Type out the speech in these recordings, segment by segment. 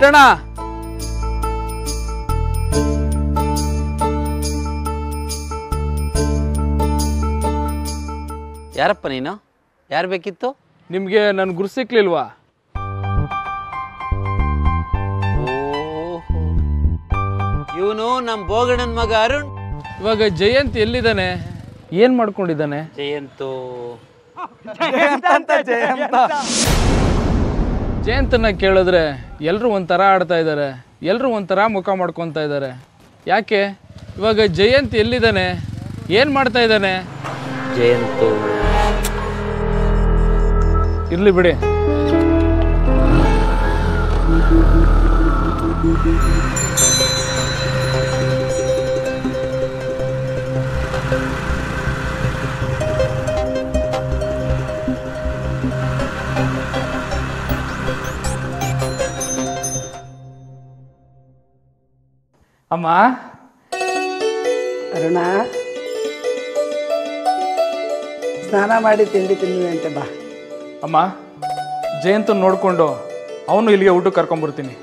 ಕಿಟ್ಟಣ ಯಾರಪ್ಪ ನೀನು ಯಾರು ಬೇಕಿತ್ತು ನಿಮ್ಗೆ ನನ್ ಗುರು ಸಿಕ್ಲಿಲ್ವಾ ಇವನು ನಮ್ಮ ಬೋಗಣ್ಣನ ಮಗ ಅರುಣ್ ಇವಾಗ ಜಯಂತ್ ಎಲ್ಲಿದ್ದಾನೆ ಏನ್ ಮಾಡ್ಕೊಂಡಿದ್ದಾನೆ ಜಯಂತು ಜಯಂತನ ಕೇಳಿದ್ರೆ ಎಲ್ರು ಒಂಥರ ಆಡ್ತಾ ಇದ್ದಾರೆ ಎಲ್ರು ಒಂಥರ ಮುಖ ಮಾಡ್ಕೊತಾ ಇದ್ದಾರೆ ಯಾಕೆ ಇವಾಗ ಜಯಂತ್ ಎಲ್ಲಿದ್ದಾನೆ ಏನ್ ಮಾಡ್ತಾ ಇದ್ದಾನೆ ಜಯಂತು ಇರ್ಲಿ ಬಿಡಿ ಅಮ್ಮ ಅರುಣ ಸ್ನಾನ ಮಾಡಿ ತಿಂಡಿ ತಿನ್ನುವಂತೆ ಬಾ ಅಮ್ಮ ಜಯಂತ್ ನೋಡ್ಕೊಂಡು ಅವನು ಇಲ್ಲಿಗೆ ಊಟಕ್ಕೆ ಕರ್ಕೊಂಡ್ಬರ್ತೀನಿ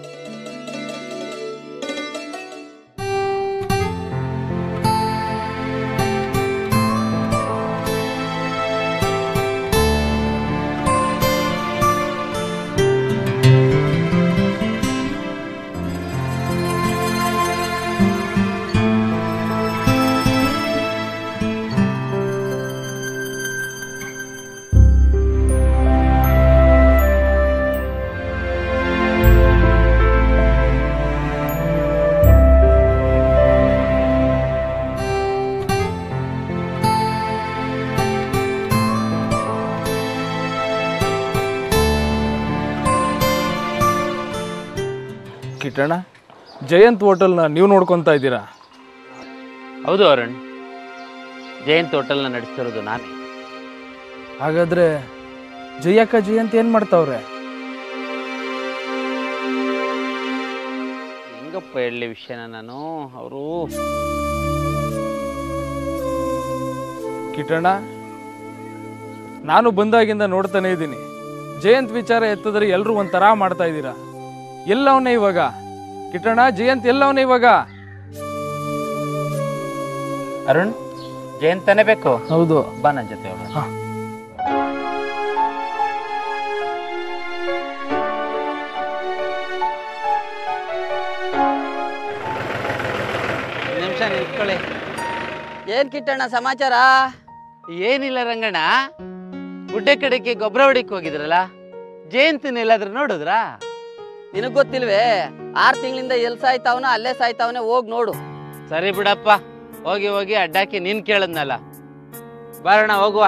ಕಿಟ್ಟಣ ಜಯಂತ್ ಹೋಟೆಲ್ನ ನೀವು ನೋಡ್ಕೊತಾ ಇದ್ದೀರಾ ಹೌದು ಅರುಣ್ ಜಯಂತ್ ಹೋಟೆಲ್ನ ನಡೆಸ್ತಿರೋದು ನಾನೇ ಹಾಗಾದ್ರೆ ಜಯಕ್ಕ ಜಯಂತ್ ಏನ್ ಮಾಡ್ತಾವ್ರೆ ಹೆಂಗಪ್ಪ ಹೇಳಲಿ ವಿಷಯನ ನಾನು ಅವರು ಕಿಟ್ಟಣ ನಾನು ಬಂದಾಗಿಂದ ನೋಡ್ತಾನೆ ಇದ್ದೀನಿ ಜಯಂತ್ ವಿಚಾರ ಎತ್ತಿದ್ರೆ ಎಲ್ಲರೂ ಒಂಥರ ಮಾಡ್ತಾ ಇದ್ದೀರಾ ಎಲ್ಲವನೇ ಇವಾಗ ಕಿಟ್ಟಣ ಜಯಂತ್ ಎಲ್ಲವನೇ ಇವಾಗ ಅರುಣ್ ಜಯಂತನೇ ಬೇಕು ಹೌದು ಬಾ ನನ್ನ ಜೊತೆ ಹೋಗೋಣ ಹಾ. ಒಂದ್ ನಿಮಿಷ ನಿಂತ್ಕೊಳ್ಳಿ ಏನ್ ಕಿಟ್ಟಣ್ಣ ಸಮಾಚಾರ ಏನಿಲ್ಲ ರಂಗಣ್ಣ ಗುಡ್ಡೆ ಕಡೆಗೆ ಗೊಬ್ಬರ ಹೊಡಿಕ್ ಹೋಗಿದ್ರಲ್ಲ ಜಯಂತನ ಎಲ್ಲಾದ್ರೂ ನೋಡಿದ್ರಾ ನಿನಗ್ ಗೊತ್ತಿಲ್ವೇ ಆರ್ ತಿಂಗಳಿಂದ ಎಲ್ ಸಾಯ್ತಾವನ ಅಲ್ಲೇ ಸಾಯ್ತಾವನೆ ಹೋಗ್ ನೋಡು ಸರಿ ಬಿಡಪ್ಪ ಹೋಗಿ ಹೋಗಿ ಅಡ್ಡಾಕಿ ನೀನ್ ಕೇಳದ್ನಲ್ಲ ಬಾರಣ ಹೋಗುವ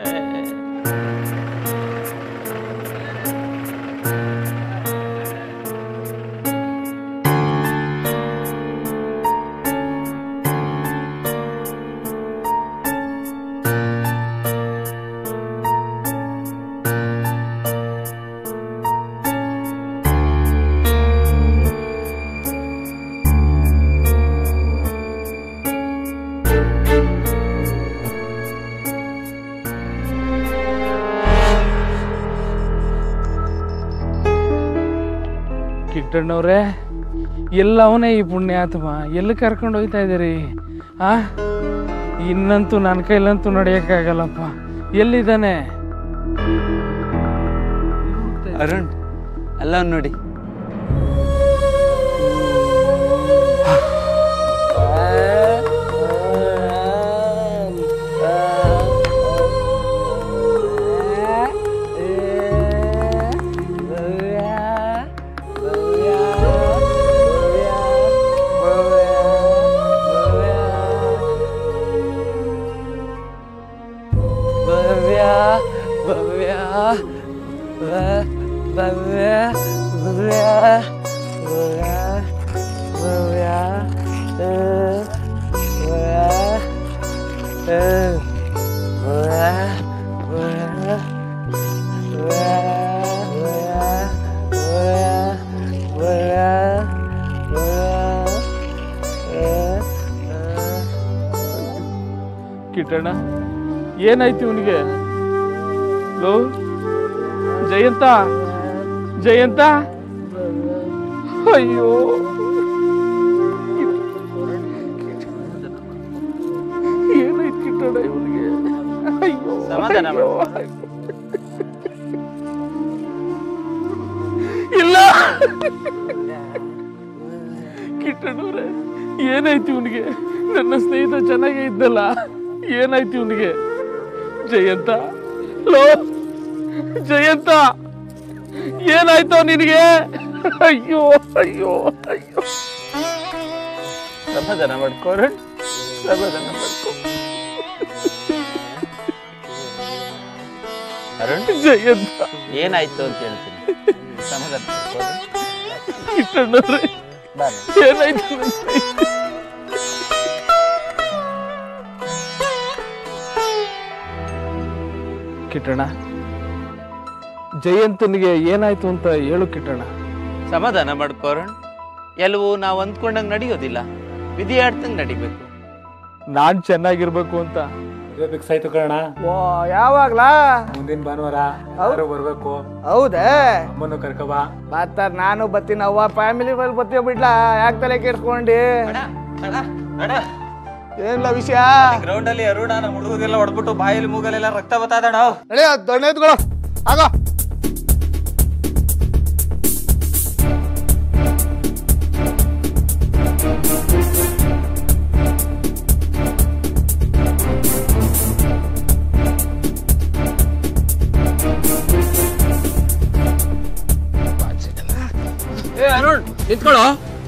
ಕಿಟ್ಟಣ್ಣವ್ರೆ ಎಲ್ಲವನೇ ಈ ಪುಣ್ಯಾತ್ಮ ಎಲ್ಲಿ ಕರ್ಕೊಂಡು ಹೋಗ್ತಾ ಇದ್ದೀರಿ ಆ ಇನ್ನಂತೂ ನನ್ನ ಕೈಲಂತೂ ನಡೆಯೋಕ್ಕಾಗಲ್ಲಪ್ಪ ಎಲ್ಲಿದ್ದಾನೆ ಅರುಣ್ ಅಲ್ಲ ಅವ್ನ್ ನೋಡಿ ಕಿಟ್ಟಣ್ಣ ಏನಾಯ್ತು ಇವನಿಗೆ ಲೋ ಜಯಂತ ಜಯಂತ ಅಯ್ಯೋ ಏನಾಯ್ತು ಕಿಟ್ಟಣ ಇವನಿಗೆ ಅಯ್ಯೋ ಸಮಾಧಾನ ಮಾಡು. ಇಲ್ಲ ಕಿಟ್ಟಣವ್ರೆ ಏನಾಯ್ತು ಇವನಿಗೆ ನನ್ನ ಸ್ನೇಹಿತ ಚೆನ್ನಾಗೇ ಇದ್ದಲ್ಲ ಏನಾಯ್ತು ಇವನಿಗೆ ಜಯಂತ ಲೋ ಜಯಂತ ಏನಾಯ್ತು ನಿನಗೆ ಅಯ್ಯೋ ಅಯ್ಯೋ ಅಯ್ಯೋ ಸಮಾಧಾನ ಮಾಡ್ಕೋರು ಸಮಾಧಾನ ಮಾಡ್ಕೋ ಅರುಣ್ ಜಯಂತ ಏನಾಯ್ತು ಅಂತ ಹೇಳ್ತೀನಿ ಸಮಾಧಾನ ಮಾಡ್ಕೋ ಕಿಟ್ಟಣ್ಣವ್ರೆ ಬಾರೆ ಏನಾಯ್ತು ನನ್ನ ಸ್ನೇಹಿತ? ಕಿಟ್ಟಣ ಜಯಂತನಿಗೆ ಏನಾಯ್ತು ಅಂತ ಹೇಳು ಕಿಟ್ಟಣ ಸಮಾಧಾನ ಮಾಡ್ಕೋರಣ ಎಲ್ಲವೂ ನಾವು ಅಂದ್ಕೊಂಡಂಗೆ ನಡೆಯೋದಿಲ್ಲ ವಿಧಿ ಆಡ್ತಂಗೆ ನಡಿಬೇಕು ನಾನ್ ಚೆನ್ನಾಗಿರ್ಬೇಕು ಅಂತ ಫಿಕ್ಸ್ ಆಯ್ತು ಕಣ ಓ ಯಾವಾಗ್ಲಾ ಮುಂದಿನ ಭಾನುವಾರ ಯಾರು ಬರ್ಬೇಕು ಹೌದೇ ಅಮ್ಮನ್ನು ಕರ್ಕಬಾ ಬರ್ತಾರ ನಾನು ಬರ್ತೀನಿ ಅವ್ವ ಫ್ಯಾಮಿಲಿ ಮೇಲೆ ಬರ್ತೀವಿ ಬಿಡ್ಲಾ ಯಾಕೆ ತಲೆ ಕೆಡ್ಸ್ಕೊಂಡಿ ಏನಿಲ್ಲ ವಿಷಯ ಗ್ರೌಂಡ್ ಅಲ್ಲಿ ಅರುಣ ನಮ್ಮ ಹುಡುಗರಿಗೆಲ್ಲ ಹೊಡ್ಬಿಟ್ಟು ಬಾಯಲ್ಲಿ ಮೂಗಲೆಲ್ಲ ರಕ್ತ ಬರ್ತಾ ಇದ್ದಾಣ ನಡೆಯ ದೊಣ್ಣೆ ಎತ್ಕೊಳ್ಳೋ ಆಗ ಏ ಅರುಣ್ ನಿಂತ್ಕೊಳ್ಳೋ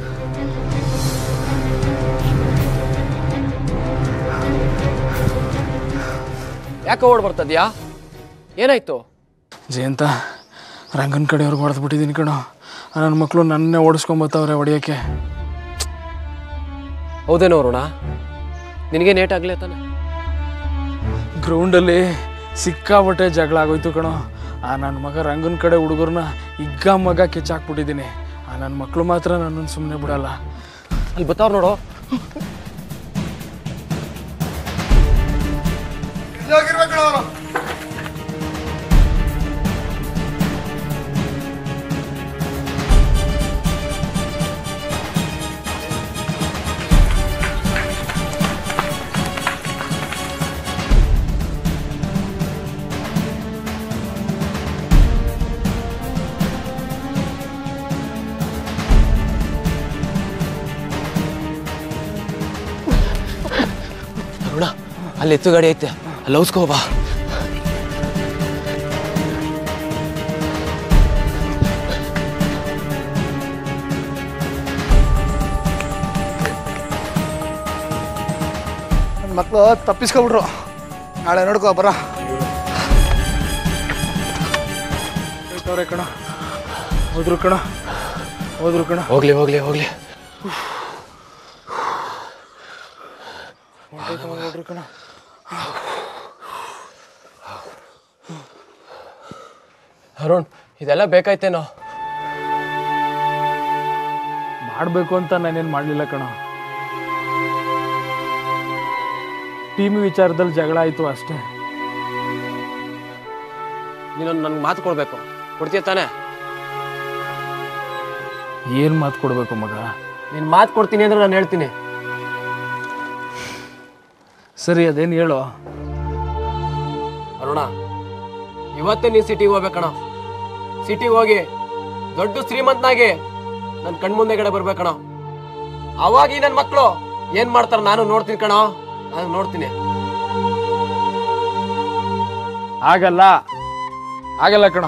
ಯಾಕೆ ಓಡ್ ಬರ್ತದ್ಯಾ ಏನಾಯ್ತು ಜಯಂತ ರಂಗನ ಕಡೆಯವ್ರಿಗೆ ಹೊಡೆದು ಬಿಟ್ಟಿದ್ದೀನಿ ಕಣೋ ನನ್ನ ಮಕ್ಕಳು ನನ್ನೇ ಓಡಿಸ್ಕೊಂಬತ್ತವ್ರೆ ಹೊಡಿಯೋಕ್ಕೆ ಹೌದೇನೋ ಅರುಣ ನಿನಗೆ ನೇಟ್ ಆಗ್ಲೇ ತಾನೆ ಗ್ರೌಂಡಲ್ಲಿ ಸಿಕ್ಕಾಬಟ್ಟೆ ಜಗಳ ಆಗೋಯ್ತು ಕಣೋ ಆ ನನ್ನ ಮಗ ರಂಗನ ಕಡೆ ಹುಡುಗರನ್ನ ಇಗ್ಗ ಮಗ ಕೆಚ್ಚಾಕ್ಬಿಟ್ಟಿದ್ದೀನಿ ಆ ನನ್ನ ಮಕ್ಕಳು ಮಾತ್ರ ನನ್ನನ್ನು ಸುಮ್ಮನೆ ಬಿಡಲ್ಲ ಅಲ್ಲಿ ಬತ್ತಾವ್ರು ನೋಡು ಅರುಣ ಅಲ್ಲಿ ಎತ್ತು ಗಾಡಿ ಐತೆ ಅಲ್ಲಿ ಔಸ್ಕೋ ಬಾ ನನ್ನ ಮಕ್ಕಳು ತಪ್ಪಿಸ್ಕೊಬಿಟ್ರು ನಾಳೆ ನೋಡ್ಕೋ ಬರ ಹೇಳ್ತವ್ರೆ ಕಣ ಹೋದ್ರು ಕಣ ಹೋದ್ರು ಕಣ ಹೋಗ್ಲಿ ಹೋಗ್ಲಿ ಹೋಗ್ಲಿ ಹೋದ್ರು ಕಣ ಅರುಣ್ ಇದೆಲ್ಲ ಬೇಕಾಯ್ತೇನೋ ಮಾಡಬೇಕು ಅಂತ ನಾನೇನು ಮಾಡಲಿಲ್ಲ ಕಣ ಟೀಮ್ ವಿಚಾರದಲ್ಲಿ ಜಗಳ ಆಯಿತು ಅಷ್ಟೇ ನೀನೊಂದು ನನ್ಗೆ ಮಾತು ಕೊಡ್ಬೇಕು ಕೊಡ್ತೀಯ ತಾನೆ ಏನು ಮಾತು ಕೊಡಬೇಕು ಮಗ ನೀನು ಮಾತು ಕೊಡ್ತೀನಿ ಅಂದ್ರೆ ನಾನು ಹೇಳ್ತೀನಿ ಸರಿ ಅದೇನು ಹೇಳೋ ಅರುಣ ಇವತ್ತೇ ನೀನು ಸಿಟಿಗೆ ಹೋಗ್ಬೇಕಣ ಸಿಟಿಗೆ ಹೋಗಿ ದೊಡ್ಡ ಶ್ರೀಮಂತನಾಗಿ ನನ್ನ ಕಣ್ಮುಂದೆಗಡೆ ಬರ್ಬೇಕಣ ಅವಾಗ ಈ ನನ್ನ ಮಕ್ಕಳು ಏನ್ ಮಾಡ್ತಾರ ನಾನು ನೋಡ್ತೀನಿ ಕಣ ನಾನು ನೋಡ್ತೀನಿ ಆಗಲ್ಲ ಆಗಲ್ಲ ಕಣ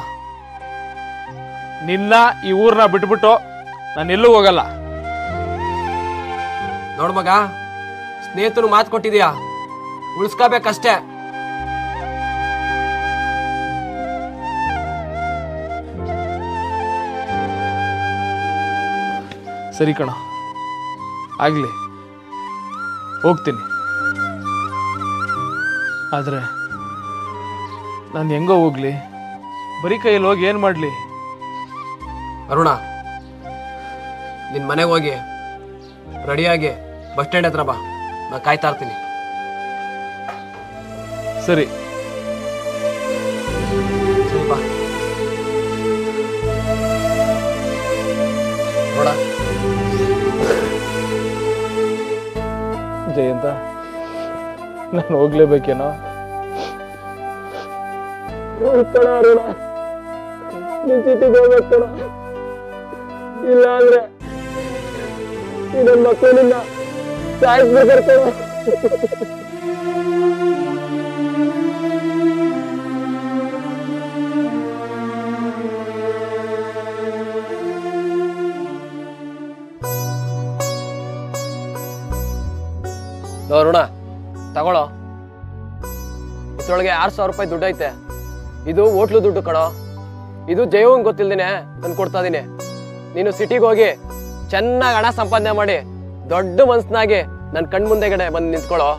ನಿನ್ನ ಈ ಊರ್ನ ಬಿಟ್ಬಿಟ್ಟು ನಾನು ಎಲ್ಲೂ ಹೋಗಲ್ಲ ನೋಡ್ ಮಗ ಸ್ನೇಹಿತರು ಮಾತು ಕೊಟ್ಟಿದ್ಯಾ ಉಳಿಸ್ಕೋಬೇಕಷ್ಟೇ ಸರಿ ಕಣ ಆಗಲಿ ಹೋಗ್ತೀನಿ ಆದರೆ ನಾನು ಹೆಂಗೋ ಹೋಗ್ಲಿ ಬರೀ ಕೈಯಲ್ಲಿ ಹೋಗಿ ಏನು ಮಾಡಲಿ ಅರುಣ ನಿನ್ ಮನೆಗೆ ಹೋಗಿ ರೆಡಿಯಾಗಿ ಬಸ್ ಸ್ಟ್ಯಾಂಡ್ ಹತ್ರ ಬಾ ನಾ ಕಾಯ್ತಾ ಇರ್ತೀನಿ ಸರಿ ಸರಿ ಬಾ ನೋಡ ಜಯಂತ ನಾನು ಹೋಗ್ಲೇಬೇಕೇನೋ ನೀನ್ ಸಿಟಿಗೆ ಹೋಗ್ಬೇಕು ಕಣ ಇಲ್ಲ ಅಂದ್ರೆ ಈ ನನ್ನ ಮಕ್ಕಳು ನಿನ್ನ ಸಾಯಿಸ್ಬೇಕಾರೆ ಕಣ ಲೋ ಅರುಣ ತಗೊಳ್ಳೋ ಇದ್ರೊಳಗೆ ಆರು ಸಾವಿರ ರೂಪಾಯಿ ದುಡ್ಡು ಐತೆ ಇದು ಹೋಟ್ಲು ದುಡ್ಡು ಕಣೋ ಇದು ಜೈವಂಗ್ ಗೊತ್ತಿಲ್ದೇನೆ ನಾನು ಕೊಡ್ತಾ ಇದೀನಿ ನೀನು ಸಿಟಿಗೆ ಹೋಗಿ ಚೆನ್ನಾಗಿ ಹಣ ಸಂಪಾದನೆ ಮಾಡಿ ದೊಡ್ಡ ಮನ್ಸ್ನಾಗಿ ನನ್ನ ಕಣ್ ಮುಂದೆಗಡೆ ಬಂದು ನಿಂತ್ಕೊಳ್ಳೋ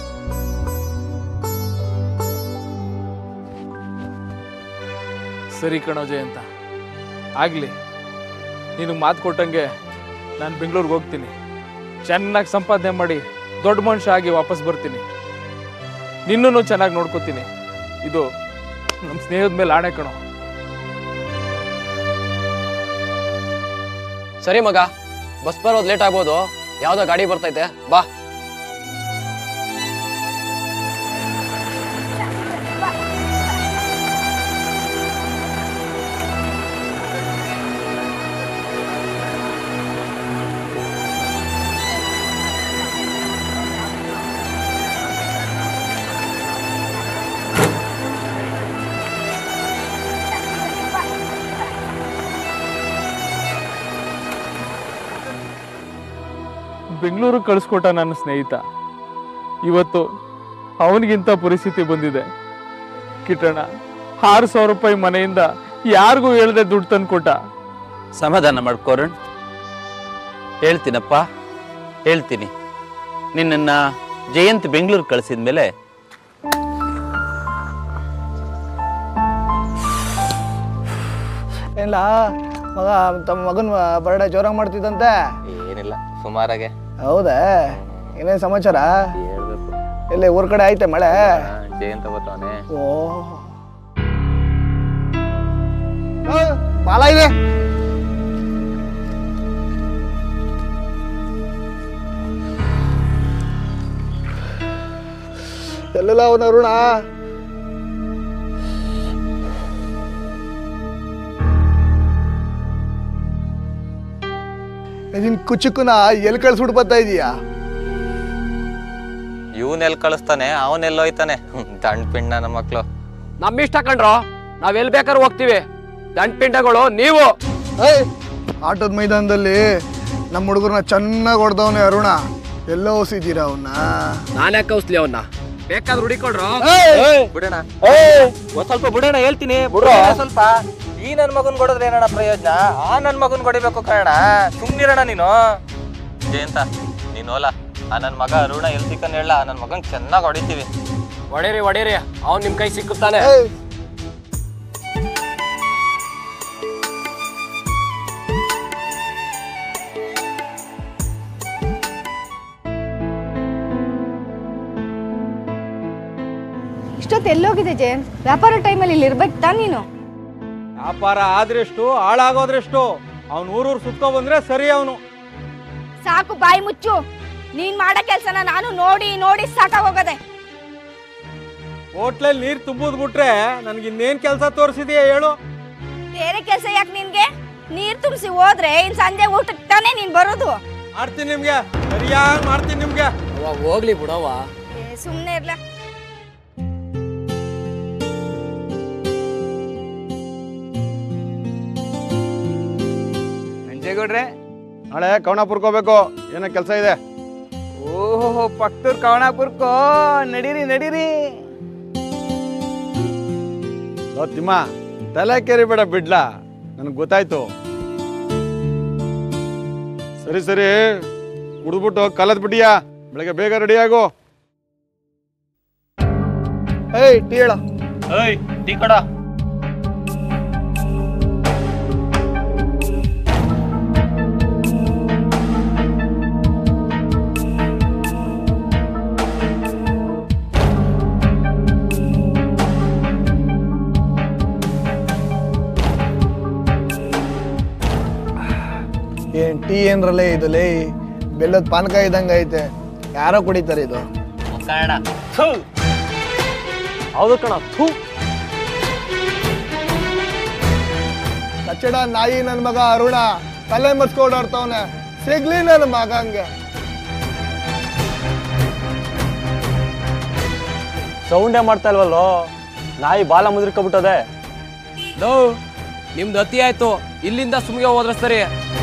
ಸರಿ ಕಣೋ ಜಯಂತ ಆಗಲಿ ನೀನು ಮಾತು ಕೊಟ್ಟಂಗೆ ನಾನು ಬೆಂಗಳೂರಿಗೆ ಹೋಗ್ತೀನಿ ಚೆನ್ನಾಗಿ ಸಂಪಾದನೆ ಮಾಡಿ ದೊಡ್ಡ ಮನುಷ್ಯ ಆಗಿ ವಾಪಸ್ ಬರ್ತೀನಿ ನಿನ್ನೂ ಚೆನ್ನಾಗಿ ನೋಡ್ಕೋತೀನಿ ಇದು ನಮ್ಮ ಸ್ನೇಹದ ಮೇಲೆ ಆಣೆ ಕಣೋ ಸರಿ ಮಗ ಬಸ್ ಬರೋದು ಲೇಟ್ ಆಗ್ಬೋದು ಯಾವ್ದೋ ಗಾಡಿ ಬರ್ತೈತೆ ಬಾ ಬೆಂಗಳೂರಿಗೆ ಕಳಿಸ್ಕೊಟ್ಟ ನನ್ನ ಸ್ನೇಹಿತ ಇವತ್ತು ಅವನಿಗಿಂತ ಪರಿಸ್ಥಿತಿ ಬಂದಿದೆ ಕಿಟ್ಟಣ ಆರು ಸಾವಿರ ರೂಪಾಯಿ ಮನೆಯಿಂದ ಯಾರಿಗೂ ಹೇಳ್ದೆ ದುಡ್ಡು ತಂದ್ಕೊಟ್ಟ ಸಮಾಧಾನ ಮಾಡ್ಕೋರಣ್ ಹೇಳ್ತೀನಪ್ಪ ಹೇಳ್ತೀನಿ ನಿನ್ನನ್ನ ಜಯಂತ್ ಬೆಂಗಳೂರು ಕಳಿಸಿದ ಮೇಲೆ ಇಲ್ಲ ಮಗ ತಮ್ಮ ಮಗನ ಬರ್ಡೇ ಜೋರಾಗಿ ಮಾಡ್ತಿದ್ದಂತೆ ಏನಿಲ್ಲ ಸುಮಾರಾಗೆ ಹೌದಾ ಏನೇನು ಸಮಾಚಾರ ಹೇಳ್ಬೇಕು ಎಲ್ಲಿ ಊರ್ ಕಡೆ ಐತೆ ಮಳೆ ಜಯಂತ ಬರ್ತಾವನೆ ಓ ಆ, ಮಾಲ ಇದೆ ಎಲ್ಲೆಲ್ಲ ಅವನ ಅರುಣ ನಿನ್ ಕುಚುಕುನ ಎಲ್ಲಿ ಕಳ್ಸ್ಬಿಟ್ಟು ಬರ್ತಾ ಇದೀಯಾ ಇವನೆಲ್ ಕಳಿಸ್ತಾನೆ ಅವನೆಲ್ಲ ಹೋಯ್ತಾನೆ ದಂಡ್ ಪಿಂಡ ನಮ್ಮ ಮಕ್ಳು ನಮ್ಮಿಷ್ಟ ಕಣ್ರೋ ನಾವ್ ಎಲ್ ಬೇಕಾದ್ರೂ ಹೋಗ್ತೀವಿ ದಂಡ್ ಪಿಂಡಗಳು ನೀವು ಏಯ್ ಆಟದ ಮೈದಾನದಲ್ಲಿ ನಮ್ಮ ಹುಡುಗರನ್ನ ಚೆನ್ನಾಗಿ ಹೊಡೆದವನೇ ಅರುಣ ಎಲ್ಲೋ ಓಸಿದ್ದೀರಾ ಅವನ್ನ ನಾನೇ ಕೌಸ್ಲಿ ಅವನ್ನ ಬೇಕಾದ್ರೆ ಹುಡಿಕೊಡ್ರು ಬಿಡೋಣ ಒಂದ್ ಸ್ವಲ್ಪ ಬಿಡೋಣ ಹೇಳ್ತೀನಿ ಸ್ವಲ್ಪ ಈ ನನ್ ಮಗನ್ ಕೊಡೋದ್ರೆ ಏನಣ್ಣ ಪ್ರಯೋಜನ ಆ ನನ್ ಮಗನ್ ಕೊಡಿಬೇಕು ಕಾರಣ ಸುಮ್ನಿರಣ ನೀನು ಜಯಂತ ನೀನು ಹೋಲ ಆ ನನ್ ಮಗ ಅರುಣ ಎಲ್ ಸಿಕ್ಕನ್ ಹೇಳ ನನ್ ಮಗನ್ ಚೆನ್ನಾಗ್ ಹೊಡಿತೀವಿ ಹೊಡೀರಿ ಹೊಡೀರಿ ಅವ್ನ್ ನಿಮ್ ಕೈ ಸಿಕ್ಕುತ್ತಾನೆ ಏಯ್ ಇಷ್ಟೊತ್ತು ಎಲ್ಲೋಗಿದೆ ಜಯಂತ್ ವ್ಯಾಪಾರ ಟೈಮಲ್ಲಿ ಇಲ್ಲಿ ಇರ್ಬೇಕು ತಾನ್ ನೀನು ವ್ಯಾಪಾರ ಆದ್ರೆಷ್ಟು ಹಾಳಾಗೋದ್ರೆಷ್ಟು ಅವ್ನು ಊರೂರು ಸುತ್ಕೊ ಬಂದ್ರೆ ಸರಿ ಅವನು ಸಾಕು ಬಾಯಿ ಮುಚ್ಚು ನೀನ್ ಮಾಡೋ ಕೆಲ್ಸನ ನಾನು ನೋಡಿ ನೋಡಿ ಸಾಕಾಗೋಗದೆ ಹೋಟ್ಲಲ್ಲಿ ನೀರ್ ತುಂಬುದ್ ಬಿಟ್ರೆ ನನ್ಗೆ ಇನ್ನೇನ್ ಕೆಲಸ ತೋರಿಸಿದೆಯಾ ಹೇಳು ಬೇರೆ ಕೆಲ್ಸ ಯಾಕೆ ನಿನ್ಗೆ ನೀರ್ ತುಂಬಿಸಿ ಹೋದ್ರೆ ಇನ್ ಸಂಜೆ ಊಟಕ್ಕೆ ತಾನೇ ನೀನ್ ಬರೋದು ಮಾಡ್ತೀನಿ ನಿಮ್ಗೆ ಸರಿಯಾಗಿ ಮಾಡ್ತೀನಿ ನಿಮ್ಗೆ ಹೋಗ್ಲಿ ಬಿಡವ್ವ ಏ, ಸುಮ್ನೆ ಇರ್ಲ ಅಂಜೇಗೌಡ್ರೆ ನಾಳೆ ಕವಣಾಪುರಕ್ಕೆ ಹೋಗ್ಬೇಕು ಏನೋ ಕೆಲಸ ಇದೆ ಓಹೋ ಪಕ್ತೂರ್ ಕವಣಾಪುರಕ್ಕೋ ನಡೀರಿ ನಡೀರಿ ತಿಮ್ಮ ತಲೆ ಕೆರಿಬೇಡ ಬಿಡ್ಲಾ ನನಗೆ ಗೊತ್ತಾಯ್ತು ಸರಿ ಸರಿ ಕುಡಿದ್ಬಿಟ್ಟು ಕಲದ್ ಬಿಟ್ಟಿಯಾ ಬೆಳಗ್ಗೆ ಬೇಗ ರೆಡಿ ಆಗು ಏಯ್ ಟೀ ಹೇಳ ಏಯ್ ಟೀ ಕೊಡ ಏನ್ ಟೀ ಏನ್ರಲ್ಲೇ ಇದು ಲೇ ಬೆಲ್ಲದ ಪಾನಕ ಇದ್ದಂಗೆ ಐತೆ ಯಾರೋ ಕುಡಿತಾರೆ ಇದು ಕನ್ನಡ ಹೌದು ಕಣ ಥೂ ಕಚ್ಚಡ ನಾಯಿ ನನ್ನ ಮಗ ಅರುಣ ತಲೆ ಮರ್ಸ್ಕೊಂಡು ಆಡ್ತವನೆ ಸಿಗ್ಲಿ ನನ್ನ ಮಗ ಹಂಗೆ ಸೌಂಡೇ ಮಾಡ್ತಾ ಇಲ್ವಲ್ಲೋ ನಾಯಿ ಬಾಲ ಮುದ್ರಿಕೊಬಿಟ್ಟದೆ ಲೋ ನಿಮ್ದು ಅತಿ ಆಯ್ತು ಇಲ್ಲಿಂದ ಸುಮ್ಗೆ ಹೋದ್ರೆ ಸರಿ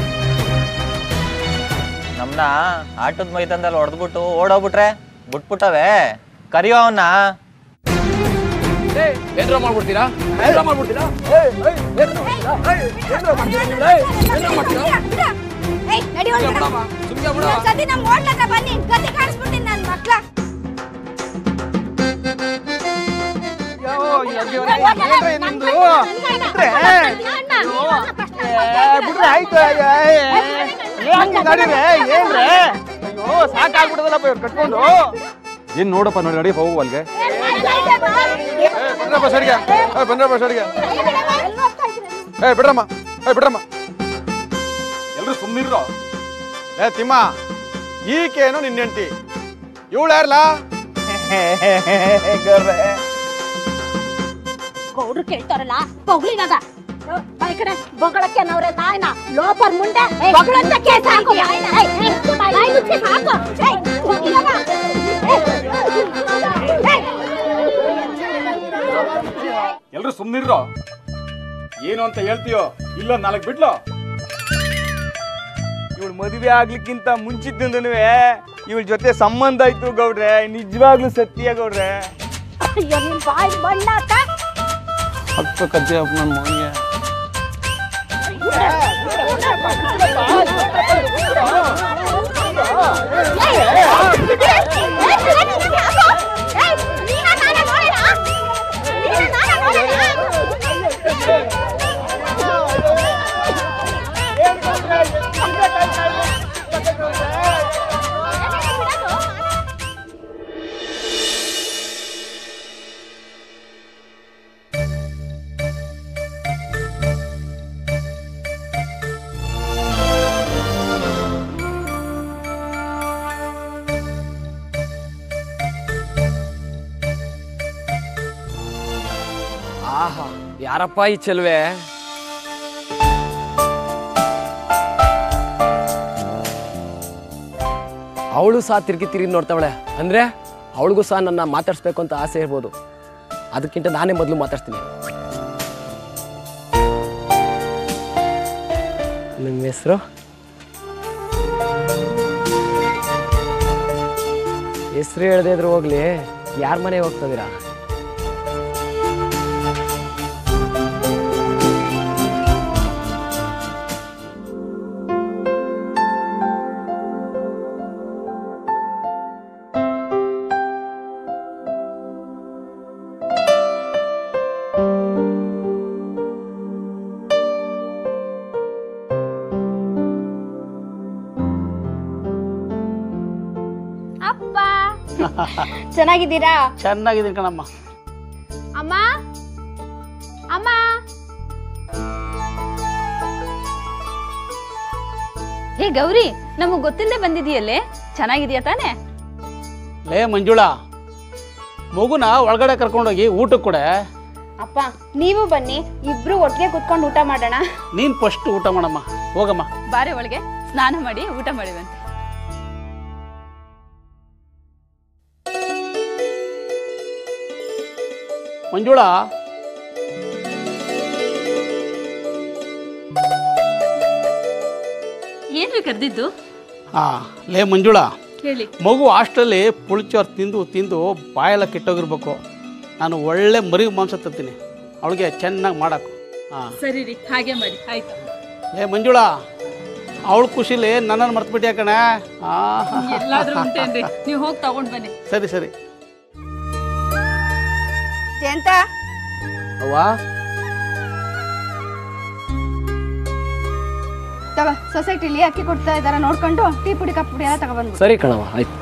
ನಮ್ನ ಆಟದ ಮೈದಾನದಲ್ಲಿ ಹೊಡೆದ್ಬಿಟ್ಟು ಓಡೋಗ್ಬಿಟ್ರೆ ಬಿಟ್ಬಿಟ್ಟವೆ ಕರಿಯೋ ಅವನ್ನ ಏನ್ರ ಮಾಡ್ಬಿಡ್ತೀರಾ ಏನ್ರ ಮಾಡ್ಬಿಡ್ತೀರಾ ಏಯ್, ನಡಿ ಹೋಗ್ಬಿಡು. ಸುಮ್ಗೆ ಬಿಡ ಇನ್ನೊಂದ್ ಸತಿ ನಮ್ ಹೋಟ್ಲ್ ಹತ್ರ ಬನ್ನಿ ಗತಿ ಕಾಣಿಸ್ಬಿಡ್ತೀನಿ ನನ್ ಮಕ್ಳ ಬಿಡ್ರಿ ಆಯ್ತು ಏನ್ರಿ ಏನ್ರಿ ಅಯ್ಯೋ ಸಾಕಾಗ್ಬಿಡದಲ್ಲಪ್ಪ ಇವ್ರು ಕಟ್ಕೊಂಡು ಏನ್ ನೋಡಪ್ಪ ನೋಡಿ ನಡಿ ಹೋಗು ಅಲ್ಗೆ ಬಂದ್ರಪ್ಪ ಸೈಡ್ಗೆ ಏ ಬಂದ್ರಪ್ಪ ಸೈಡ್ಗೆ ಏ ಬಿಡ್ರಮ್ಮ ಏ ಬಿಡ್ರಮ್ಮ ಎಲ್ರು ಸುಮ್ಮನಿರೋ ಏ ತಿಮ್ಮ ಈಕೇನು ನಿನ್ನ ಹೆಂಡತಿ ಇವಳು ಯಾರಲ್ಲ ಗೌಡ್ರು ಕೇಳ್ತಾರಲ್ಲ ಬೊಗಳಿಗಾಗ ಈ ಕಡೆ ಬೊಗಳಕ್ಕೆ ನವ್ರೆ ನಾಯ್ನ ಲೋಪರ್ ಮುಂಡೆ ಬೊಗಳಂತ ಕೇಸ್ ಹಾಕು ಏಯ್, ಬಾಯ್ ಮುಚ್ಚಿ ಹಾಕು. ಏಯ್, ಇವಾಗ. ಏಯ್, ಏಯ್. ಎಲ್ರು ಸುಮ್ಮನಿರೋ ಏನು ಅಂತ ಹೇಳ್ತೀಯೋ ಇಲ್ಲ ನಾಲ್ಕು ಬಿಡ್ಲು ಇವಳು ಮದುವೆ ಆಗ್ಲಿಕ್ಕಿಂತ ಮುಂಚಿದ್ದಿಂದನುವೆ ಇವಳ ಜೊತೆ ಸಂಬಂಧ ಆಯ್ತು ಗೌಡ್ರೆ ನಿಜವಾಗ್ಲೂ ಸತ್ಯ ಗೌಡ್ರೆ ಅಯ್ಯೋ, ನಿನ್ ಬಾಯ್ ಬಣ್ಣಾಕ ಹತ್ತು ಕಜ್ಜೆ ನನ್ನ ಮಗನಿಗೆ ಆಹಾ ಯಾರಪ್ಪ ಈ ಚೆಲ್ವೆ ಅವಳು ಸಹ ತಿರುಗಿ ತಿರುಗಿ ನೋಡ್ತಾವಳೆ ಅಂದ್ರೆ ಅವಳಿಗೂ ಸಹ ನನ್ನ ಮಾತಾಡ್ಸ್ಬೇಕು ಅಂತ ಆಸೆ ಇರ್ಬೋದು ಅದಕ್ಕಿಂತ ನಾನೇ ಮೊದಲು ಮಾತಾಡ್ತೀನಿ ನಿಮ್ಮ ಹೆಸರು ಹೆಸರು ಹೇಳ್ದೆ ಇದ್ರು ಹೋಗ್ಲಿ ಯಾರ ಮನೆಗೆ ಹೋಗ್ತದೀರಾ ಅಪ್ಪ ಚೆನ್ನಾಗಿದ್ದೀರಾ ಚೆನ್ನಾಗಿದ್ದೀನಿ ಕಣಮ್ಮ ಅಮ್ಮ ಅಮ್ಮ ಹೇ ಗೌರಿ ನಮಗ್ ಗೊತ್ತಿಲ್ಲದೆ ಬಂದಿದೀಯಲ್ಲೇ ಚೆನ್ನಾಗಿದೀಯ ತಾನೆ ಲೇ ಮಂಜುಳಾ ಮಗುನ ಒಳಗಡೆ ಕರ್ಕೊಂಡೋಗಿ ಊಟಕ್ಕೆ ಕೊಡೆ ಅಪ್ಪ ನೀವು ಬನ್ನಿ ಇಬ್ರು ಒಟ್ಟಿಗೆ ಕುತ್ಕೊಂಡು ಊಟ ಮಾಡೋಣ ನೀನು ಫಸ್ಟ್ ಊಟ ಮಾಡಮ್ಮ ಹೋಗಮ್ಮ ಬಾರೆ ಒಳಗೆ ಸ್ನಾನ ಮಾಡಿ ಊಟ ಮಾಡಿವಂತೆ ಮಂಜುಳಾ ಏನ್ರಿ ಕರ್ದಿದ್ದು ಹಾ ಲೇ ಮಂಜುಳಾ ಹೇಳಿ ಮಗು ಹಾಸ್ಟೆಲ್ಲಿ ಪುಳಿಚೋರು ತಿಂದು ತಿಂದು ಬಾಯೆಲ್ಲ ಕೆಟ್ಟೋಗಿರ್ಬೇಕು ನಾನು ಒಳ್ಳೆ ಮರಿ ಮಾಂಸ ತರ್ತೀನಿ ಅವಳಿಗೆ ಚೆನ್ನಾಗಿ ಮಾಡಾಕು ಹಾಂ ಸರಿ ರೀ ಹಾಗೆ ಮಾಡಿ ಆಯ್ತು ಏ ಮಂಜುಳಾ ಅವಳ ಖುಷಿಲಿ ನನ್ನನ್ನು ಮರ್ತ್ಬಿಟ್ಟಿ ಕಣೆ ಆಹಾ ಎಲ್ಲಾದ್ರೂ ಉಂಟೇನ್ರಿ ನೀವು ಹೋಗಿ ತಗೊಂಡ್ ಬನ್ನಿ ಸರಿ ಸರಿ ಜಯಂತ ಅವ್ವ ತಗ ಸೊಸೈಟಿಲಿ ಅಕ್ಕಿ ಕೊಡ್ತಾ ಇದಾರ ನೋಡ್ಕೊಂಡು ಟೀ ಪುಡಿ ಕಪ್ ಪುಡಿ ಎಲ್ಲ ತಗೊಬಂದ್ಬಿಡು ಸರಿ ಕಣವ ಆಯ್ತು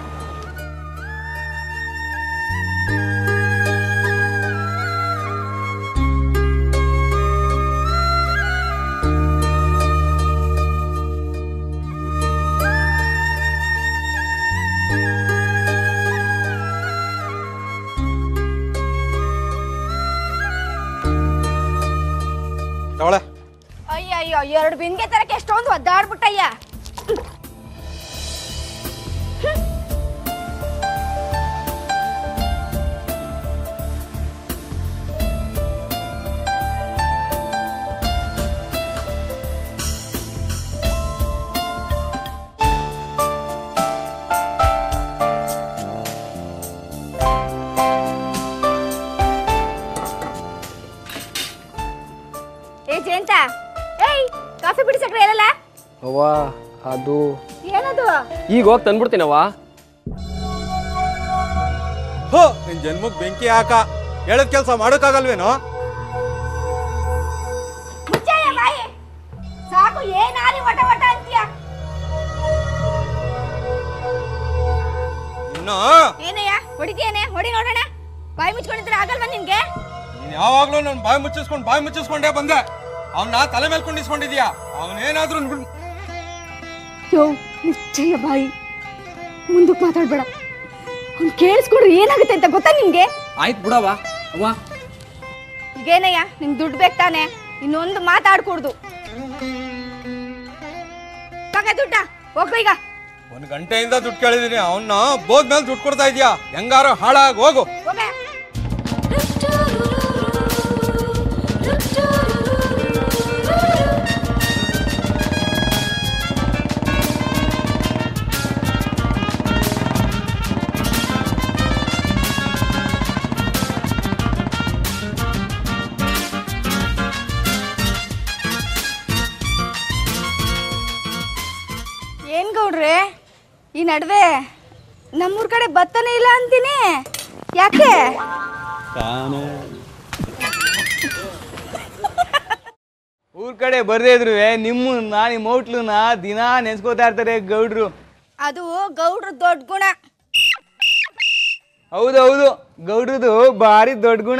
ಎರಡು ಬಿಂದಿಗೆ ತರಕ್ಕೆ ಎಷ್ಟೊಂದು ಒದ್ದಾಡ್ಬಿಟ್ಟಯ್ಯ ಏ ಜಯಂತ ಏಯ್ ಕಾಫಿ ಬಿಡಿ ಸಕ್ರೆ ಇರಲ್ಲ ಅವ್ವ ಅದು ಏನದು ಈಗ ಹೋಗಿ ತಂದ್ಬಿಡ್ತೀನವ್ವ ಹೋ ನಿನ್ ಜನ್ಮಕ್ ಬೆಂಕಿ ಹಾಕ ಹೇಳದ್ ಕೆಲ್ಸ ಮಾಡೋಕ್ಕಾಗಲ್ವೇನೋ ಮುಚ್ಚಯ್ಯ ಬಾಯಿ ಸಾಕು ಏನಾರಿ ವಟ ವಟ ಅಂತೀಯ ಇನ್ನು ಏನಯ್ಯ ಹೊಡಿತೀಯನೆ ಹೊಡಿ ನೋಡೋಣ ಬಾಯಿ ಮುಚ್ಕೊಂಡಿದ್ರೆ ಆಗಲ್ವಾ ನಿನ್ಗೆ ನೀನ್ ಯಾವಾಗ್ಲೂ ನನ್ ಬಾಯಿ ಮುಚ್ಚಿಸ್ಕೊಂಡ್ ಬಾಯಿ ಮುಚ್ಚಿಸ್ಕೊಂಡೇ ಬಂದೆ ಅವನ್ನ ತಲೆ ಮೇಲೆ ಕೊಂಡಿಸ್ಕೊಂಡಿದ್ಯಾ ಅವನೇನಾದ್ರೂ ಯೋ ನಿಶ್ಚಯ ಬಾಯಿ ಮುಂದಕ್ಕೆ ಮಾತಾಡ್ಬೇಡ ಅವ್ನು ಕೇಳಿಸ್ಕೊಂಡ್ರೆ ಏನಾಗುತ್ತೆ ಅಂತ ಗೊತ್ತಾ ನಿನ್ಗೆ ಆಯ್ತು ಬಿಡವ್ವ ಅವ್ವ ಈಗೇನಯ್ಯ ನಿಂಗೆ ದುಡ್ಡು ಬೇಕು ತಾನೆ ಇನ್ನೊಂದು ಮಾತಾಡ್ಕೊಡ್ದು ತಗ ದುಡ್ಡ ಹೋಗು ಈಗ ಒಂದ್ ಗಂಟೆಯಿಂದ ದುಡ್ಡು ಕೇಳಿದೀನಿ ಅವನ್ನ ಬೋದ್ ಮೇಲೆ ದುಡ್ಡು ಕೊಡ್ತಾ ಇದೀಯಾ ಹೆಂಗಾರ ಹಾಳಾಗ್ ಹೋಗು ಹೋಗ ಏನ್ ಗೌಡ್ರೆ ಈ ನಡುವೆ ನಮ್ಮೂರ್ ಕಡೆ ಬತ್ತನೇ ಇಲ್ಲ ಅಂತೀನಿ ಯಾಕೆ ಊರ್ ಕಡೆ ಬರ್ದೇ ಇದ್ರು ನಿಮ್ಮ ನಿಮ್ಮ ಹೋಟ್ಲನ್ನ ದಿನಾ ನೆನ್ಸ್ಕೋತಾ ಇರ್ತಾರೆ ಗೌಡ್ರು ಅದು ಗೌಡ್ರ ದೊಡ್ಡ ಗುಣ ಹೌದು ಹೌದು ಗೌಡ್ರದು ಭಾರಿ ದೊಡ್ಡ ಗುಣ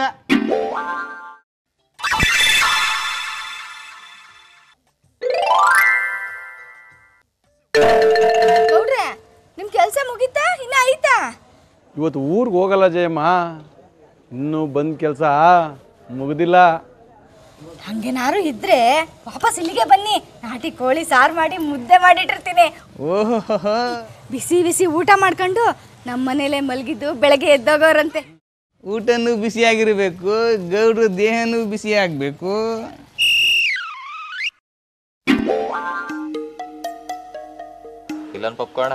ಗೌಡ್ರೆ ನಿಮ್ ಕೆಲ್ಸ ಮುಗೀತಾ ಇನ್ನ ಆಯ್ತಾ ಇವತ್ತು ಊರಿಗೆ ಹೋಗಲ್ಲ ಜಯಮ್ಮ ಇನ್ನೂ ಬಂದ್ ಕೆಲಸ ಮುಗ್ದಿಲ್ಲ ಹಂಗೇನಾರು ಇದ್ರೆ ವಾಪಸ್ ಇಲ್ಲಿಗೆ ಬನ್ನಿ ನಾಟಿ ಕೋಳಿ ಸಾರು ಮಾಡಿ ಮುದ್ದೆ ಮಾಡಿಟ್ಟಿರ್ತೀನಿ ಓಹೋ ಬಿಸಿ ಬಿಸಿ ಊಟ ಮಾಡ್ಕೊಂಡು ನಮ್ಮ ಮನೇಲೆ ಮಲಗಿದ್ದು ಬೆಳಗ್ಗೆ ಎದ್ದೋಗೋರಂತೆ ಊಟನೂ ಬಿಸಿಯಾಗಿರ್ಬೇಕು ಗೌಡ್ರ ದೇಹನೂ ಬಿಸಿ ಆಗ್ಬೇಕು ಇಲ್ಲನ್ ಪಪ್ಕೋಣ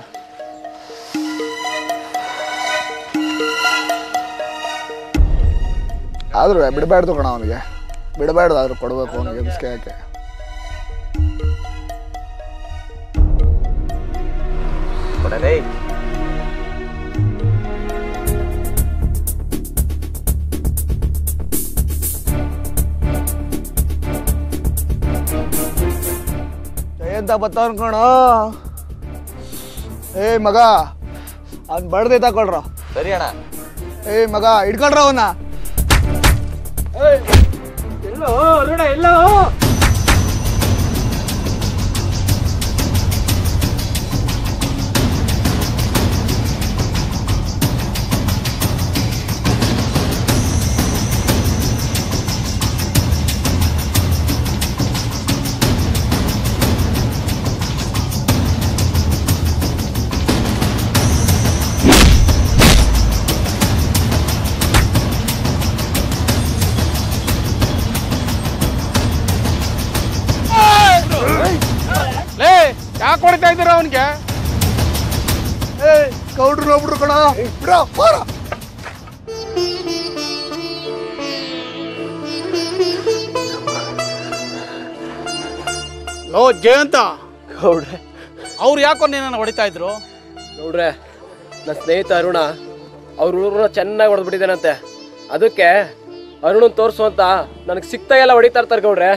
ಆದ್ರೂ ಬಿಡಬಾರ್ದು ಕಣ ಅವನಿಗೆ ಬಿಡಬಾರ್ದು ಆದ್ರೂ ಕೊಡಬೇಕು ಅವನಿಗೆ ಬಿಸ್ಕೆ ಯಾಕೆ ಕೊಡಲೇ ಜಯಂತ ಬತ್ತವನ್ ಕಣೋ ಏ ಮಗ ಅವ್ನ್ ಬಡ್ದೆ ತಕೊಳ್ರ ಸರಿ ಅಣ್ಣ ಏ ಮಗ ಹಿಡ್ಕೊಳ್ರ ಅವನ್ನ ಎಲ್ಲೋ ಅರುಣ ಎಲ್ಲೋ ಲೇ ಯಾಕೆ ಹೊಡಿತಾ ಇದ್ದೀರಾ ಅವನಿಗೆ ಏ ಕೌಡ್ರು ನೋಡ್ಬಿಟ್ರು ಕಣ ಬಿಡೋ ಹೋರ ಲೋ ಜಯಂತ ಗೌಡ್ರೆ ಅವ್ರು ಯಾಕೋ ನಿನ್ನನ್ನು ಹೊಡಿತಾ ಇದ್ರು ನೋಡ್ರೆ ನನ್ನ ಸ್ನೇಹಿತ ಅರುಣ ಅವ್ರ ಹುಡುಗರನ್ನ ಚೆನ್ನಾಗಿ ಹೊಡೆದ್ಬಿಟ್ಟಿದ್ದಾನಂತೆ ಅದಕ್ಕೆ ಅರುಣನ್ ತೋರ್ಸು ಅಂತ ನನಗೆ ಸಿಗ್ತಾ ಎಲ್ಲ ಹೊಡಿತಾ ಇರ್ತಾರೆ ಗೌಡ್ರೆ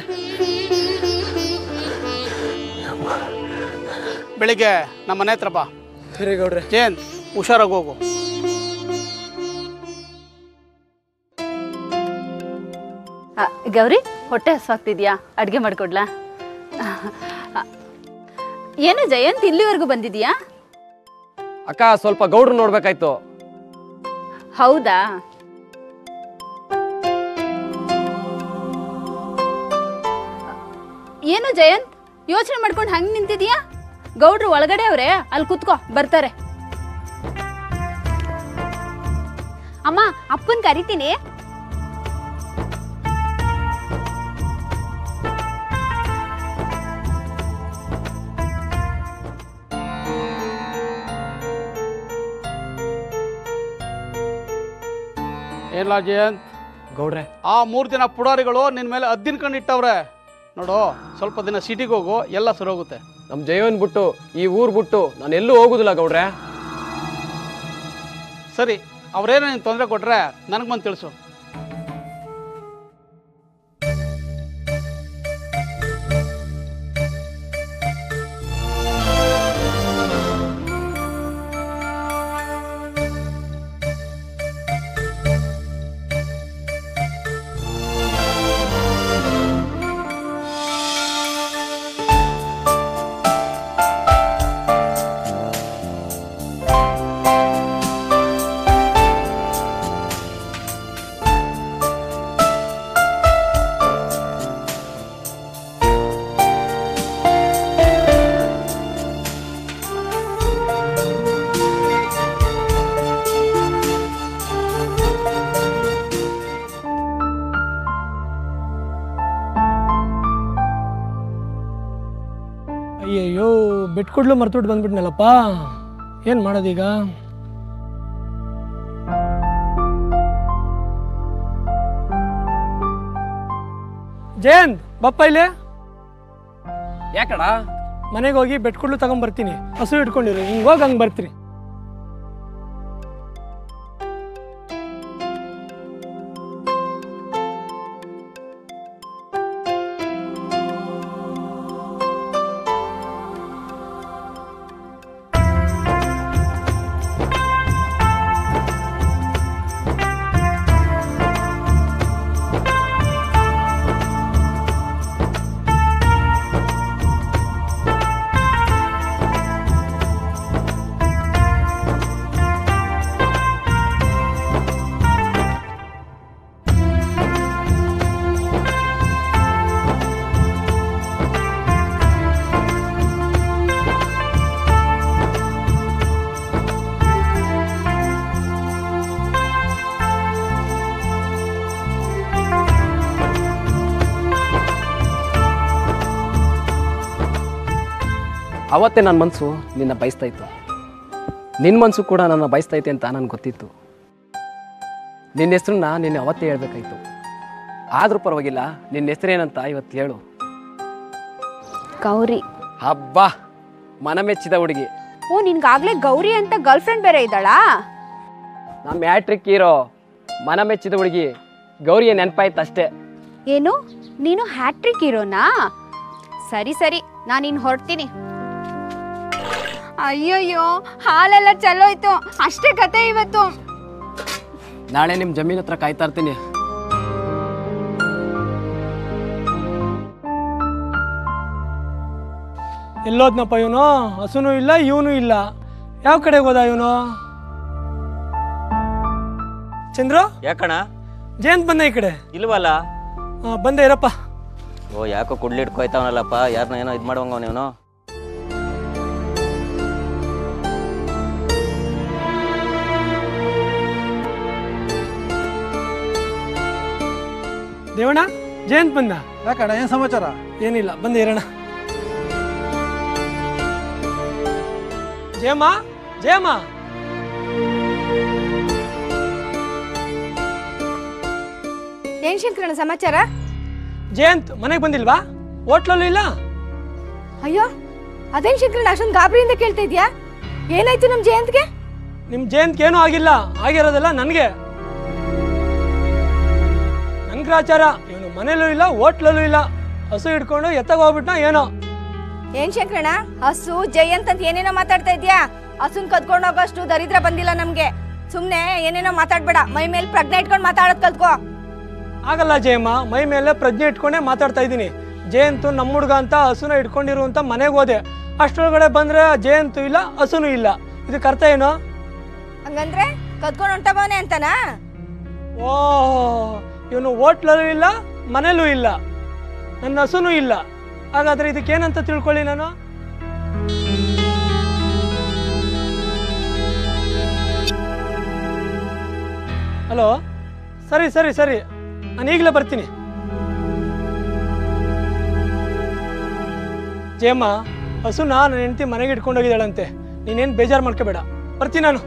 ಬೆಳಿಗ್ಗೆ ನಮ್ಮ ಮನೆ ಹತ್ರ ಬಾ ಸರಿ ಗೌಡ್ರೆ ಜಯಂತ್ ಹುಷಾರಾಗಿ ಹೋಗು ಆ, ಗೌರಿ ಹೊಟ್ಟೆ ಹಸ್ವಾಗ್ತಿದ್ಯಾ ಅಡುಗೆ ಮಾಡ್ಕೊಡ್ಲಾ ಆ, ಏನು ಜಯಂತ್ ಇಲ್ಲಿವರೆಗೂ ಬಂದಿದ್ಯಾ ಅಕ್ಕ ಸ್ವಲ್ಪ ಗೌಡ್ರು ನೋಡ್ಬೇಕಾಯ್ತು ಹೌದಾ ಏನು ಜಯಂತ್ ಯೋಚನೆ ಮಾಡ್ಕೊಂಡು ಹಂಗೆ ನಿಂತಿದ್ಯಾ ಗೌಡ್ರು ಒಳಗಡೆ ಅವ್ರೆ ಅಲ್ಲಿ ಕುತ್ಕೋ ಬರ್ತಾರೆ ಅಮ್ಮ ಅಪ್ಪನ್ ಕರಿತೀನಿ ಏನ್ಲಾ ಜಯಂತ್ ಗೌಡ್ರೆ ಆ ಮೂರು ದಿನ ಪುಡಾರಿಗಳು ನಿನ್ನ ಮೇಲೆ ಹದ್ದಿನ ಕಣ್ಣು ಇಟ್ಟವ್ರೆ ನೋಡು ಸ್ವಲ್ಪ ದಿನ ಸಿಟಿಗೆ ಹೋಗು ಎಲ್ಲ ಸರೋಗುತ್ತೆ ನಮ್ಮ ಜಯವನ್ ಬಿಟ್ಟು ಈ ಊರ್ ಬಿಟ್ಟು ನಾನು ಎಲ್ಲೂ ಹೋಗುದಿಲ್ಲ ಗೌಡ್ರೆ ಸರಿ ಅವ್ರೇನೋ ನೀನು ತೊಂದರೆ ಕೊಟ್ರೆ ನನಗೆ ಬಂದು ತಿಳಿಸು ಅಯ್ಯಯ್ಯೋ ಬಿಟ್ಕೊಡ್ಲು ಮರ್ತುಬಿಟ್ಟು ಬಂದ್ಬಿಟ್ನಲ್ಲಪ್ಪ ಏನು ಮಾಡೋದೀಗ ಜಯಂತ್ ಬಪ್ಪ ಇಲ್ಲಿ ಯಾಕಡ ಮನೆಗೆ ಹೋಗಿ ಬೆಟ್ಕೊಡ್ಲು ತಗೊಂಬರ್ತೀನಿ ಹಸು ಇಟ್ಕೊಂಡಿರು ಹಿಂಗೆ ಹೋಗಿ ಹಂಗೆ ಬರ್ತೀನಿ ಅವತ್ತೇ ನನ್ನ ಮನಸ್ಸು ನಿನ್ನ ಬಯಸ್ತಾ ಇತ್ತು ನಿನ್ನ ಮನಸ್ಸು ಕೂಡ ನನ್ನ ಬಯಸ್ತೈತೆ ಅಂತ ನನಗೆ ಗೊತ್ತಿತ್ತು ನಿನ್ನ ಹೆಸ್ರನ್ನ ನಿನ್ನೆ ಅವತ್ತೇ ಹೇಳ್ಬೇಕಾಯ್ತು ಆದರೂ ಪರವಾಗಿಲ್ಲ ನಿನ್ನ ಹೆಸರೇನಂತ ಇವತ್ತು ಹೇಳು ಗೌರಿ ಹಬ್ಬಾ ಮನ ಮೆಚ್ಚಿದ ಹುಡುಗಿ ಓ ನಿನ್ಗಾಗ್ಲೇ ಗೌರಿ ಅಂತ ಗರ್ಲ್ ಫ್ರೆಂಡ್ ಬೇರೆ ಇದ್ದಾಳಾ ನಮ್ಮ ಮ್ಯಾಟ್ರಿಕ್ ಹೀರೋ ಮನ ಮೆಚ್ಚಿದ ಹುಡುಗಿ ಗೌರಿಯ ನೆನಪಾಯ್ತು ಅಷ್ಟೇ ಏನು ನೀನು ಹ್ಯಾಟ್ರಿಕ್ ಇರೋನಾ ಸರಿ ಸರಿ ನಾನು ಇನ್ನು ಹೊರಡ್ತೀನಿ ಅಯ್ಯಯ್ಯೋ ಹಾಲೆಲ್ಲ ಚಲೋಯ್ತು ಅಷ್ಟೇ ಕತೆ ಇವತ್ತು ನಾಳೆ ನಿಮ್ಮ ಜಮೀನ್ ಹತ್ರ ಕಾಯ್ತಾ ಇರ್ತೀನಿ ಎಲ್ಲೋದ್ನಪ್ಪ ಇವನು ಹಸುನೂ ಇಲ್ಲ ಇವನು ಇಲ್ಲ ಯಾವ ಕಡೆಗೆ ಹೋದ ಇವನು ಚಂದ್ರು ಯಾಕಣ ಜಯಂತ್ ಬಂದ ಈ ಕಡೆ ಇಲ್ವಲ್ಲ ಆ, ಬಂದೆ ಇರಪ್ಪ ಓ ಯಾಕೋ ಕುಡ್ಲಿ ಹಿಡ್ಕೊಯ್ತಾವನಲ್ಲಪ್ಪ ಯಾರನ್ನ ಏನೋ ಇದು ಮಾಡುವಂಗ ನೀನು ದೇವಣ್ಣ ಜಯಂತ್ ಬಂದ ಯಾಕಣ್ಣ ಏನು ಸಮಾಚಾರ ಏನಿಲ್ಲ ಬಂದೆ ಇರೋಣ ಜಯಮ್ಮ ಜಯಮ್ಮ ಏನ್ ಶಂಕರಣ್ಣ ಸಮಾಚಾರ ಜಯಂತ್ ಮನೆಗೆ ಬಂದಿಲ್ವಾ ಹೋಟ್ಲಲ್ಲೂ ಇಲ್ಲ ಅಯ್ಯೋ ಅದೇನ್ ಶಂಕರಣ್ಣ ಅಷ್ಟೊಂದು ಗಾಬರಿಯಿಂದ ಕೇಳ್ತಾ ಇದ್ಯಾ ಏನಾಯ್ತು ನಮ್ ಜಯಂತ್ಗೆ ನಿಮ್ ಜಯಂತ್ ಏನೂ ಆಗಿಲ್ಲ ಆಗಿರೋದೆಲ್ಲ ನನಗೆ ನನ್ ಗ್ರಾಚಾರ ಇವನು ಮನೇಲೂ ಇಲ್ಲ ಹೋಟ್ಲಲ್ಲೂ ಇಲ್ಲ ಹಸು ಹಿಡ್ಕೊಂಡು ಎತ್ತಾಗ ಹೋಗ್ಬಿಟ್ನ ಏನೋ ಏನ್ ಶಂಕರಣ್ಣ ಹಸು ಜಯಂತ್ ಅಂತ ಏನೇನೋ ಮಾತಾಡ್ತಾ ಇದ್ಯಾ ಹಸುನ್ ಕದ್ಕೊಂಡು ಹೋಗೋಷ್ಟು ದರಿದ್ರ ಬಂದಿಲ್ಲ ನಮ್ಗೆ ಸುಮ್ನೆ ಏನೇನೋ ಮಾತಾಡ್ಬೇಡ ಮೈ ಮೇಲೆ ಪ್ರಜ್ಞೆ ಇಟ್ಕೊಂಡು ಮಾತಾಡೋದ್ ಕಲ್ತ್ಕೋ ಆಗಲ್ಲ ಜಯಮ್ಮ ಮೈ ಮೇಲೆ ಪ್ರಜ್ಞೆ ಇಟ್ಕೊಂಡೇ ಮಾತಾಡ್ತಾ ಇದ್ದೀನಿ ಜಯಂತು ನಮ್ಮ ಹುಡುಗ ಅಂತ ಹಸುನ ಇಟ್ಕೊಂಡಿರು ಅಂತ ಮನೆಗೆ ಹೋದೆ ಅಷ್ಟರೊಳಗಡೆ ಬಂದ್ರೆ ಜಯಂತು ಇಲ್ಲ ಹಸುನು ಇಲ್ಲ ಇದಕ್ಕೆ ಅರ್ಥ ಏನು ಹಂಗಂದ್ರೆ ಕದ್ಕೊಂಡು ಹೊಂಟವನೆ ಅಂತನಾ ಓ ಇವನು ಹೋಟ್ಲಲ್ಲೂ ಇಲ್ಲ ಮನೇಲೂ ಇಲ್ಲ ನನ್ನ ಹಸುನೂ ಇಲ್ಲ ಹಾಗಾದ್ರೆ ಇದಕ್ಕೇನಂತ ತಿಳ್ಕೊಳ್ಳಿ ನಾನು ಹಲೋ ಸರಿ ಸರಿ ಸರಿ ನಾನು ಈಗಲೇ ಬರ್ತೀನಿ ಜಯಮ್ಮ ಹಸುನ ನನ್ನ ಹೆಂಡತಿ ಮನೆಗೆ ಇಟ್ಕೊಂಡೋಗಿದ್ದಾಳಂತೆ ನೀನೇನು ಬೇಜಾರು ಮಾಡ್ಕೋಬೇಡ ಬರ್ತೀನಿ ನಾನು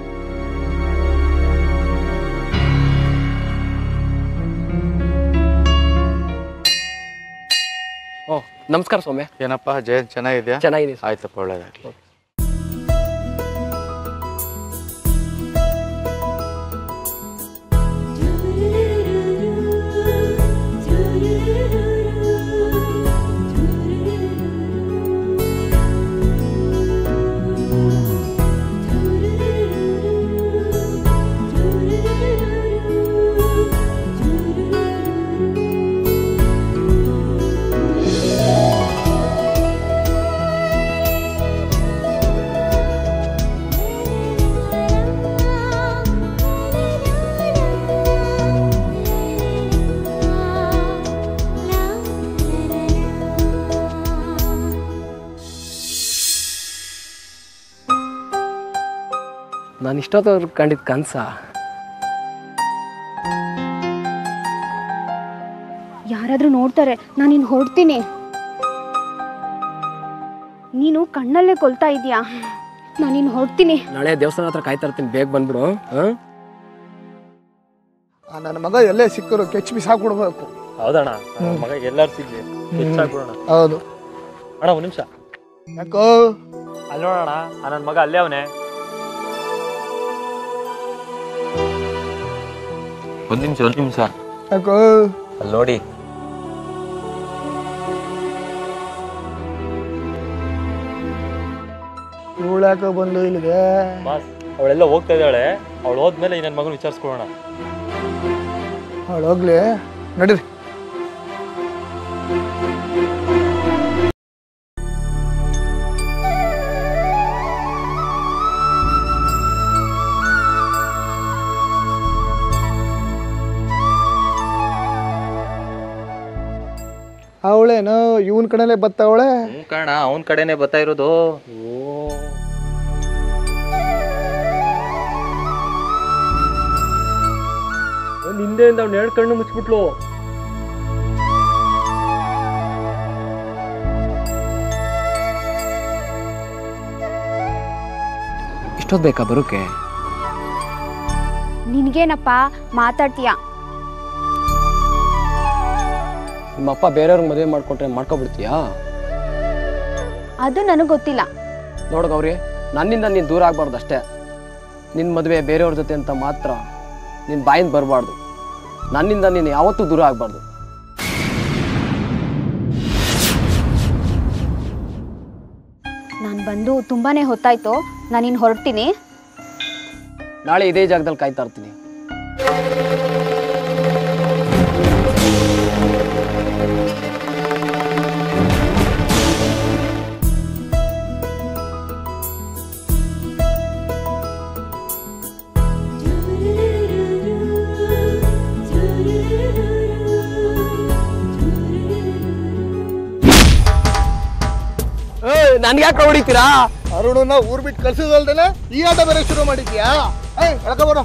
ಓ ನಮಸ್ಕಾರ ಸೌಮ್ಯ ಏನಪ್ಪ ಜಯಂತ್ ಚೆನ್ನಾಗಿದ್ಯಾ ಚೆನ್ನಾಗಿದೆ ಆಯ್ತಪ್ಪ ಒಳ್ಳೇದಾಗ್ಲಿ ನಾನು ಇಷ್ಟೊತ್ತವ್ರು ಕಂಡಿದ್ದ ಕನಸ ಯಾರಾದ್ರೂ ನೋಡ್ತಾರೆ ನಾನು ಇನ್ನು ಹೊರಡ್ತೀನಿ ನೀನು ಕಣ್ಣಲ್ಲೇ ಕೊಲ್ತಾ ಇದೀಯಾ ನಾನು ಇನ್ನು ಹೊರಡ್ತೀನಿ ನಾಳೆ ದೇವಸ್ಥಾನ ಹತ್ರ ಕಾಯ್ತಾ ಇರ್ತೀನಿ ಬೇಗ ಬಂದ್ಬಿಡು ಹಾಂ ನನ್ನ ಮಗ ಎಲ್ಲೇ ಸಿಕ್ಕರು ಕೆಚ್ ಬಿಸಿ ಹಾಕ್ಬಿಡ್ಬೇಕು ಹೌದಣ್ಣ ಹ್ಮ್. ಮಗ ಎಲ್ಲಾರು ಸಿಗ್ಲಿ ಹೆಚ್ಚಾಗ್ಬಿಡೋಣ ಹೌದು ಅಣ್ಣ ಒಂದ್ ನಿಮಿಷ ಯಾಕೋ ಅಲ್ಲಿ ನೋಡೋಣ ನನ್ನ ಮಗ ಅಲ್ಲೇ ಅವನೇ ಒಂದ್ ನಿಮಿಷ ಒಂದ್ ನಿಮಿಷ ಯಾಕೋ ಅಲ್ಲಿ ನೋಡಿ ಇವಳು ಯಾಕೋ ಬಂದು ಇಲ್ಲಿಗೆ ಬಾಸ್ ಅವಳೆಲ್ಲ ಹೋಗ್ತಾ ಇದ್ದಾಳೆ ಅವಳು ಹೋದ್ಮೇಲೆ ನನ್ನ ಮಗನ ವಿಚಾರಿಸ್ಕೊಳ್ಳೋಣ ಅವಳು ಹೋಗ್ಲಿ ನಡೀರಿ ಅವಳೇನೋ ಇವನ್ ಕಡೆಲೆ ಬತ್ತವಳೆ ಹ್ಞೂ ಕಾರಣ ಅವನ ಕಡೆನೆ ಬರ್ತಾ ಇರೋದು ಹಿಂದೆಯಿಂದ ಅವ್ನು ಎರಡು ಕಣ್ಣು ಮುಚ್ಚಿಬಿಟ್ಲು ಇಷ್ಟೊತ್ತು ಬೇಕಾ ಬರೋಕೆ ನಿನ್ಗೇನಪ್ಪ ಮಾತಾಡ್ತೀಯಾ ನಿಮ್ಮಪ್ಪ ಬೇರೆಯವ್ರಿಗೆ ಮದುವೆ ಮಾಡ್ಕೊಟ್ರೆ ಮಾಡ್ಕೊಬಿಡ್ತೀಯಾ ಅದು ನನಗೆ ಗೊತ್ತಿಲ್ಲ ನೋಡು ಗೌರಿ ನನ್ನಿಂದ ನೀನು ದೂರ ಆಗಬಾರ್ದು ಅಷ್ಟೇ ನಿನ್ನ ಮದುವೆ ಬೇರೆಯವ್ರ ಜೊತೆ ಅಂತ ಮಾತ್ರ ನಿನ್ನ ಬಾಯಿಂದ ಬರಬಾರ್ದು ನನ್ನಿಂದ ನೀನು ಯಾವತ್ತೂ ದೂರ ಆಗಬಾರ್ದು ನಾನು ಬಂದು ತುಂಬಾನೇ ಹೊತ್ತಾಯ್ತು ನಾನು ಇನ್ನು ಹೊರಡ್ತೀನಿ ನಾಳೆ ಇದೇ ಜಾಗದಲ್ಲಿ ಕಾಯ್ತಾ ಇರ್ತೀನಿ ನನ್ಗೆ ಯಾಕೆ ಹೊಡಿತೀರಾ ಅರುಣನ ಊರ್ ಬಿಟ್ಟು ಕಳ್ಸಿದಲ್ದೇನೆ ಈ ಆಟ ಬೇರೆ ಶುರು ಮಾಡಿದ್ಯಾ ಏಯ್ ಎಳ್ಕೊ ಬರೋ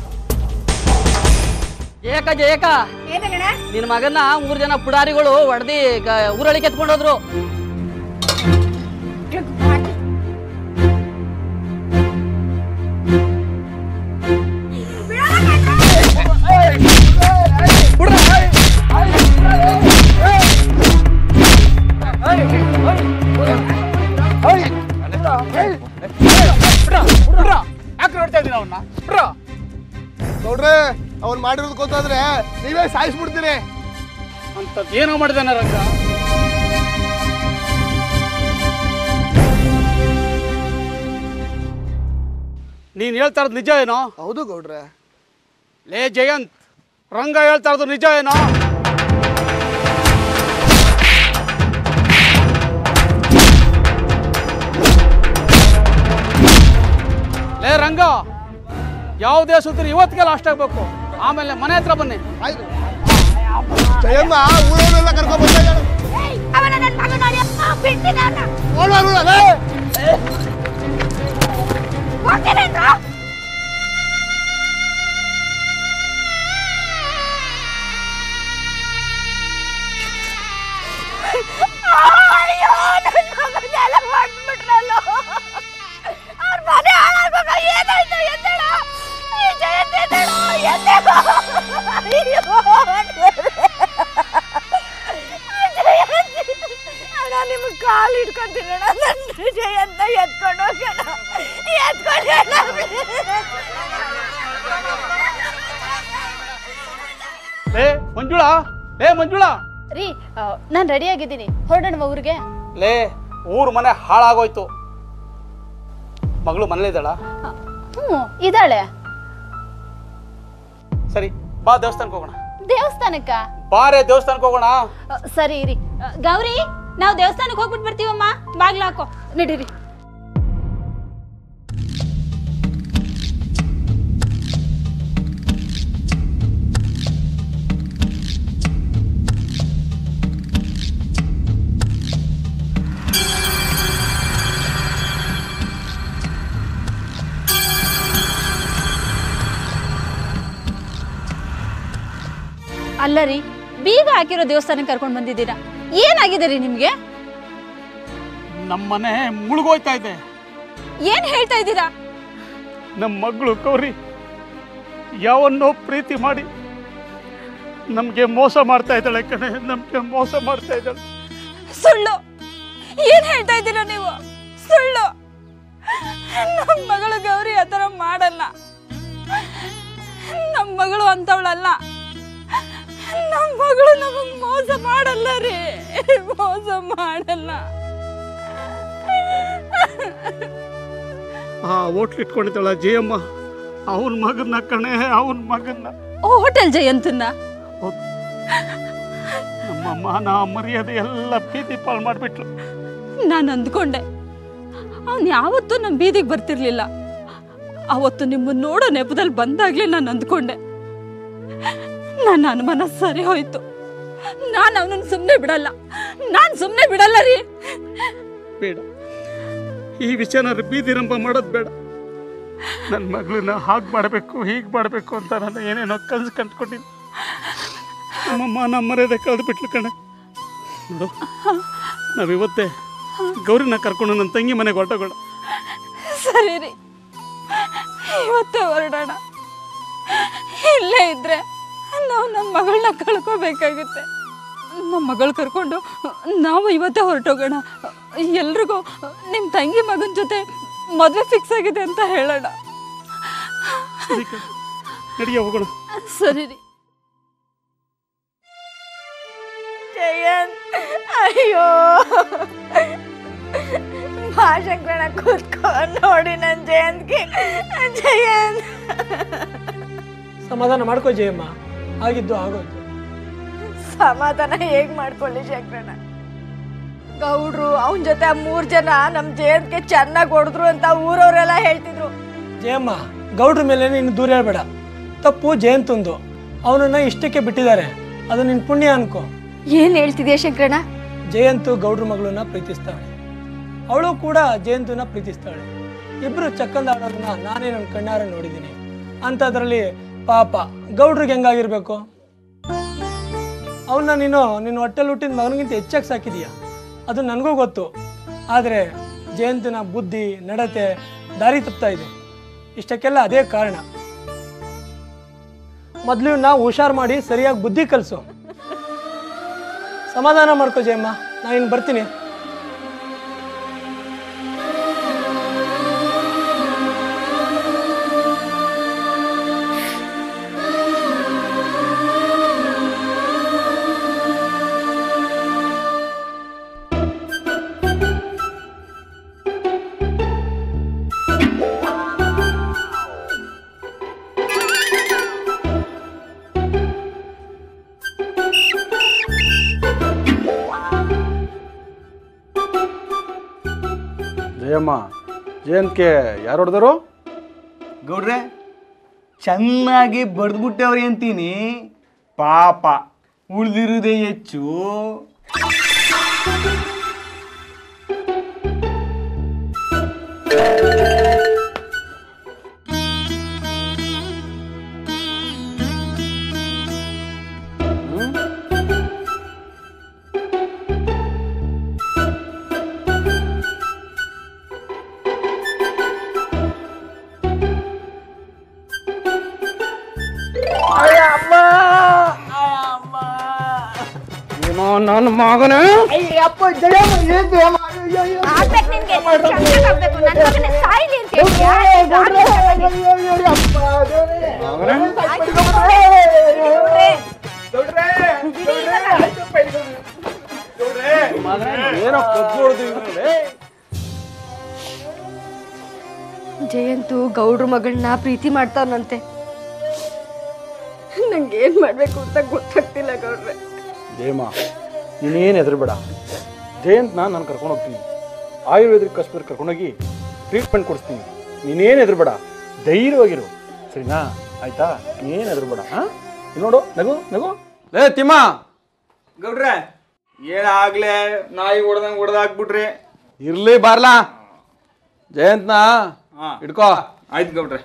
ಜಯಕ ಜಯಕ ನಿನ್ ಮಗನ ಮೂರ್ ಜನ ಪುಡಾರಿಗಳು ಹೊಡೆದಿ ಊರೊಳಗೆ ಎತ್ಕೊಂಡೋದ್ರು ಯಾಕೆ ನೋಡ್ತಾ ಇದ್ದೀರಾ ಅವನ್ನ ಬಿಡ್ರ ನೋಡ್ರೆ ಅವ್ನ್ ಮಾಡಿರೋದು ಗೊತ್ತಾದ್ರೆ ನೀವೇ ಸಾಯಿಸ್ಬಿಡ್ತೀರಿ ಅಂತದ್ ಏನೋ ಮಾಡಿದಾನೆ ರಂಗ ನೀನ್ ಹೇಳ್ತಾ ಇರೋದು ನಿಜ ಏನೋ ಹೌದು ಗೌಡ್ರೆ ಲೇ ಜಯಂತ್ ರಂಗ ಹೇಳ್ತಾ ಇರೋದು ನಿಜ ಏನೋ ಲೇ ರಂಗ ಯಾವುದೇ ಸುದ್ದಿ ಇವತ್ತಿಗೆ ಲಾಸ್ಟ್ ಆಗ್ಬೇಕು ಆಮೇಲೆ ಮನೆ ಹತ್ರ ಬನ್ನಿ ಆಯ್ತು ಜಯಮ್ಮ ಊರವರೆಲ್ಲ ಕರ್ಕೊಂಡ್ ಬರ್ತಾ ಇದ್ದಾಳೆ ಅವನ ನನ್ನ ಮಗ ನೋಡಿ ಬಿಡ್ತೀನಿ ಅವನ ಓಡ್ವಾ, ಓಡ್ವಾ, ಲೇ. ಹೋಗ್ತೀನೇನ್ರ ಅಯ್ಯೋ ನನ್ನ ಮಗನೆಲ್ಲ ಮಾಡ್ಬಿಟ್ರಲ್ಲ ಅವ್ರ ಮನೆ ಹಾಳಾಗೋಗ ಏನಾಯ್ತು ಎದ್ದೇಳ ಈ ಜಯಂತಿ ಎದ್ದೇಳ ಎದ್ದೇಳ ಅಯ್ಯೋ ಜಯಂತಿ ಅಣ್ಣ ನಿಮ್ಗೆ ಕಾಲು ಹಿಡ್ಕೊಂತೀನಿ ಅಣ್ಣ ನನ್ನ ಜಯಂತ ಎತ್ಕೊಂಡು ಹೋಗೋಣ ಎತ್ಕೊಂಡು ಲೇ ಮಂಜುಳಾ ಲೇ ಮಂಜುಳಾ ರೀ ನಾನು ರೆಡಿ ಆಗಿದ್ದೀನಿ ಹೊರಡೋಣ ಊರಿಗೆ ಲೇ ಊರ್ ಮನೆ ಹಾಳಾಗೋಯ್ತು ಮಗಳು ಮನೇಲಿದ್ದಾಳ ಹ್ಞೂ ಇದ್ದಾಳೆ ಸರಿ ಬಾ ದೇವಸ್ಥಾನಕ್ಕೆ ಹೋಗೋಣ ದೇವಸ್ಥಾನಕ್ಕ ಬಾರೇ ದೇವಸ್ಥಾನಕ್ಕೆ ಹೋಗೋಣ ಅ, ಸರಿ ಇರಿ ಅ, ಗೌರಿ ನಾವು ದೇವಸ್ಥಾನಕ್ಕೆ ಹೋಗ್ಬಿಟ್ಟು ಬರ್ತೀವಮ್ಮ ಬಾಗ್ಲ ಹಾಕೋ ನಡೀರಿ ಅಲ್ಲ ರೀ ಬೀಗ ಹಾಕಿರೋ ದೇವಸ್ಥಾನಕ್ಕೆ ಕರ್ಕೊಂಡು ಬಂದಿದ್ದೀರಾ ಏನಾಗಿದೆ ರೀ ನಿಮ್ಗೆ ನಮ್ಮ ಮನೆ ಮುಳುಗೋಯ್ತಾ ಇದೆ ಏನ್ ಹೇಳ್ತಾ ಇದ್ದೀರಾ ನಮ್ಮ ಮಗಳು ಗೌರಿ ಯಾವನ್ನೋ ಪ್ರೀತಿ ಮಾಡಿ ನಮ್ಗೆ ಮೋಸ ಮಾಡ್ತಾ ಇದ್ದಾಳೆ ಕಣೆ ನಮ್ಗೆ ಮೋಸ ಮಾಡ್ತಾ ಇದ್ದಾಳೆ ಸುಳ್ಳು ಏನ್ ಹೇಳ್ತಾ ಇದ್ದೀರಾ ನೀವು ಸುಳ್ಳು ನಮ್ಮ ಮಗಳು ಗೌರಿ ಆ ಥರ ಮಾಡಲ್ಲ ನಮ್ಮ ಮಗಳು ಅಂತವಳಲ್ಲ ನಮ್ಮ ಮಗಳು ನಮಗ್ ಮೋಸ ಮಾಡಲ್ಲ ರೀ ಮೋಸ ಮಾಡಲ್ಲ ಆ ಹೋಟ್ಲ್ ಇಟ್ಕೊಂಡಿದ್ದಾಳ ಜಯಮ್ಮ ಅವನ ಮಗನ್ನ ಕಣೆ ಅವನ ಮಗನ್ನ ಹೋಟೆಲ್ ಜಯಂತನ್ನ ನಮ್ಮ ಮಾನ ಮರ್ಯಾದೆ ಎಲ್ಲ ಬೀದಿ ಪಾಲ್ ಮಾಡ್ಬಿಟ್ಲು ನಾನು ಅಂದ್ಕೊಂಡೆ ಅವನು ಯಾವತ್ತೂ ನಮ್ಮ ಬೀದಿಗೆ ಬರ್ತಿರ್ಲಿಲ್ಲ ಅವತ್ತು ನಿಮ್ಮನ್ನ ನೋಡೋ ನೆಪದಲ್ಲಿ ಬಂದಾಗ್ಲೇ ನಾನು ಅಂದ್ಕೊಂಡೆ ನನ್ನ ಅನುಮಾನ ಸರಿ ಹೋಯ್ತು ನಾನು ಅವನನ್ನ ಸುಮ್ಮನೆ ಬಿಡಲ್ಲ ನಾನು ಸುಮ್ಮನೆ ಬಿಡಲ್ಲ ರೀ ಬೇಡ ಈ ವಿಷಯನ ಬೀದಿ ರಂಪ ಮಾಡೋದು ಬೇಡ ನನ್ನ ಮಗಳನ್ನ ಹಾಗೆ ಮಾಡಬೇಕು ಹೀಗೆ ಮಾಡಬೇಕು ಅಂತ ನಾನು ಏನೇನೋ ಕನಸು ಕಂಡ್ಕೊಂಡಿದ್ದೆ ನಮ್ಮಮ್ಮ ನಮ್ಮ ಮರ್ಯಾದೆ ಕಳೆದು ಬಿಟ್ಲು ಕಣೆ ನೋಡು ನಾವಿವತ್ತೇ ಗೌರಿನ ಕರ್ಕೊಂಡು ನನ್ನ ತಂಗಿ ಮನೆಗೆ ಹೊರಟೋಗೋಣ ಸರಿ ರೀ ಇವತ್ತೇ ಹೊರಡೋಣ ಇಲ್ಲೇ ಇದ್ರೆ ನಾವು ನಮ್ಮ ಮಗಳನ್ನ ಕಳ್ಕೋಬೇಕಾಗುತ್ತೆ ನಮ್ಮ ಮಗಳು ಕರ್ಕೊಂಡು ನಾವು ಇವತ್ತೇ ಹೊರಟೋಗೋಣ ಎಲ್ರಿಗೂ ನಿಮ್ಮ ತಂಗಿ ಮಗನ ಜೊತೆ ಮದುವೆ ಫಿಕ್ಸ್ ಆಗಿದೆ ಅಂತ ಹೇಳೋಣ ನಡಿಯ ಹೋಗೋಣ ಸರಿ ರೀ ಜಯಂತ್ ಅಯ್ಯೋ ಭಾಷಂಕರಣ ಕೂತ್ಕೊಂಡು ನೋಡಿ ನನ್ನ ಜಯಂತ್ಗೆ ಜಯಂತ್ ಸಮಾಧಾನ ಮಾಡ್ಕೋ ಜಯಮ್ಮ ಆಗಿದ್ದು ಆಗೋಯ್ತು ಸಮಾಧಾನ ಹೇಗ್ ಮಾಡ್ಕೊಳ್ಳಿ ಶಂಕರಣ್ಣ ಗೌಡ್ರು ಅವನ ಜೊತೆ ಆ ಮೂರ್ ಜನ ನಮ್ ಜಯಂತ್ಗೆ ಚೆನ್ನಾಗಿ ಹೊಡೆದ್ರು ಅಂತ ಊರವರೆಲ್ಲ ಹೇಳ್ತಿದ್ರು ಜಯಮ್ಮ ಗೌಡ್ರ ಮೇಲೆ ನೀನು ದೂರ ಹೇಳ್ಬೇಡ ತಪ್ಪು ಜಯಂತಂದು ಅವನನ್ನ ಇಷ್ಟಕ್ಕೆ ಬಿಟ್ಟಿದ್ದಾರೆ ಅದು ನಿನ್ ಪುಣ್ಯ ಅನ್ಕೋ ಏನ್ ಹೇಳ್ತಿದ್ಯಾ ಶಂಕರಣ್ಣ ಜಯಂತು ಗೌಡ್ರ ಮಗಳನ್ನ ಪ್ರೀತಿಸ್ತಾಳೆ ಅವಳು ಕೂಡ ಜಯಂತನ ಪ್ರೀತಿಸ್ತಾಳೆ ಇಬ್ರು ಚಕ್ಕಂದ ಆಡೋದನ್ನ ನಾನೇ ನನ್ನ ಕಣ್ಣಾರ ನೋಡಿದ್ದೀನಿ ಅಂಥದ್ರಲ್ಲಿ ಪಾಪ ಗೌಡ್ರಿಗೆ ಹೆಂಗಾಗಿರ್ಬೇಕು ಅವನ್ನ ನೀನು ನಿನ್ನ ಹೊಟ್ಟೆಲ್ ಹುಟ್ಟಿದ ಮಗನಿಗಿಂತ ಹೆಚ್ಚಾಗಿ ಸಾಕಿದೀಯ ಅದು ನನಗೂ ಗೊತ್ತು ಆದರೆ ಜಯಂತನ ಬುದ್ಧಿ ನಡತೆ ದಾರಿ ತಪ್ತಾ ಇದೆ ಇಷ್ಟಕ್ಕೆಲ್ಲ ಅದೇ ಕಾರಣ ಮೊದಲು ನಾವು ಹುಷಾರು ಮಾಡಿ ಸರಿಯಾಗಿ ಬುದ್ಧಿ ಕಲಿಸು ಸಮಾಧಾನ ಮಾಡ್ಕೋ ಜಯಮ್ಮ ನಾನು ಇನ್ನು ಬರ್ತೀನಿ ಜಯಮ್ಮ ಜಯಂತ್ಗೆ ಯಾರು ಹೊಡೆದರು ಗೌಡ್ರೆ ಚೆನ್ನಾಗಿ ಬಡ್ದ್ಬಿಟ್ಟವ್ರಿ ಅಂತೀನಿ ಪಾಪ ಉಳಿದಿರುವುದೇ ಹೆಚ್ಚು ಏನೋ ನನ್ನ ಮಗನ ಆಗ್ಬೇಕು ನಿನ್ಗೆ ಚಂದ ಆಗ್ಬೇಕು ನನ್ನ ಮಗನೇ ಸಾಯ್ಲಿ ಅಂತ ಹೇಳ್ತೀಯಾ? ಏನೋ ಕದ್ಕೊಳ್ದು ಜಯಂತು ಗೌಡ್ರ ಮಗಳನ್ನ ಪ್ರೀತಿ ಮಾಡ್ತಾವನಂತೆ ನಂಗೆ ಏನ್ ಮಾಡ್ಬೇಕು ಅಂತ ಗೊತ್ತಾಗ್ತಿಲ್ಲ ಗೌಡ್ರೆ ಜಯಮ್ಮ ನೀನೇನು ಹೆದರ್ಬೇಡ ಜಯಂತ್ನ ನಾನು ಕರ್ಕೊಂಡು ಹೋಗ್ತೀನಿ ಆಯುರ್ವೇದಿಕ್ ಆಸ್ಪತ್ರೆ ಕರ್ಕೊಂಡೋಗಿ ಟ್ರೀಟ್ಮೆಂಟ್ ಕೊಡಿಸ್ತೀನಿ ನೀನೇನು ಹೆದರ್ಬೇಡ ಧೈರ್ಯವಾಗಿರು ಸರಿನಾ ಆಯ್ತಾ ನೀನೇನು ಹೆದರ್ಬೇಡ ಹಾಂ ನೋಡು ನಗು ನಗು ಲೇ ತಿಮ್ಮ ಗೌಡ್ರೆ ಏನಾಗ್ಲೇ ನಾಯಿ ಹೊಡೆದಂಗೆ ಹೊಡೆದಾಕ್ಬಿಟ್ರಿ ಇರ್ಲಿ ಬಾರ್ಲಾ ಜಯಂತ್ನ ಹಿಡ್ಕೋ ಆಯ್ತು ಗೌಡ್ರೆ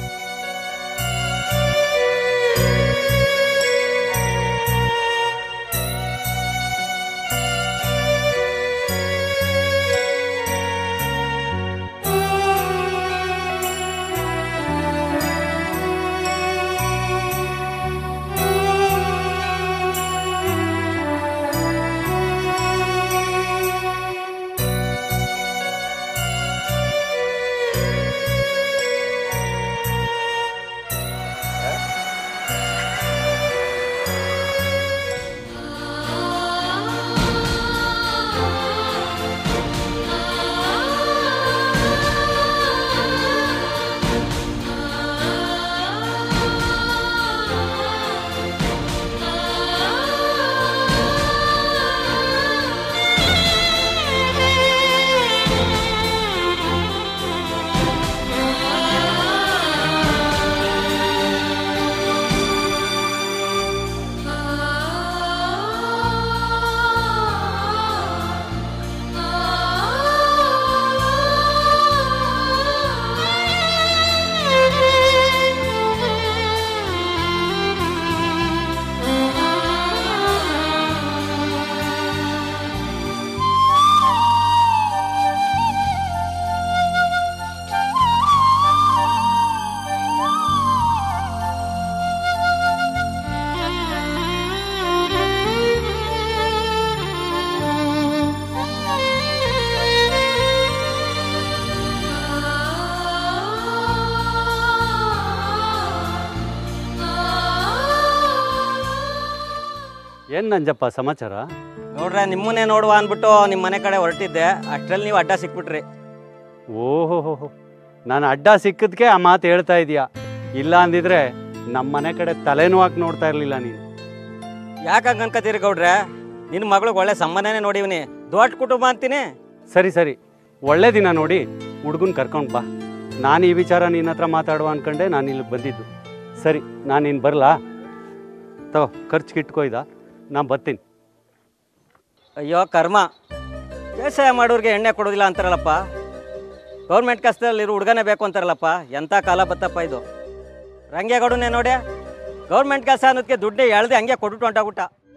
ಏನು ನಂಜಪ್ಪ ಸಮಾಚಾರ ನೋಡ್ರೆ ನಿಮ್ಮನ್ನೇ ನೋಡುವ ಅಂದ್ಬಿಟ್ಟು ನಿಮ್ಮ ಮನೆ ಕಡೆ ಹೊರಟಿದ್ದೆ ಅಷ್ಟರಲ್ಲಿ ನೀವು ಅಡ್ಡ ಸಿಕ್ಬಿಟ್ರಿ ಓಹೋ ನಾನು ಅಡ್ಡ ಸಿಕ್ಕದ್ಕೆ ಆ ಮಾತು ಹೇಳ್ತಾ ಇದೀಯಾ ಇಲ್ಲ ಅಂದಿದ್ರೆ ನಮ್ಮ ಮನೆ ಕಡೆ ತಲೆನೂ ಹಾಕಿ ನೋಡ್ತಾ ಇರಲಿಲ್ಲ ನೀನು ಯಾಕೆ ಹಂಗೆ ಅನ್ಕೋತೀರಿ ಗೌಡ್ರೆ ನಿನ್ನ ಮಗಳಿಗೆ ಒಳ್ಳೆ ಸಂಬಂಧನೇ ನೋಡಿವ್ನಿ ದೊಡ್ಡ ಕುಟುಂಬ ಅಂತೀನಿ ಸರಿ ಸರಿ ಒಳ್ಳೆ ದಿನ ನೋಡಿ ಹುಡುಗನ್ ಕರ್ಕೊಂಡು ಬಾ ನಾನು ಈ ವಿಚಾರ ನಿನ್ನ ಹತ್ರ ಮಾತಾಡುವ ಅನ್ಕೊಂಡೆ ನಾನು ಇಲ್ಲಿಗೆ ಬಂದಿದ್ದು ಸರಿ ನಾನು ಇನ್ನು ಬರಲಾ ತಗೋ ಖರ್ಚಿಗೆ ಇಟ್ಕೊಯ್ದ ನಾನು ಬರ್ತೀನಿ ಅಯ್ಯೋ ಕರ್ಮ ವ್ಯವಸಾಯ ಮಾಡೋರಿಗೆ ಎಣ್ಣೆ ಕೊಡೋದಿಲ್ಲ ಅಂತಾರಲ್ಲಪ್ಪ ಗೌರ್ಮೆಂಟ್ ಕೆಲಸದಲ್ಲಿರೋ ಹುಡುಗನೇ ಬೇಕು ಅಂತಾರಲ್ಲಪ್ಪ ಎಂಥ ಕಾಲ ಬತ್ತಪ್ಪ ಇದು ರಂಗೇಗೌಡನೇ ನೋಡಿ ಗೌರ್ಮೆಂಟ್ ಕೆಲಸ ಅನ್ನೋದಕ್ಕೆ ದುಡ್ಡೇ ಎಳ್ದೆ ಹಂಗೆ ಕೊಟ್ಬಿಟ್ಟು ಹೊಂಟಾಗ್ಬಿಟ್ಟ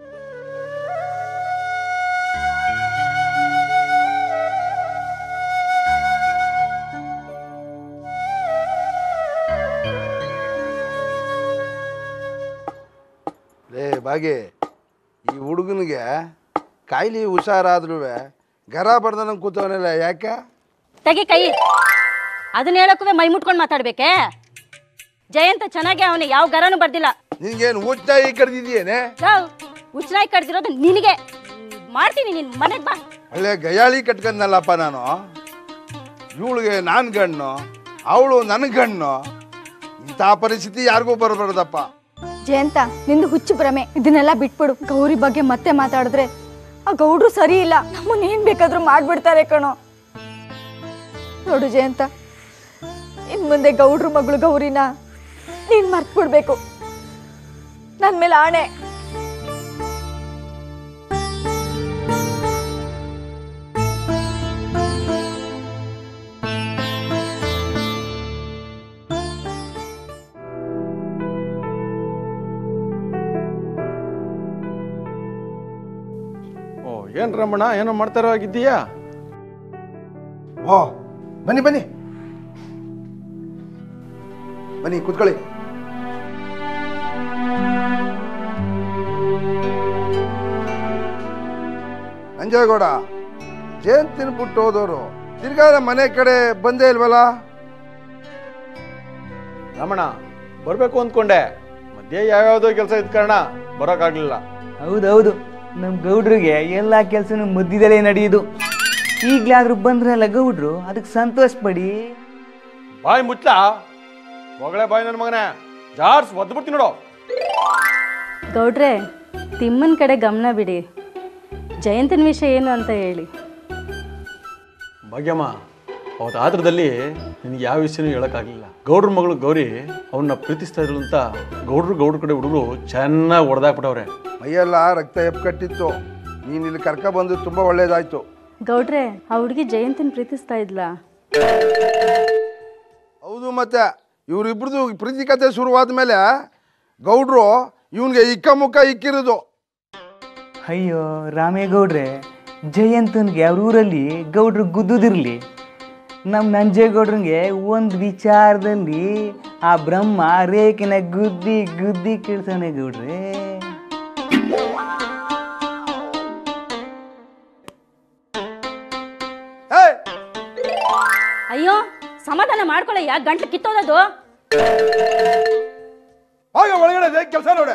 ಲೇ ಬಾಗಿ ಈ ಹುಡುಗನಿಗೆ ಕಾಯಿಲೆ ಹುಷಾರಾದ್ರೂ ಗರ ಬಡ್ದಂಗೆ ಕೂತವನಲ್ಲ ಯಾಕೆ ತೆಗಿ ಕೈ ಅದನ್ನ ಹೇಳಕ್ಕೂ ಮೈ ಮುಟ್ಕೊಂಡು ಮಾತಾಡ್ಬೇಕೆ ಜಯಂತ ಚೆನ್ನಾಗಿ ಅವನು ಯಾವ ಗರನು ಬರ್ದಿಲ್ಲ ನಿನ್ಗೇನು ಊಟ ಕಡ್ದಿದ್ಯೇನೆ ಉಚ್ಚನಾಯಿ ಕಡ್ದಿರೋದು ನಿನಗೆ ಮಾಡ್ತೀನಿ ನಿನ್ ಮನೆಗ್ ಬಾ ಒಳ್ಳೆ ಗಯಾಳಿ ಕಟ್ಕೊಂಡಲ್ಲಪ್ಪ ನಾನು ಇವಳಿಗೆ ನಾನು ಗಣ್ಣು ಅವಳು ನನ್ನ ಗಣ್ಣು ಇಂಥ ಪರಿಸ್ಥಿತಿ ಯಾರಿಗೂ ಬರಬಾರ್ದಪ್ಪ ಜಯಂತ ನಿಂದು ಹುಚ್ಚು ಭ್ರಮೆ ಇದನ್ನೆಲ್ಲ ಬಿಟ್ಬಿಡು ಗೌರಿ ಬಗ್ಗೆ ಮತ್ತೆ ಮಾತಾಡಿದ್ರೆ ಆ ಗೌಡ್ರು ಸರಿ ಇಲ್ಲ ನಮ್ಮನ್ನ ಏನ್ ಬೇಕಾದ್ರೂ ಮಾಡ್ಬಿಡ್ತಾರೆ ಕಣೋ ನೋಡು ಜಯಂತ ಇನ್ ಮುಂದೆ ಗೌಡ್ರು ಮಗಳು ಗೌರಿನ ನೀನ್ ಮರ್ತ್ಬಿಡ್ಬೇಕು ನನ್ ಮೇಲೆ ಆಣೆ ಏನ್ ರಮಣ ಏನೋ ಮಾಡ್ತಾರೋ ಆಗಿದ್ದೀಯಾ ಓ ಬನ್ನಿ ಬನ್ನಿ ಬನ್ನಿ ಕೂತ್ಕೊಳ್ಳಿ ಅಂಜೇಗೌಡ ಜೇನ್ ತಿನ್ಬಿಟ್ಟು ಹೋದವರು ತಿರ್ಗಾ ನಮ್ಮ ಮನೆ ಕಡೆ ಬಂದೇ ಇಲ್ವಲ್ಲ ರಮಣ ಬರ್ಬೇಕು ಅಂದ್ಕೊಂಡೆ ಮಧ್ಯೆ ಯಾವ್ಯಾವ್ದೋ ಕೆಲಸ ಇದ್ ಕಾರಣ ಬರೋಕ್ಕಾಗ್ಲಿಲ್ಲ ಹೌದೌದು ನಮ್ಮ ಗೌಡ್ರಿಗೆ ಎಲ್ಲ ಕೆಲಸನೂ ಮಧ್ಯದಲ್ಲೇ ನಡೆಯುದು ಈಗಲಾದ್ರೂ ಬಂದ್ರಲ್ಲ ಗೌಡ್ರು ಅದಕ್ಕೆ ಸಂತೋಷ ಪಡಿ ಬಾಯ್ ಮುಚ್ಚ ಹೊಗಳೇ ಬಾಯ್ ನನ್ನ ಮಗನೇ ಜಾರ್ಸ್ ಒದ್ದು ಬಿಡ್ತೀನಿ ನೋಡು ಗೌಡ್ರೆ ತಿಮ್ಮನ ಕಡೆ ಗಮನ ಬಿಡಿ ಜಯಂತನ ವಿಷಯ ಏನು ಅಂತ ಹೇಳಿ ಭಾಗ್ಯಮ್ಮ ಅವತ್ತು ಆತ್ರದಲ್ಲಿ ನಿನಗೆ ಯಾವ ವಿಷಯನೂ ಹೇಳೋಕ್ಕಾಗಲಿಲ್ಲ ಗೌಡ್ರ ಮಗಳು ಗೌರಿ ಅವನ್ನ ಪ್ರೀತಿಸ್ತಾ ಇದ್ರು ಅಂತ ಗೌಡ್ರು ಗೌಡ್ರ ಕಡೆ ಹುಡುಗರು ಚೆನ್ನಾಗಿ ಹೊಡೆದಾಕ್ಬಿಟ್ಟವ್ರೆ ಮೈಯೆಲ್ಲ ರಕ್ತ ಎಪ್ಕಟ್ಟಿತ್ತು ನೀನು ಇಲ್ಲಿ ಕರ್ಕ ಬಂದು ತುಂಬ ಒಳ್ಳೇದಾಯ್ತು ಗೌಡ್ರೆ ಆ ಹುಡುಗಿ ಜಯಂತನ ಪ್ರೀತಿಸ್ತಾ ಇದ್ಲಾ ಹೌದು ಮತ್ತೆ ಇವರಿಬ್ರದ್ದು ಪ್ರೀತಿ ಕತೆ ಶುರುವಾದ ಮೇಲೆ ಗೌಡ್ರು ಇವನ್ಗೆ ಇಕ್ಕ ಮುಕ್ಕ ಇಕ್ಕಿರೋದು ಅಯ್ಯೋ ರಾಮೇಗೌಡ್ರೆ ಜಯಂತನ್ಗೆ ಅವ್ರ ಊರಲ್ಲಿ ಗೌಡ್ರು ಗುದ್ದುದಿರ್ಲಿ ನಮ್ಮ ನಂಜೇಗೌಡ್ರಂಗೆ ಒಂದು ವಿಚಾರದಲ್ಲಿ ಆ ಬ್ರಹ್ಮ ರೇಖೆನ ಗುದ್ದಿ ಗುದ್ದಿ ಕೀಳ್ತಾನೆ ಗೌಡ್ರೆ ಅಯ್ಯೋ ಸಮಾಧಾನ ಮಾಡ್ಕೊಳ್ಳಯ್ಯ ಗಂಟ್ಲು ಕಿತ್ತೋದದು ಹೋಗ ಒಳಗಡೆ ಕೆಲಸ ನೋಡ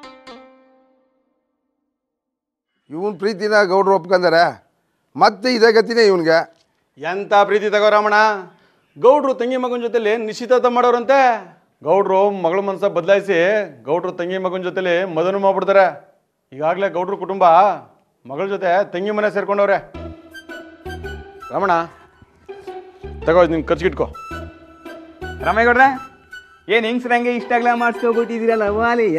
ಇವನ್ ಪ್ರೀತಿನ ಗೌಡ್ರು ಒಪ್ಕೊಂಡಾರೆ ಮತ್ತೆ ಇದೇ ಗತಿನೇ ಇವನ್ಗೆ ಎಂತ ಪ್ರೀತಿ ತಗೋ ರಮಣ ಗೌಡ್ರು ತಂಗಿ ಮಗನ ಜೊತೆಲಿ ನಿಶ್ಚಿತಾರ್ಥ ಮಾಡೋರಂತೆ ಗೌಡ್ರು ಮಗಳ ಮನಸ್ಸ ಬದಲಾಯಿಸಿ ಗೌಡ್ರು ತಂಗಿ ಮಗನ ಜೊತೆಲಿ ಮದನು ಮಾಡ್ಬಿಡ್ತಾರೆ ಈಗಾಗಲೇ ಗೌಡ್ರು ಕುಟುಂಬ ಮಗಳ ಜೊತೆ ತಂಗಿ ಮನೆ ಸೇರ್ಕೊಂಡವ್ರೆ ರಮಣ ತಗೋ ನಿನ್ ಖರ್ಚಿಗಿಟ್ಕೋ ರಾಮೇಗೌಡ್ರೆ ಏನು ಹೆಂಗ್ಸ್ರಂಗೆ ಇಷ್ಟಾಗ್ಲ ಮಾಡಿಸ್ಕೊಬಿಟ್ಟಿದ್ದೀರಲ್ಲ ವಾಲಿಯ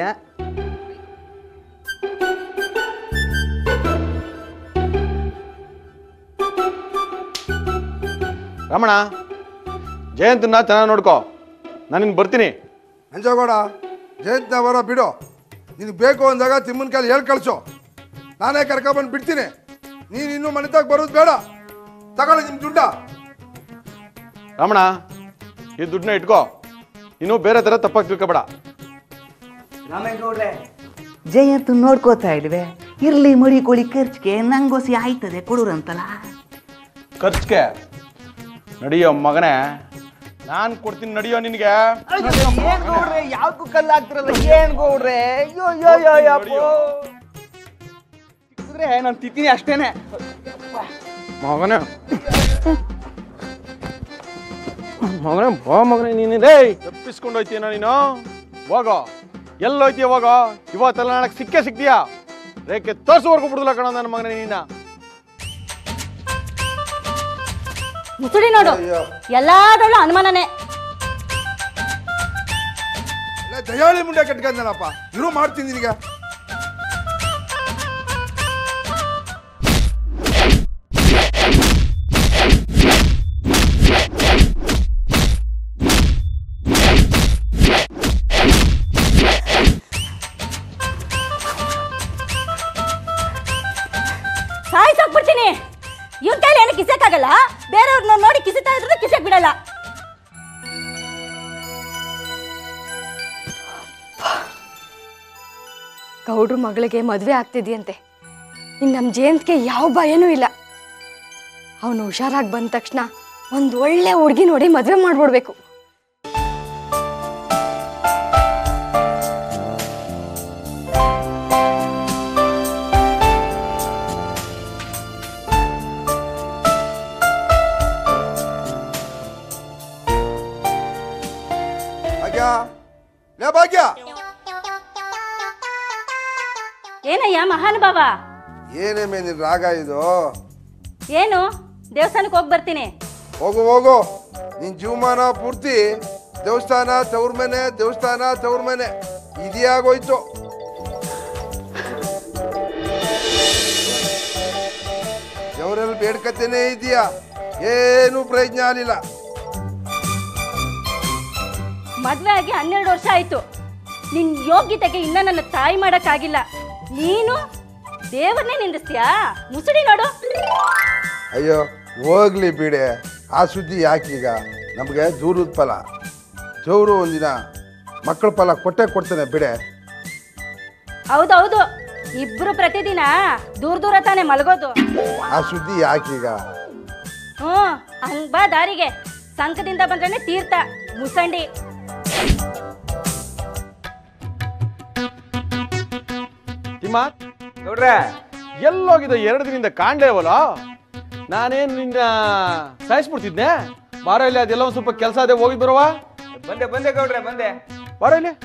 ರಮಣ ಜಯಂತನ್ನ ಚೆನ್ನಾಗಿ ನೋಡ್ಕೋ ನಾನು ಇನ್ನು ಬರ್ತೀನಿ ನಂಜೇಗೌಡ ಜಯಂತ್ನ ಬರೋ ಬಿಡು ನಿನಗೆ ಬೇಕು ಅಂದಾಗ ತಿಮ್ಮನ ಕಾಲ ಹೇಳಿ ಕಳ್ಸು ನಾನೇ ಕರ್ಕೊಬಂದು ಬಿಡ್ತೀನಿ ನೀನು ಇನ್ನೂ ಮನೆತಾಗ ಬರೋದು ಬೇಡ ತಗೊಳ್ಳಿ ನಿಮ್ಮ ದುಡ್ಡ ರಮಣ ಈ ದುಡ್ಡನ್ನ ಇಟ್ಕೋ ನೀನು ಬೇರೆ ಥರ ತಪ್ಪಾಗಿ ತಿಳ್ಕೊಬೇಡ ರಾಮೇಗೌಡ್ರೆ ಜಯಂತ್ ನೋಡ್ಕೋತಾ ಇಲ್ವೇ ಇರ್ಲಿ ಮಡಿ ಕೋಳಿ ಖರ್ಚಿಗೆ ನಂಗೋಸಿ ಆಯ್ತದೆ ಕೊಡುರಂತಲ್ಲ ಖರ್ಚಿಗೆ ನಡಿಯೋ ಮಗನೇ ನಾನು ಕೊಡ್ತೀನಿ ನಡಿಯೋ ನಿನಗೆ ಏನ್ ಗೌಡ್ರೆ ಯಾವ್ದು ಕಲ್ಲು ಹಾಕ್ತಿರಲ್ಲ ಏನ್ ಗೌಡ್ರೆ ಅಯ್ಯೋ ಅಯ್ಯೋ ಅಯ್ಯೋ ಅಯ್ಯೋ ಸಿಕ್ಕಿದ್ರೆ ನಾನು ತಿಂತೀನಿ ಅಷ್ಟೇನೆ ಮಗನೇ ಮಗನೇ ಬಾ ಮಗನೇ ನೀನು ರೇ ತಪ್ಪಿಸ್ಕೊಂಡು ಹೋಯ್ತೀನ ನೀನು ಹೋಗೋ ಎಲ್ಲೋಯ್ತೀಯ ಹೋಗೋ ಇವತ್ತೆಲ್ಲ ನಾಳೆ ಸಿಕ್ಕೇ ಸಿಗ್ತೀಯಾ ರೇಖೆ ತೋರ್ಸುವರೆಗೂ ಬಿಡುದಿಲ್ಲ ಕಣ ನನ್ನ ಮಗನೇ ನೀನ ಮುಸುಡಿ ನೋಡು ಎಲ್ಲಾದ್ರಲ್ಲೂ ಅನುಮಾನನೇ ಇಲ್ಲ ದಯಾಳಿ ಮುಂಡೆ ಕಟ್ಕೊಂಡನಪ್ಪ ಇರು ಮಾಡ್ತೀನಿ ನಿನಗೆ ಸಾಯಿಸೋಗ್ಬಿಡ್ತೀನಿ ಇವ್ನ ಕೈಲಿ ಏನು ಕಿಸಕ್ಕಾಗಲ್ಲ ಬೇರೆಯವ್ರನ್ನ ನೋಡಿ ಕಿಸಿತಾ ಇದ್ರು ಕಿಸಕ್ ಬಿಡಲ್ಲ ಗೌಡ್ರ ಮಗಳಿಗೆ ಮದುವೆ ಆಗ್ತಿದ್ಯಂತೆ ಇನ್ನು ನಮ್ಮ ಜಯಂತ್ಗೆ ಯಾವ ಭಯನೂ ಇಲ್ಲ ಅವನು ಹುಷಾರಾಗಿ ಬಂದ ತಕ್ಷಣ ಒಂದು ಒಳ್ಳೆ ಹುಡುಗಿ ನೋಡಿ ಮದುವೆ ಮಾಡ್ಬಿಡ್ಬೇಕು ಭಾಗ್ಯ ಲೇ ಭಾಗ್ಯ ಏನಯ್ಯ ಮಹಾನುಭಾವ ಏನೇ ಮೇ ನಿನ್ ರಾಗ ಇದು ಏನು ದೇವಸ್ಥಾನಕ್ಕೆ ಹೋಗಿ ಬರ್ತೀನಿ ಹೋಗು ಹೋಗು ನಿನ್ ಜೀವಮಾನ ಪೂರ್ತಿ ದೇವಸ್ಥಾನ ತವ್ರ ಮನೆ ದೇವಸ್ಥಾನ ತವ್ರ ಮನೆ ಇದೇ ಆಗೋಯ್ತು ದೇವರಲ್ಲಿ ಬೇಡ್ಕತೇನೆ ಇದೆಯಾ ಏನು ಪ್ರಯೋಜನ ಆಗಲಿಲ್ಲ ಮದ್ವೆ ಆಗಿ ಹನ್ನೆರಡು ವರ್ಷ ಆಯ್ತು ನಿನ್ ಯೋಗ್ಯತೆಗೆ ಇನ್ನ ನನ್ನ ತಾಯಿ ಮಾಡಕ್ಕಾಗಿಲ್ಲ ನೀನು ದೇವರನ್ನೇ ನಿಂದಿಸ್ತೀಯಾ ಮುಸುಡಿ ನೋಡು ಅಯ್ಯೋ ಹೋಗ್ಲಿ ಬಿಡೆ ಆ ಸುದ್ದಿ ಯಾಕೀಗ ನಮಗೆ ದೂರದ ಫಲ ದೇವರು ಒಂದಿನ ಮಕ್ಕಳ ಫಲ ಕೊಟ್ಟೆ ಕೊಡ್ತಾನೆ ಬಿಡೆ ಹೌದೌದು ಇಬ್ರು ಪ್ರತಿದಿನ ದೂರ ದೂರ ತಾನೇ ಮಲಗೋದು ಆ ಸುದ್ದಿ ಯಾಕೀಗ ಹ್ಞೂ ಹಂಗ್ ಬಾ ದಾರಿಗೆ ಸಂಕದಿಂದ ಬಂದ್ರೆ ತೀರ್ಥ ಮುಸಂಡಿ ತಿಮ್ಮ ನೋಡ್ರೆ ಎಲ್ಲೋಗಿದ್ದ ಎರಡು ದಿನದಿಂದ ಕಾಣ್ಲೇ ಅವಲ್ಲ ನಾನೇನು ನಿನ್ನ ಸಾಯಿಸ್ಬಿಡ್ತಿದ್ನೆ ಬಾರೋ ಇಲ್ಲಿ ಅದೆಲ್ಲ ಒಂದು ಸ್ವಲ್ಪ ಕೆಲಸ ಅದೇ ಹೋಗಿ ಬರುವ ಬಂದೆ ಬಂದೆ ಗೌಡ್ರೆ ಬಂದೆ ಬಾರೋ ಇಲ್ಲಿ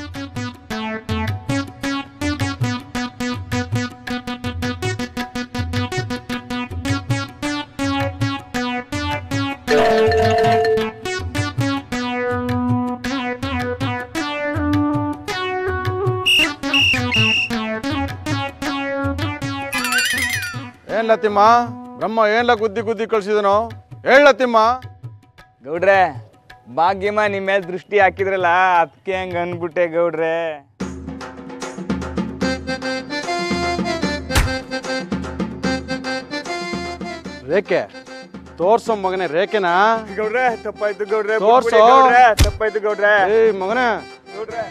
ಏನ್ಲ ತಿಮ್ಮ ಬ್ರಹ್ಮ ಏನ್ಲ ಗುದ್ದಿ ಗುದ್ದಿ ಕಳ್ಸಿದನೋ ಹೇಳ ತಿಮ್ಮ ಗೌಡ್ರೆ ಭಾಗ್ಯಮ್ಮ ನಿಮ್ಮ ಮೇಲೆ ದೃಷ್ಟಿ ಹಾಕಿದ್ರಲ್ಲ ಅದಕ್ಕೆ ಹಂಗ ಅನ್ಬಿಟ್ಟೆ ಗೌಡ್ರೆ ರೇಖೆ ತೋರ್ಸೋ ಮಗನೇ ರೇಖೆನಾ ಗೌಡ್ರೆ ತಪ್ಪಾಯ್ತು ಗೌಡ್ರೆ ತೋರ್ಸು. ಬಿಟ್ಬಿಡಿ ಗೌಡ್ರೆ ತಪ್ಪಾಯ್ತು ಗೌಡ್ರೆ ಏಯ್ ಮಗನೇ ಗೌಡ್ರೆ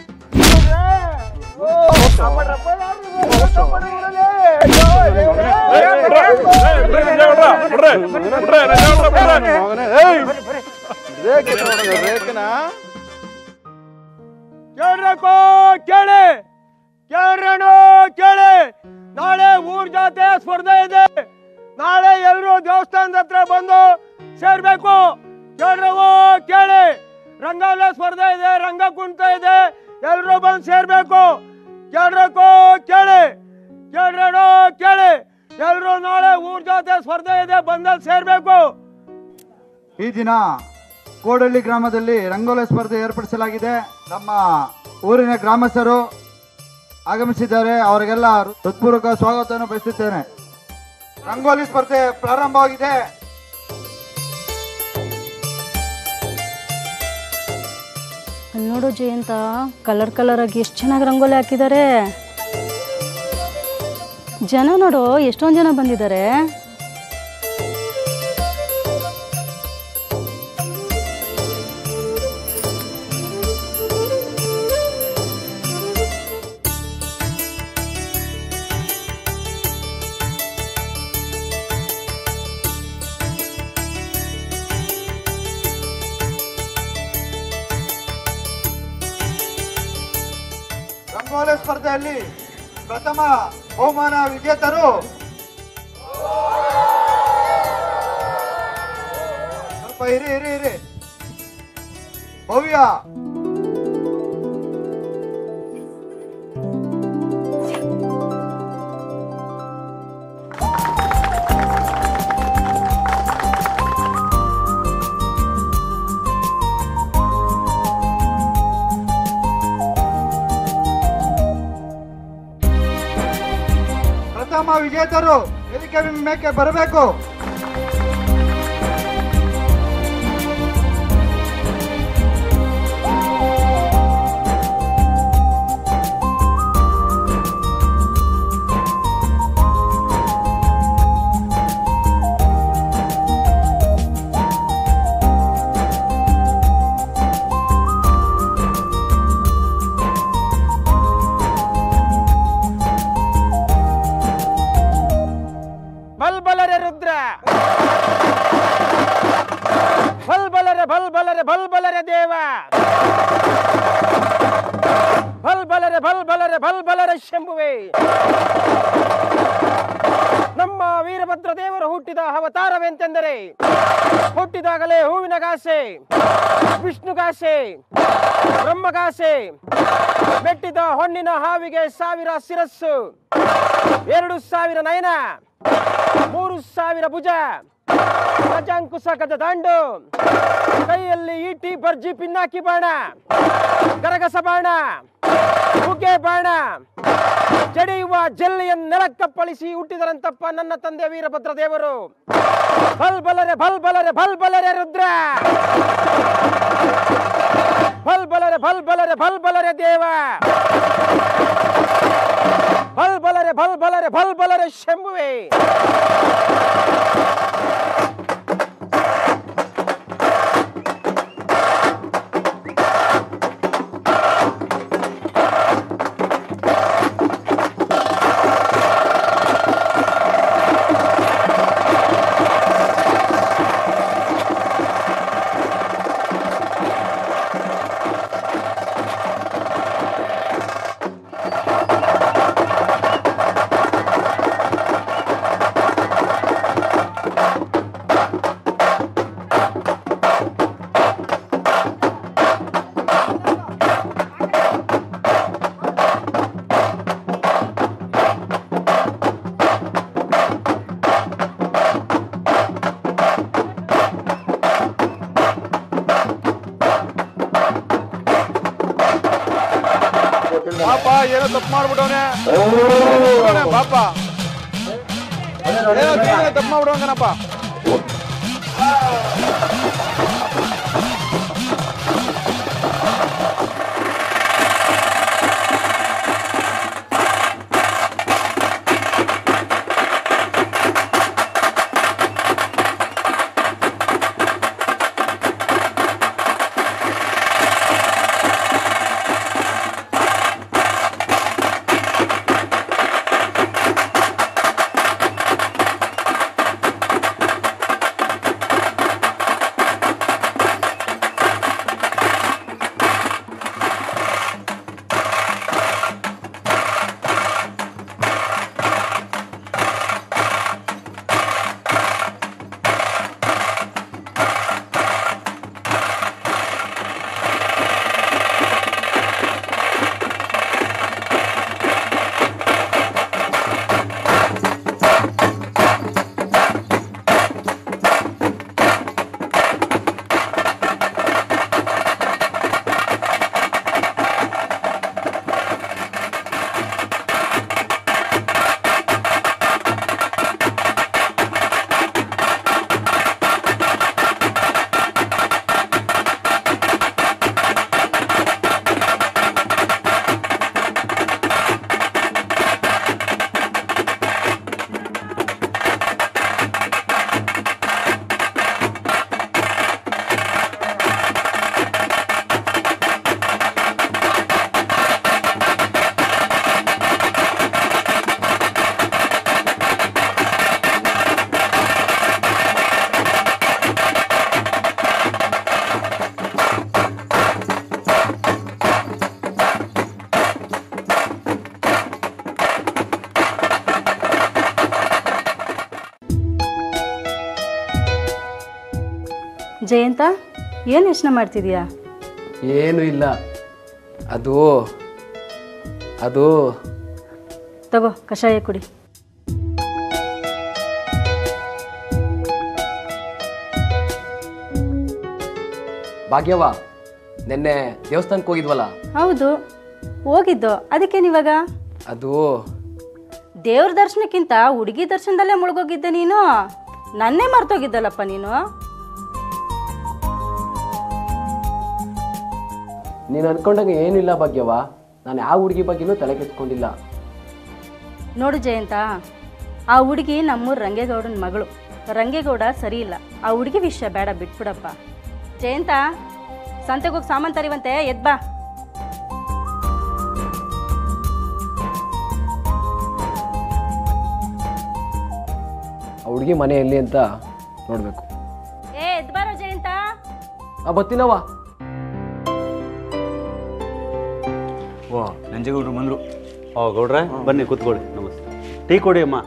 ಮಗನೇ ಏಯ್ ರೇಖೆ ನೋಡೋದು ರೇಖೆನಾ ಕೇಳ್ರಕ್ಕೋ ಕೇಳಿ ಕೇಳ್ರಣ ಕೇಳಿ ನಾಳೆ ಊರ್ ಜಾತೆ ಸ್ಪರ್ಧೆ ಇದೆ ನಾಳೆ ಎಲ್ಲರೂ ದೇವಸ್ಥಾನದ ಹತ್ರ ಬಂದು ಸೇರ್ಬೇಕು ಕೇಳ್ರವೋ ಕೇಳಿ ರಂಗಾಲ ಸ್ಪರ್ಧೆ ಇದೆ ರಂಗ ಕುಂತ ಇದೆ ಎಲ್ಲರೂ ಬಂದು ಸೇರ್ಬೇಕು ಕೇಳ್ರಕ್ಕೋ ಕೇಳಿ ಕೇಳ್ರಣ ಕೇಳಿ ಎಲ್ಲರೂ ನಾಳೆ ಊರ್ ಜಾತೆ ಸ್ಪರ್ಧೆ ಇದೆ ಬಂದಲ್ಲಿ ಸೇರ್ಬೇಕು ಈ ದಿನ ಕೋಡಳ್ಳಿ ಗ್ರಾಮದಲ್ಲಿ ರಂಗೋಲಿ ಸ್ಪರ್ಧೆ ಏರ್ಪಡಿಸಲಾಗಿದೆ ನಮ್ಮ ಊರಿನ ಗ್ರಾಮಸ್ಥರು ಆಗಮಿಸಿದ್ದಾರೆ ಅವರಿಗೆಲ್ಲ ಹೃತ್ಪೂರ್ವಕ ಸ್ವಾಗತವನ್ನು ಬಯಸುತ್ತೇನೆ ರಂಗೋಲಿ ಸ್ಪರ್ಧೆ ಪ್ರಾರಂಭವಾಗಿದೆ ಅಲ್ಲಿ ನೋಡು ಜಯಂತ ಕಲರ್ ಕಲರ್ ಆಗಿ ಎಷ್ಟು ಚೆನ್ನಾಗಿ ರಂಗೋಲಿ ಹಾಕಿದ್ದಾರೆ ಜನ ನೋಡು ಎಷ್ಟೊಂದು ಜನ ಬಂದಿದ್ದಾರೆ ರಂಗೋಲಿ ಸ್ಪರ್ಧೆಯಲ್ಲಿ ಪ್ರಥಮ ಬಹುಮಾನ ವಿಜೇತರು ಸ್ವಲ್ಪ ಇರಿ ಇರಿ ಇರಿ ಭವ್ಯ ಪ್ರಥಮ ವಿಜೇತರು ವೇದಿಕೆ ಮೇಕೆ ಬರಬೇಕು ಬಲ್ಬಲರೆ ರುದ್ರ ಬಲ್ಬಲರೆ ಬಲ್ಬಲರೆ ಬಲ್ಬಲರೆ ದೇವ ಬಲ್ಬಲರೆ ಬಲ್ಬಲರೆ ಬಲ್ಬಲರೆ ಶಂಭುವೆ ನಮ್ಮ ವೀರಭದ್ರ ದೇವರು ಹುಟ್ಟಿದ ಅವತಾರವೆಂತೆಂದರೆ ಹುಟ್ಟಿದಾಗಲೇ ಹೂವಿನ ಗಾಸೆ ವಿಷ್ಣುಗಾಸೆ ಬ್ರಹ್ಮಗಾಸೆ ಮೆಟ್ಟಿದ ಹೊನ್ನಿನ ಹಾವಿಗೆ ಸಾವಿರ ಶಿರಸ್ಸು ಎರಡು ಸಾವಿರ ನಯನ ಮೂರು ಸಾವಿರ ಭುಜ ಗಜಾಂಕುಶ ಗಜ ದಾಂಡು ಕೈಯಲ್ಲಿ ಈಟಿ ಬರ್ಜಿ ಪಿನ್ನಾಕಿ ಬಾಣ ಗರಗಸ ಬಾಣ ಮುಗೆ ಬಾಣ ಜಡಿಯುವ ಜಲ್ಲಿಯನ್ನು ನೆಲಕ್ಕಪ್ಪಳಿಸಿ ಹುಟ್ಟಿದರಂತಪ್ಪ ನನ್ನ ತಂದೆ ವೀರಭದ್ರ ದೇವರು ಬಲ್ಬಲರೆ ಬಲ್ಬಲರೆ ಬಲ್ಬಲರೆ ರುದ್ರ ಬಲ್ಬಲರೆ ಭಲ್ ಬಲರೆ ಭಲ್ ಬಲರೆ ದೇವ ಭಲ್ ಬಲರೆ ಭಲ್ ಬಲರೆ ಭಲ್ ಬಲರೆ ಶಂಭುವೆ ಪಾಪ ಏನೋ ತಪ್ಪು ಮಾಡ್ಬಿಟ್ಟವನೆ ಪಾಪ ಏನೋ ಜೀವನ ತಪ್ಪು ಮಾಡ್ಬಿಟ್ಟವನಪ್ಪ ಜಯಂತ ಏನು ಯೋಚನೆ ಮಾಡ್ತಿದ್ಯಾ ಏನೂ ಇಲ್ಲ ಅದು ಅದು ತಗೋ ಕಷಾಯ ಕುಡಿ ಭಾಗ್ಯವ ನಿನ್ನೆ ದೇವಸ್ಥಾನಕ್ಕೆ ಹೋಗಿದ್ವಲ್ಲ ಹೌದು ಹೋಗಿದ್ದು ಅದಕ್ಕೇನಿವಾಗ ಅದು ದೇವ್ರ ದರ್ಶನಕ್ಕಿಂತ ಹುಡುಗಿ ದರ್ಶನದಲ್ಲೇ ಮುಳುಗೋಗಿದ್ದೆ ನೀನು ನನ್ನೇ ಮರ್ತೋಗಿದ್ದಲ್ಲಪ್ಪ ನೀನು ನೀನು ಅನ್ಕೊಂಡಂಗೆ ಏನಿಲ್ಲ ಭಾಗ್ಯವ ನಾನು ಯಾವ ಹುಡುಗಿ ಬಗ್ಗೆನೂ ತಲೆ ಕೆತ್ಕೊಂಡಿಲ್ಲ ನೋಡು ಜಯಂತ ಆ ಹುಡುಗಿ ನಮ್ಮೂರ ರಂಗೇಗೌಡನ ಮಗಳು ರಂಗೇಗೌಡ ಸರಿ ಇಲ್ಲ ಆ ಹುಡುಗಿ ವಿಷಯ ಬೇಡ ಬಿಟ್ಬಿಡಪ್ಪ ಜಯಂತ ಸಂತೆಗೆ ಹೋಗಿ ಸಾಮಾನು ತರಿವಂತೆ ಎದ್ ಬಾ ಆ ಹುಡುಗಿ ಮನೆ ಎಲ್ಲಿ ಅಂತ ನೋಡಬೇಕು ಏ ಎದ್ ಬಾರೋ ಜಯಂತ ಆ ಬತ್ತಿನವ ಓ ನಂಜೇಗೌಡರು ಬಂದರು ಓ ಗೌಡ್ರೆ ಬನ್ನಿ ಕೂತ್ಕೊಳ್ಳಿ ನಮಸ್ತೆ ಟೀ ಕೊಡಿ ಅಮ್ಮ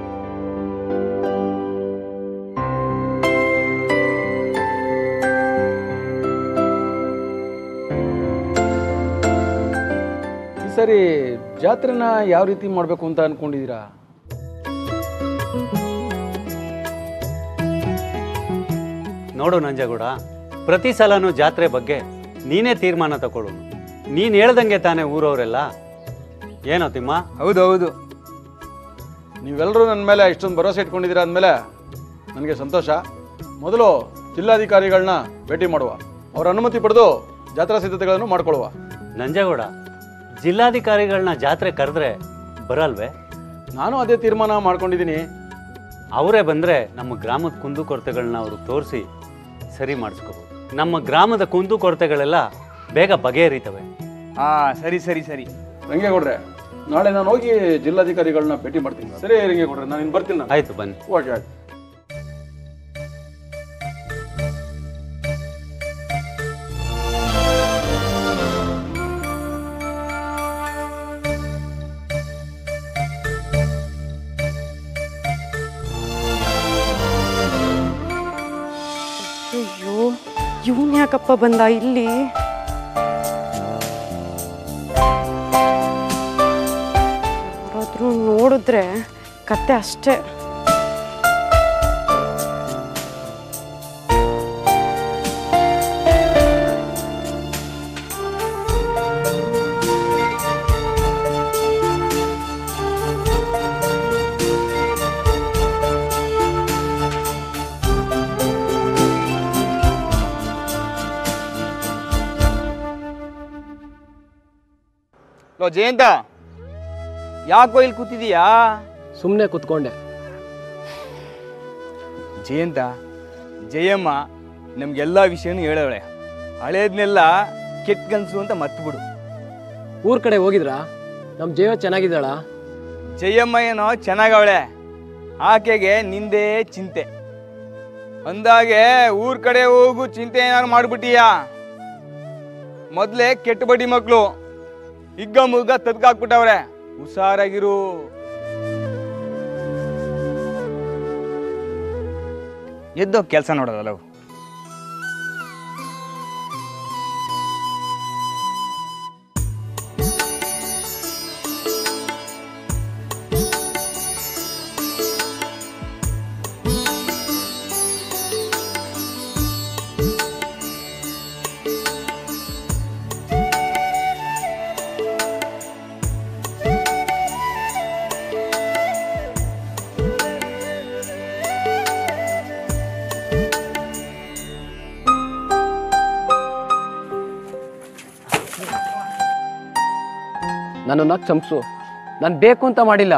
ಈ ಸರಿ ಜಾತ್ರೆನ ಯಾವ ರೀತಿ ಮಾಡಬೇಕು ಅಂತ ಅನ್ಕೊಂಡಿದ್ದೀರಾ ನೋಡು ನಂಜೇಗೌಡ ಪ್ರತಿ ಸಲನೂ ಜಾತ್ರೆ ಬಗ್ಗೆ ನೀನೇ ತೀರ್ಮಾನ ತಗೊಳ್ಳು ನೀನು ಹೇಳ್ದಂಗೆ ತಾನೇ ಊರವರೆಲ್ಲ ಏನೋ ತಿಮ್ಮ ಹೌದು ಹೌದು ನೀವೆಲ್ಲರೂ ನನ್ನ ಮೇಲೆ ಇಷ್ಟೊಂದು ಭರವಸೆ ಇಟ್ಕೊಂಡಿದ್ದೀರಾ ಅಂದಮೇಲೆ ನನಗೆ ಸಂತೋಷ ಮೊದಲು ಜಿಲ್ಲಾಧಿಕಾರಿಗಳನ್ನ ಭೇಟಿ ಮಾಡುವ ಅವರ ಅನುಮತಿ ಪಡೆದು ಜಾತ್ರಾ ಸಿದ್ಧತೆಗಳನ್ನು ಮಾಡ್ಕೊಳ್ಳುವ ನಂಜೇಗೌಡ ಜಿಲ್ಲಾಧಿಕಾರಿಗಳನ್ನ ಜಾತ್ರೆ ಕರೆದ್ರೆ ಬರಲ್ವೇ ನಾನು ಅದೇ ತೀರ್ಮಾನ ಮಾಡ್ಕೊಂಡಿದ್ದೀನಿ ಅವರೇ ಬಂದರೆ ನಮ್ಮ ಗ್ರಾಮದ ಕುಂದುಕೊರತೆಗಳನ್ನ ಅವರು ತೋರಿಸಿ ಸರಿ ಮಾಡಿಸ್ಕೋಬೋದು ನಮ್ಮ ಗ್ರಾಮದ ಕುಂದುಕೊರತೆಗಳೆಲ್ಲ ಬೇಗ ಬಗೆಹರಿತವೆ ಹಾ ಸರಿ ಸರಿ ಸರಿ ರಂಗೇಗೌಡ್ರೆ ನಾಳೆ ನಾನು ಹೋಗಿ ಜಿಲ್ಲಾಧಿಕಾರಿಗಳನ್ನ ಭೇಟಿ ಮಾಡ್ತೀನಿ ಸರಿ ರಂಗೇಗೌಡ್ರೆ ನಾನು ಇನ್ನು ಬರ್ತೀನಿ ನಾನು ಆಯ್ತು ಬನ್ನಿ ಓಕೆ ಆಯ್ತು ಅಯ್ಯೋ ಇವನ್ ಯಾಕಪ್ಪ ಬಂದ ಇಲ್ಲಿ ಯಾರಾದ್ರೂ ನೋಡಿದ್ರೆ ಕತೆ ಅಷ್ಟೇ ಲೋ ಜಯಂತ ಯಾಕೋ ಇಲ್ಲಿ ಕೂತಿದೀಯಾ ಸುಮ್ಮನೆ ಕೂತ್ಕೊಂಡೆ ಜಯಂತ ಜಯಮ್ಮ ನಮ್ಗೆಲ್ಲ ವಿಷಯನೂ ಹೇಳವಳೆ ಹಳೇದ್ನೆಲ್ಲ ಕೆಟ್ಟ ಕನ್ಸು ಅಂತ ಮರ್ತ್ಬಿಡು ಊರ್ ಕಡೆ ಹೋಗಿದ್ರಾ ನಮ್ಮ ಜೀವ ಚೆನ್ನಾಗಿದ್ದಾಳ ಜಯಮ್ಮ ಏನೋ ಚೆನ್ನಾಗವಳೆ ಆಕೆಗೆ ನಿಂದೇ ಚಿಂತೆ ಅಂದಾಗೆ ಊರ್ ಕಡೆ ಹೋಗು ಚಿಂತೆ ಏನಾರು ಮಾಡ್ಬಿಟ್ಟಿಯಾ ಮೊದ್ಲೇ ಕೆಟ್ಟ ಬಡ್ಡಿ ಮಕ್ಳು ಹಿಗ್ಗ ಮುಗ್ಗ ತದ್ಕಾಕ್ಬಿಟ್ಟವ್ರೆ ಹುಷಾರಾಗಿರು ಎದ್ದೋ ಕೆಲಸ ನೋಡೋದಲ್ಲ ಅವು. ನನ್ನನ್ನ ಕ್ಷಮಿಸು ನಾನು ಬೇಕು ಅಂತ ಮಾಡಿಲ್ಲ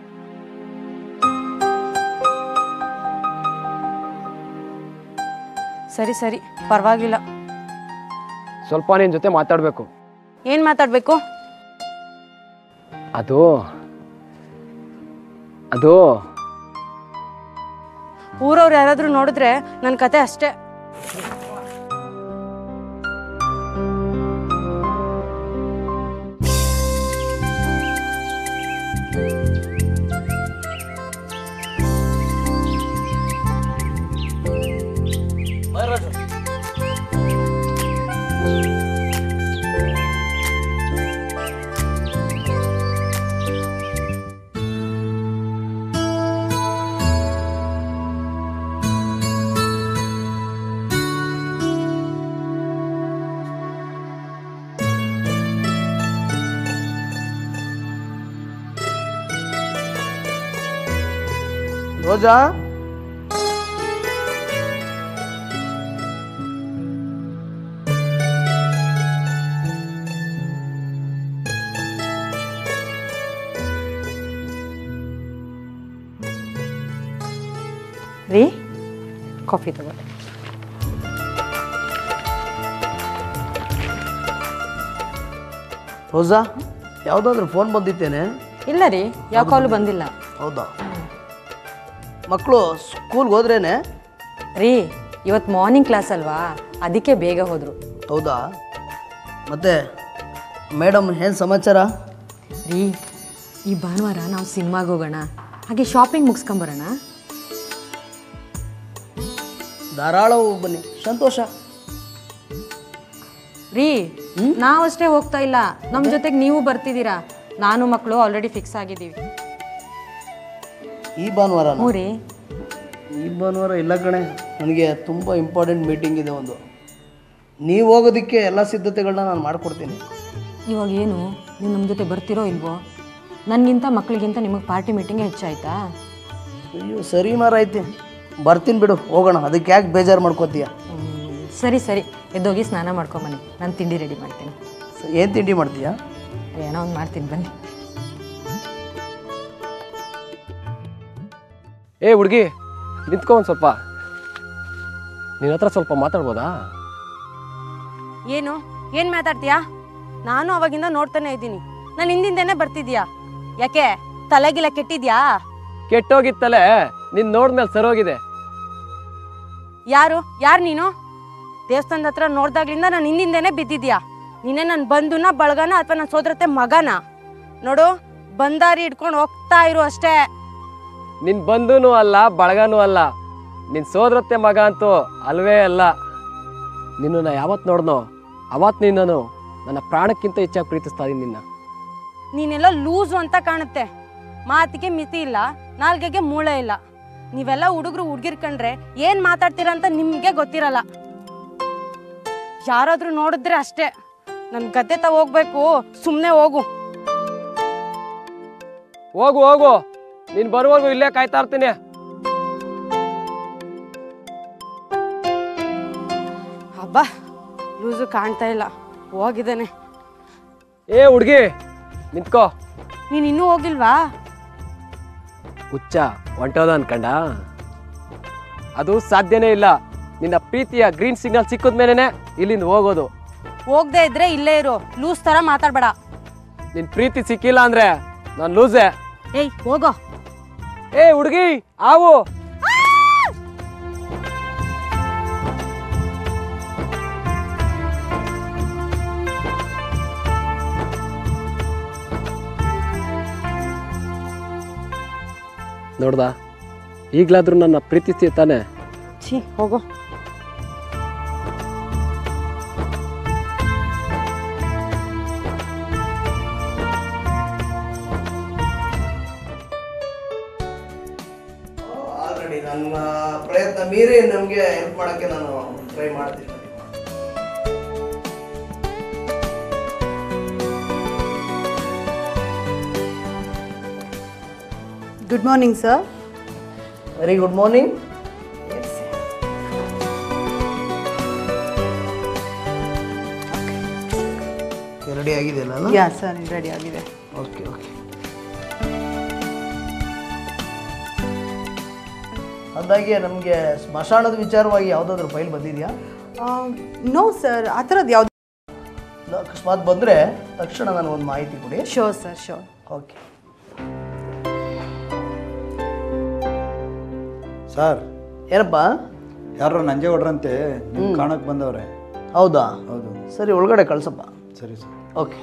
ಸರಿ ಸರಿ ಪರವಾಗಿಲ್ಲ ಸ್ವಲ್ಪ ನಿನ್ ಜೊತೆ ಮಾತಾಡ್ಬೇಕು ಏನ್ ಮಾತಾಡ್ಬೇಕು ಅದು ಅದು ಊರವ್ರು ಯಾರಾದ್ರೂ ನೋಡಿದ್ರೆ ನನ್ನ ಕತೆ ಅಷ್ಟೇ ರೋಜಾ ರೀ ಕಾಫಿ ತಗೊಳ್ಳಿ ರೋಜಾ ಯಾವುದಾದ್ರೂ ಫೋನ್ ಬಂದಿತ್ತೇನೆ ಇಲ್ಲ ರೀ ಯಾವ ಕಾಲು ಬಂದಿಲ್ಲ ಹೌದಾ ಮಕ್ಕಳು ಸ್ಕೂಲ್ಗೆ ಹೋದ್ರೇನೆ ರೀ ಇವತ್ತು ಮಾರ್ನಿಂಗ್ ಕ್ಲಾಸ್ ಅಲ್ವಾ ಅದಕ್ಕೆ ಬೇಗ ಹೋದ್ರು ಹೌದಾ ಮತ್ತೆ ಮೇಡಮ್ ಏನು ಸಮಾಚಾರ ರೀ ಈ ಭಾನುವಾರ ನಾವು ಸಿನಿಮಾಗೆ ಹೋಗೋಣ ಹಾಗೆ ಶಾಪಿಂಗ್ ಮುಗಿಸ್ಕೊಂಬರೋಣ ಧಾರಾಳ ಹೋಗಿ ಬನ್ನಿ ಸಂತೋಷ ರೀ ನಾವಷ್ಟೇ ಹೋಗ್ತಾ ಇಲ್ಲ ನಮ್ಮ ಜೊತೆಗೆ ನೀವು ಬರ್ತಿದ್ದೀರಾ ನಾನು ಮಕ್ಕಳು ಆಲ್ರೆಡಿ ಫಿಕ್ಸ್ ಆಗಿದ್ದೀವಿ ಈ ಭಾನುವಾರ ಹ್ಞೂ ರೀ ಈ ಭಾನುವಾರ ಇಲ್ಲ ಕಣೆ ನನಗೆ ತುಂಬ ಇಂಪಾರ್ಟೆಂಟ್ ಮೀಟಿಂಗ್ ಇದೆ ಒಂದು ನೀವು ಹೋಗೋದಕ್ಕೆ ಎಲ್ಲ ಸಿದ್ಧತೆಗಳನ್ನ ನಾನು ಮಾಡಿಕೊಡ್ತೀನಿ ಇವಾಗ ಏನು ನೀವು ನಮ್ಮ ಜೊತೆ ಬರ್ತಿರೋ ಇಲ್ವೋ ನನಗಿಂತ ಮಕ್ಕಳಿಗಿಂತ ನಿಮಗೆ ಪಾರ್ಟಿ ಮೀಟಿಂಗೇ ಹೆಚ್ಚಾಯ್ತಾ ಅಯ್ಯೋ ಸರಿ ಮಾರಾಯ್ತಿ ಬರ್ತೀನಿ ಬಿಡು ಹೋಗೋಣ ಅದಕ್ಕೆ ಯಾಕೆ ಬೇಜಾರು ಮಾಡ್ಕೋತೀಯ ಸರಿ ಸರಿ ಎದ್ದೋಗಿ ಸ್ನಾನ ಮಾಡ್ಕೊಂಬನ್ನಿ ನಾನು ತಿಂಡಿ ರೆಡಿ ಮಾಡ್ತೀನಿ ಏನು ತಿಂಡಿ ಮಾಡ್ತೀಯಾ ಏನೋ ಒಂದು ಮಾಡ್ತೀನಿ ಬನ್ನಿ ಏ ಹುಡುಗಿ ನಿಂತ್ಕೊ ಒಂದು ಸ್ವಲ್ಪ ನಿನ್ನ ಹತ್ರ ಸ್ವಲ್ಪ ಮಾತಾಡ್ಬೋದಾ ಏನು ಏನು ಮಾತಾಡ್ತೀಯಾ ನಾನು ಅವಾಗಿಂದ ನೋಡ್ತಾನೆ ಇದ್ದೀನಿ ನಾನು ಹಿಂದಿಂದೇನೆ ಬರ್ತಿದ್ಯಾ ಯಾಕೆ ತಲೆಗಿಲ್ಲ ಕೆಟ್ಟಿದ್ಯಾ ಕೆಟ್ಟೋಗಿತ್ತಲೆ ನಿನ್ ನೋಡ್ಮೇಲೆ ಸರೋಗಿದೆ ಯಾರು ಯಾರು ನೀನು ದೇವಸ್ಥಾನದ ಹತ್ರ ನೋಡ್ದಾಗ್ಲಿಂದ ನಾನು ಹಿಂದಿಂದೇನೆ ಬಿದ್ದಿದ್ಯಾ ನೀನೇ ನನ್ನ ಬಂಧುನ ಬಳಗನ ಅಥವಾ ನನ್ನ ಸೋದರತೆ ಮಗನ ನೋಡು ಬಂದಾರಿ ಹಿಡ್ಕೊಂಡು ಹೋಗ್ತಾ ಇರು ಅಷ್ಟೇ ನಿನ್ ಬಂಧುನೂ ಅಲ್ಲ ಬಳಗನೂ ಅಲ್ಲ ನಿನ್ ಸೋದರತ್ತೆ ಮಗ ಅಂತೂ ಅಲ್ವೇ ಅಲ್ಲ ನಿನ್ನನ್ನು ಯಾವತ್ತು ನೋಡ್ನೋ ಅವತ್ತು ನಿನ್ನನು ನನ್ನ ಪ್ರಾಣಕ್ಕಿಂತ ಹೆಚ್ಚಾಗಿ ಪ್ರೀತಿಸ್ತಾ ಇದೀನಿ ನಿನ್ನ ನೀನೆಲ್ಲ ಲೂಸು ಅಂತ ಕಾಣುತ್ತೆ ಮಾತಿಗೆ ಮಿತಿ ಇಲ್ಲ ನಾಲ್ಗೆಗೆ ಮೂಳೆ ಇಲ್ಲ ನೀವೆಲ್ಲ ಹುಡುಗರು ಹುಡ್ಗಿರ್ ಕಂಡ್ರೆ ಏನ್ ಮಾತಾಡ್ತೀರಾ ಅಂತ ನಿಮ್ಗೆ ಗೊತ್ತಿರಲ್ಲ ಯಾರಾದ್ರೂ ನೋಡಿದ್ರೆ ಅಷ್ಟೇ ನನ್ ಗದ್ದೆ ತ ಹೋಗ್ಬೇಕು ಸುಮ್ನೆ ಹೋಗು ಹೋಗು ಹೋಗು ನೀನ್ ಬರುವವರೆಗೂ ಇಲ್ಲೇ ಕಾಯ್ತಾ ಇರ್ತೀನಿ ಹಬ್ಬ ಲೂಸು ಕಾಣ್ತಾ ಇಲ್ಲ ಹೋಗಿದ್ದಾನೆ ಏ ಹುಡ್ಗಿ ನಿಂತ್ಕೋ ನೀನ್ ಇನ್ನೂ ಹೋಗಿಲ್ವಾ ಹುಚ್ಚ ಹೊಂಟೋದ ಅನ್ಕಂಡ ಅದು ಸಾಧ್ಯನೇ ಇಲ್ಲ ನಿನ್ನ ಪ್ರೀತಿಯ ಗ್ರೀನ್ ಸಿಗ್ನಲ್ ಸಿಕ್ಕಿದ ಮೇಲೆನೆ ಇಲ್ಲಿಂದ ಹೋಗೋದು ಹೋಗ್ದೇ ಇದ್ರೆ ಇಲ್ಲೇ ಇರು ಲೂಸ್ ತರ ಮಾತಾಡ್ಬೇಡ ನಿನ್ ಪ್ರೀತಿ ಸಿಕ್ಕಿಲ್ಲ ಅಂದ್ರೆ ನಾನು ಲೂಸೆ ಏಯ್ ಹೋಗೋ ಏ ಹುಡುಗಿ ಆವು ನೋಡ್ದ ಈಗ್ಲಾದ್ರೂ ನನ್ನ ಪ್ರೀತಿಸ್ತೀಯ ತಾನೆ ಛೀ ಹೋಗೋ ಆಲ್ರೆಡಿ ನನ್ನ ಪ್ರಯತ್ನ ಮೀರಿ ನಮಗೆ ಹೆಲ್ಪ್ ಮಾಡೋಕ್ಕೆ ನಾನು ಟ್ರೈ ಮಾಡ್ತೀನಿ good morning sir very good morning ready ಆಗಿದೆಯಲ್ಲ ಯಾ ಸರ್ ರೆಡಿ ಆಗಿದೆ ಓಕೆ ಓಕೆ ಅಂದಾಗೆ ನಮಗೆ ಸ್ಮಶಾನದ ವಿಚಾರವಾಗಿ ಯಾವುದಾದ್ರೂ ಫೈಲ್ ಬಂದಿದೆಯಾ ನೋ ಸರ್ ಆ ಥರದ್ದು ಯಾವ್ದು ಇಲ್ಲ, ಅಕಸ್ಮಾತ್ ಬಂದರೆ ತಕ್ಷಣ ನನಗೊಂದು ಮಾಹಿತಿ ಕೊಡಿ sure sir sure okay sir ಏನಪ್ಪ ಯಾರೋ ನಂಜೇಗೌಡ್ರಂತೆ ನಿಮ್ ಕಾಣಕ್ ಬಂದವ್ರೆ ಹೌದಾ ಹೌದು ಸರಿ ಒಳಗಡೆ ಕಳ್ಸಪ್ಪ ಸರಿ ಸರ್ ಓಕೆ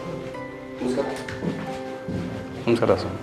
ನಮಸ್ಕಾರ ಸರ್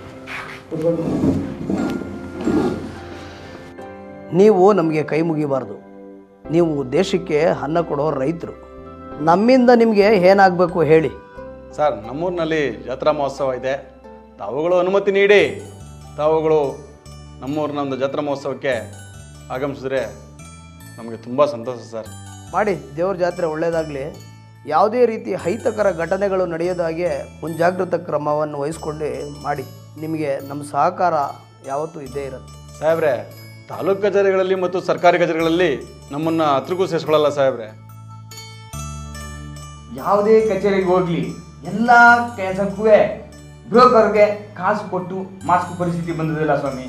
ನೀವು ನಮಗೆ ಕೈ ಮುಗಿಬಾರ್ದು ನೀವು ದೇಶಕ್ಕೆ ಅನ್ನ ಕೊಡೋ ರೈತರು ನಮ್ಮಿಂದ ನಿಮಗೆ ಏನಾಗಬೇಕು ಹೇಳಿ ಸರ್ ನಮ್ಮೂರಿನಲ್ಲಿ ಜಾತ್ರಾ ಮಹೋತ್ಸವ ಇದೆ ತಾವುಗಳು ಅನುಮತಿ ನೀಡಿ ತಾವುಗಳು ನಮ್ಮೂರಿನ ಒಂದು ಜಾತ್ರಾ ಮಹೋತ್ಸವಕ್ಕೆ ಆಗಮಿಸಿದ್ರೆ ನಮಗೆ ತುಂಬ ಸಂತೋಷ ಸರ್ ಮಾಡಿ ದೇವ್ರ ಜಾತ್ರೆ ಒಳ್ಳೆಯದಾಗಲಿ ಯಾವುದೇ ರೀತಿ ಅಹಿತಕರ ಘಟನೆಗಳು ನಡೆಯೋದಾಗೆ ಮುಂಜಾಗ್ರತಾ ಕ್ರಮವನ್ನು ವಹಿಸ್ಕೊಂಡು ಮಾಡಿ ನಿಮಗೆ ನಮ್ಮ ಸಹಕಾರ ಯಾವತ್ತೂ ಇದ್ದೇ ಇರುತ್ತೆ ಸಾಹೇಬ್ರೆ ತಾಲೂಕು ಕಚೇರಿಗಳಲ್ಲಿ ಮತ್ತು ಸರ್ಕಾರಿ ಕಚೇರಿಗಳಲ್ಲಿ ನಮ್ಮನ್ನು ಹತ್ರಕ್ಕೂ ಸೇರಿಸ್ಕೊಳ್ಳಲ್ಲ ಸಾಹೇಬ್ರೆ ಯಾವುದೇ ಕಚೇರಿಗೆ ಹೋಗ್ಲಿ ಎಲ್ಲ ಕೆಲಸಕ್ಕೂ ಬ್ರೋಕರ್ಗೆ ಕಾಸು ಕೊಟ್ಟು ಮಾಡಿಸ್ಕೋ ಪರಿಸ್ಥಿತಿ ಬಂದಿದೆಯಲ್ಲ ಸ್ವಾಮಿ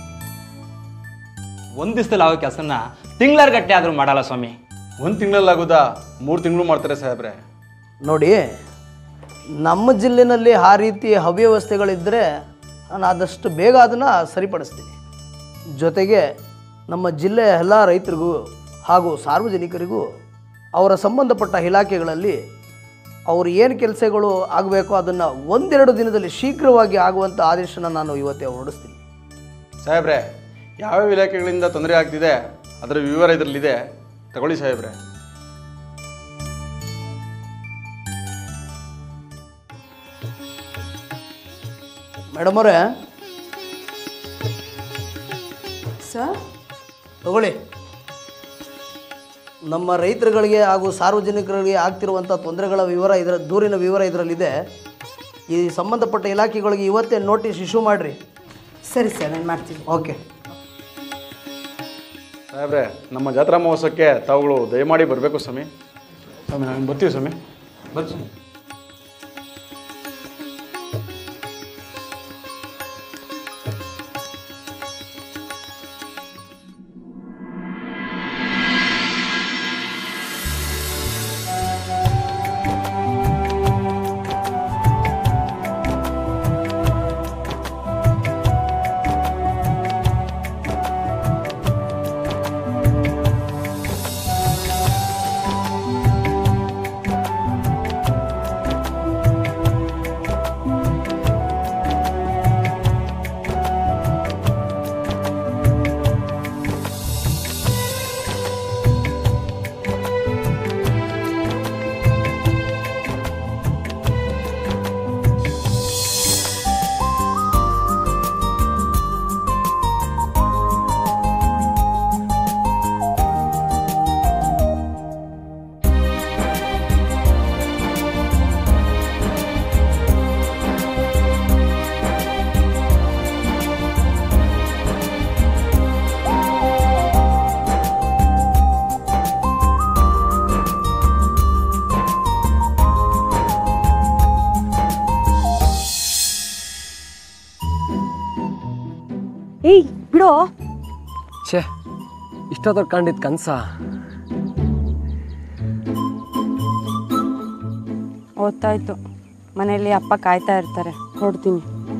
ಒಂದ್ ದಿವಸದಲ್ಲಿ ಆಗೋ ಕೆಲಸನ ತಿಂಗಳರ್ ಗಟ್ಟೆ ಆದ್ರೂ ಮಾಡಲ್ಲ ಸ್ವಾಮಿ ಒಂದು ತಿಂಗಳಲ್ಲಾಗುದಾ ಮೂರು ತಿಂಗಳು ಮಾಡ್ತಾರೆ ಸಾಹೇಬ್ರೆ ನೋಡಿ ನಮ್ಮ ಜಿಲ್ಲೆನಲ್ಲಿ ಆ ರೀತಿ ಅವ್ಯವಸ್ಥೆಗಳಿದ್ದರೆ ನಾನು ಆದಷ್ಟು ಬೇಗ ಅದನ್ನು ಸರಿಪಡಿಸ್ತೀನಿ ಜೊತೆಗೆ ನಮ್ಮ ಜಿಲ್ಲೆಯ ಎಲ್ಲ ರೈತರಿಗೂ ಹಾಗೂ ಸಾರ್ವಜನಿಕರಿಗೂ ಅವರ ಸಂಬಂಧಪಟ್ಟ ಇಲಾಖೆಗಳಲ್ಲಿ ಅವ್ರು ಏನು ಕೆಲಸಗಳು ಆಗಬೇಕೋ ಅದನ್ನು ಒಂದೆರಡು ದಿನದಲ್ಲಿ ಶೀಘ್ರವಾಗಿ ಆಗುವಂಥ ಆದೇಶನ ನಾನು ಇವತ್ತೇ ಹೊರಡಿಸ್ತೀನಿ ಸಾಹೇಬ್ರೆ ಯಾವ್ಯಾವ ಇಲಾಖೆಗಳಿಂದ ತೊಂದರೆ ಆಗ್ತಿದೆ ಅದರ ವಿವರ ಇದರಲ್ಲಿದೆ ತಗೊಳ್ಳಿ ಸಾಹೇಬ್ರೆ ಮೇಡಮ್ ಅವರೇ ಸರ್ ತಗೊಳ್ಳಿ ನಮ್ಮ ರೈತರುಗಳಿಗೆ ಹಾಗೂ ಸಾರ್ವಜನಿಕರಿಗೆ ಆಗ್ತಿರುವಂಥ ತೊಂದರೆಗಳ ವಿವರ ಇದರ ದೂರಿನ ವಿವರ ಇದರಲ್ಲಿದೆ ಈ ಸಂಬಂಧಪಟ್ಟ ಇಲಾಖೆಗಳಿಗೆ ಇವತ್ತೇ ನೋಟಿಸ್ ಇಶ್ಯೂ ಮಾಡಿರಿ ಸರಿ ಸರ್ ನಾನು ಮಾಡ್ತೀನಿ ಓಕೆ ಸಾಹೇಬ್ರೆ ನಮ್ಮ ಜಾತ್ರಾ ಮಹೋತ್ಸವಕ್ಕೆ ತಾವುಗಳು ದಯಮಾಡಿ ಬರಬೇಕು ಸ್ವಾಮಿ ಸ್ವಾಮಿ ನಾನು ಬರ್ತೀವಿ ಸ್ವಾಮಿ ಬರ್ತೀನಿ ಏಯ್ ಬಿಡೋ ಛೇ ಇಷ್ಟೊತ್ತಲ್ಲಿ ಕಂಡಿದ್ದು ಕನ್ಸ ಗೊತ್ತಾಯ್ತು ಮನೆಯಲ್ಲಿ ಅಪ್ಪ ಕಾಯ್ತಾ ಇರ್ತಾರೆ ಹೊಡ್ತೀನಿ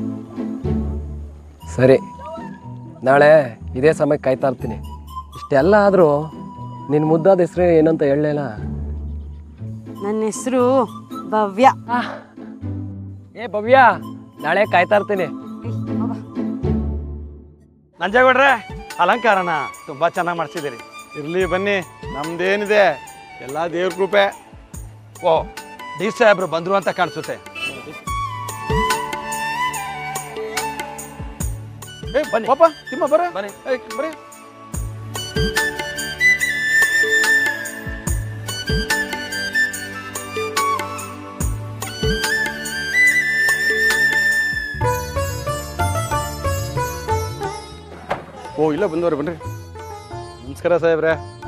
ಸರಿ ನಾಳೆ ಇದೇ ಸಮಯಕ್ಕೆ ಕಾಯ್ತಾ ಇರ್ತೀನಿ ಇಷ್ಟೆಲ್ಲ ಆದರೂ ನಿನ್ನ ಮುದ್ದಾದ ಹೆಸರು ಏನಂತ ಹೇಳಲಿಲ್ಲ ನನ್ನ ಹೆಸರು ಭವ್ಯ ಏ ಭವ್ಯ ನಾಳೆ ಕಾಯ್ತಾ ಇರ್ತೀನಿ ನಂಜೇಗೌಡ್ರೆ ಅಲಂಕಾರನ ತುಂಬಾ ಚೆನ್ನಾಗಿ ಮಾಡಿಸಿದಿರಿ ಇರ್ಲಿ ಬನ್ನಿ ನಮ್ದೇನಿದೆ ಎಲ್ಲ ದೇವ್ರ ಕೃಪೆ ಓ ಡಿ ಸಾಹೇಬ್ರು ಬಂದ್ರು ಅಂತ ಕಾಣಿಸುತ್ತೆ ಏ ಬನ್ನಿ ಪಾಪ ತಿಮ್ಮ ಬರ ಬನ್ನಿ ಬರ್ರಿ ಓ ಇಲ್ಲ ಬಂದವ್ರೆ ಬನ್ರಿ ನಮಸ್ಕಾರ ಸಾಹೇಬ್ರೆ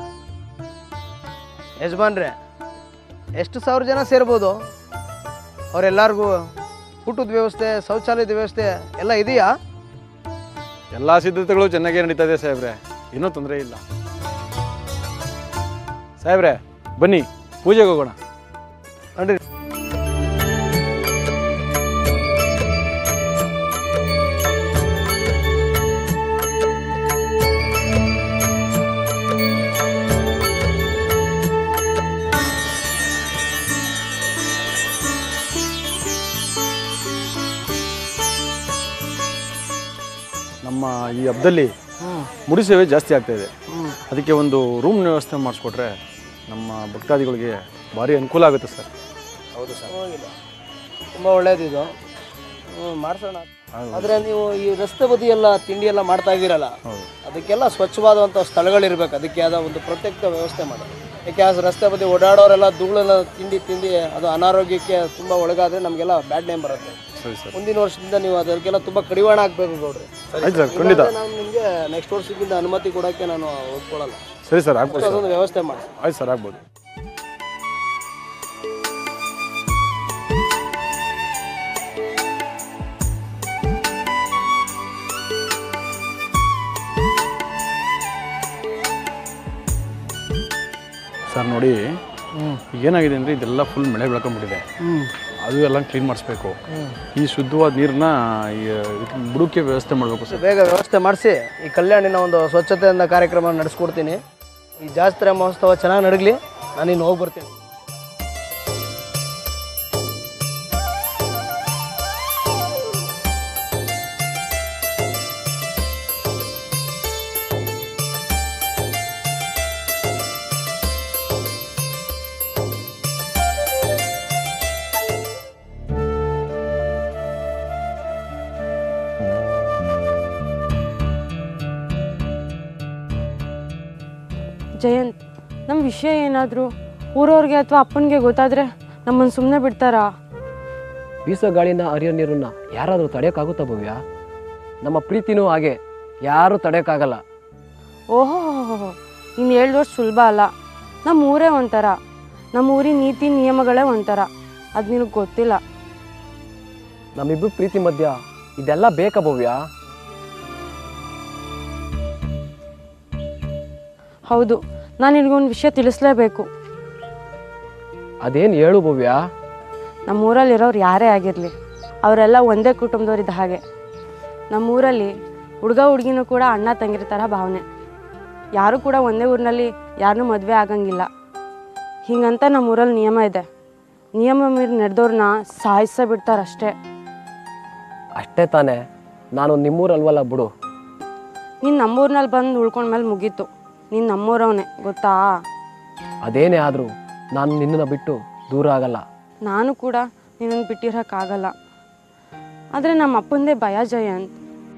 ಯಜಮಾನ್ರೆ ಎಷ್ಟು ಸಾವಿರ ಜನ ಸೇರ್ಬೋದು ಅವರೆಲ್ಲರಿಗೂ ಊಟದ ವ್ಯವಸ್ಥೆ ಶೌಚಾಲಯದ ವ್ಯವಸ್ಥೆ ಎಲ್ಲ ಇದೆಯಾ ಎಲ್ಲ ಸಿದ್ಧತೆಗಳು ಚೆನ್ನಾಗೇ ನಡೀತಾ ಇದೆ ಸಾಹೇಬ್ರೆ ಏನೂ ತೊಂದರೆ ಇಲ್ಲ ಸಾಹೇಬ್ರೆ ಬನ್ನಿ ಪೂಜೆಗೆ ಹೋಗೋಣ ನಡ್ರಿ ನಮ್ಮ ಈ ಹಬ್ಬದಲ್ಲಿ ಮುಡಿ ಸೇವೆ ಜಾಸ್ತಿ ಆಗ್ತಾ ಇದೆ ಅದಕ್ಕೆ ಒಂದು ರೂಮ್ ವ್ಯವಸ್ಥೆ ಮಾಡಿಸ್ಕೊಟ್ರೆ ನಮ್ಮ ಭಕ್ತಾದಿಗಳಿಗೆ ಭಾರಿ ಅನುಕೂಲ ಆಗುತ್ತೆ ಸರ್ ಹೌದು ಸರ್ ತುಂಬ ಒಳ್ಳೇದಿದು ಹ್ಞೂ ಮಾಡಿಸೋಣ ಆದರೆ ನೀವು ಈ ರಸ್ತೆ ಬದಿ ಎಲ್ಲ ತಿಂಡಿ ಎಲ್ಲ ಮಾಡ್ತಾ ಇದ್ದೀರಲ್ಲ ಅದಕ್ಕೆಲ್ಲ ಸ್ವಚ್ಛವಾದಂಥ ಸ್ಥಳಗಳಿರ್ಬೇಕು ಅದಕ್ಕೆ ಆದ ಒಂದು ಪ್ರತ್ಯೇಕ ವ್ಯವಸ್ಥೆ ಮಾಡಿ ಯಾಕೆ ಆ ರಸ್ತೆ ಬದಿ ಓಡಾಡೋರೆಲ್ಲ ಧೂಳೆಲ್ಲ ತಿಂಡಿ ತಿಂಡಿ ಅದು ಅನಾರೋಗ್ಯಕ್ಕೆ ತುಂಬ ಒಳಗಾದರೆ ನಮಗೆಲ್ಲ ಬ್ಯಾಡ್ ನೇಮ್ ಬರುತ್ತೆ ಸರಿ ಸರ್ ಮುಂದಿನ ವರ್ಷದಿಂದ ನೀವು ಅದಕ್ಕೆಲ್ಲ ತುಂಬ ಕಡಿವಾಣ ಆಗಬೇಕು ಗೌಡ್ರಿ ಆಯ್ತು ಸರ್, ಖಂಡಿತ. ಇಲ್ಲಾಂದ್ರೆ ನಾನು ನಿಮಗೆ ನೆಕ್ಸ್ಟ್ ವರ್ಷದಿಂದ ಅನುಮತಿ ಕೊಡೋಕ್ಕೆ ನಾನು ಒಪ್ಕೊಳ್ಳಲ್ಲ ಸರಿ ಸರ್ ಆಗ್ಬೋದು ಸರ್ ಅದೊಂದು ವ್ಯವಸ್ಥೆ ಮಾಡಿ ಆಯ್ತು ಸರ್ ಆಗ್ಬೋದು ಸರ್ ನೋಡಿ ಈಗ ಏನಾಗಿದೆ ಅಂದರೆ ಇದೆಲ್ಲ ಫುಲ್ ಮಳೆ ಬೆಳ್ಕೊಂಡ್ಬಿಟ್ಟಿದೆ ಅದು ಎಲ್ಲ ಕ್ಲೀನ್ ಮಾಡಿಸ್ಬೇಕು ಈ ಶುದ್ಧವಾದ ನೀರನ್ನ ಬುಡಕ್ಕೆ ವ್ಯವಸ್ಥೆ ಮಾಡಬೇಕು ಸರ್ ಬೇಗ ವ್ಯವಸ್ಥೆ ಮಾಡಿಸಿ ಈ ಕಲ್ಯಾಣಿನ ಒಂದು ಸ್ವಚ್ಛತೆಯಿಂದ ಕಾರ್ಯಕ್ರಮ ನಡೆಸ್ಕೊಡ್ತೀನಿ ಈ ಜಾತ್ರೆ ಮಹೋತ್ಸವ ಚೆನ್ನಾಗಿ ನಡಗಲಿ ನಾನು ಇನ್ನು ಹೋಗಿ ಬರ್ತೀನಿ ಜಯಂತ್ ನಮ್ಮ ವಿಷಯ ಏನಾದರೂ ಊರವ್ರಿಗೆ ಅಥವಾ ಅಪ್ಪನಿಗೆ ಗೊತ್ತಾದರೆ ನಮ್ಮನ್ನು ಸುಮ್ಮನೆ ಬಿಡ್ತಾರಾ ಬೀಸೋ ಗಾಳಿನ ಹರಿಯೋ ನೀರನ್ನ ಯಾರಾದರೂ ತಡೆಯೋಕ್ಕಾಗುತ್ತಾ ಭವ್ಯ ನಮ್ಮ ಪ್ರೀತಿನೂ ಹಾಗೆ ಯಾರೂ ತಡೆಯೋಕ್ಕಾಗಲ್ಲ ಓಹೋ ಇನ್ನು ಏಳು ವರ್ಷ ಸುಲಭ ಅಲ್ಲ ನಮ್ಮ ಊರೇ ಒಂಥರ ನಮ್ಮ ಊರಿನ ನೀತಿ ನಿಯಮಗಳೇ ಒಂಥರ ಅದು ನಿನಗೆ ಗೊತ್ತಿಲ್ಲ ನಮ್ಮಿಬ್ರು ಪ್ರೀತಿ ಮಧ್ಯ ಇದೆಲ್ಲ ಬೇಕಾ ಭವ್ಯ ಹೌದು ನಾನು ನಿನಗೊಂದು ವಿಷಯ ತಿಳಿಸ್ಲೇಬೇಕು ಅದೇನು ಹೇಳು ಭವ್ಯ ನಮ್ಮೂರಲ್ಲಿರೋರು ಯಾರೇ ಆಗಿರಲಿ ಅವರೆಲ್ಲ ಒಂದೇ ಕುಟುಂಬದವರಿದ್ದ ಹಾಗೆ ನಮ್ಮೂರಲ್ಲಿ ಹುಡುಗ ಹುಡುಗಿನೂ ಕೂಡ ಅಣ್ಣ ತಂಗಿರ ಥರ ಭಾವನೆ ಯಾರು ಕೂಡ ಒಂದೇ ಊರಿನಲ್ಲಿ ಯಾರನ್ನೂ ಮದುವೆ ಆಗಂಗಿಲ್ಲ ಹಿಂಗಂತ ನಮ್ಮೂರಲ್ಲಿ ನಿಯಮ ಇದೆ ನಿಯಮ ಮೀರಿ ನಡೆದವ್ರನ್ನ ಸಾಯಿಸೇ ಬಿಡ್ತಾರಷ್ಟೇ ಅಷ್ಟೇ ತಾನೇ ನಾನು ನಿಮ್ಮೂರಲ್ವಲ್ಲ ಬಿಡು ನೀನು ನಮ್ಮೂರಿನಲ್ಲಿ ಬಂದು ಉಳ್ಕೊಂಡ್ಮೇಲೆ ಮುಗೀತು ನೀನು ನಮ್ಮೂರವನೇ ಗೊತ್ತಾ ಅದೇನೇ ಆದರೂ ನಾನು ನಿನ್ನನ್ನು ಬಿಟ್ಟು ದೂರ ಆಗಲ್ಲ ನಾನು ಕೂಡ ನಿನ್ನನ್ನು ಬಿಟ್ಟಿರೋಕ್ಕಾಗಲ್ಲ ಆದರೆ ನಮ್ಮ ಅಪ್ಪಂದೇ ಭಯ ಜಯಂತ್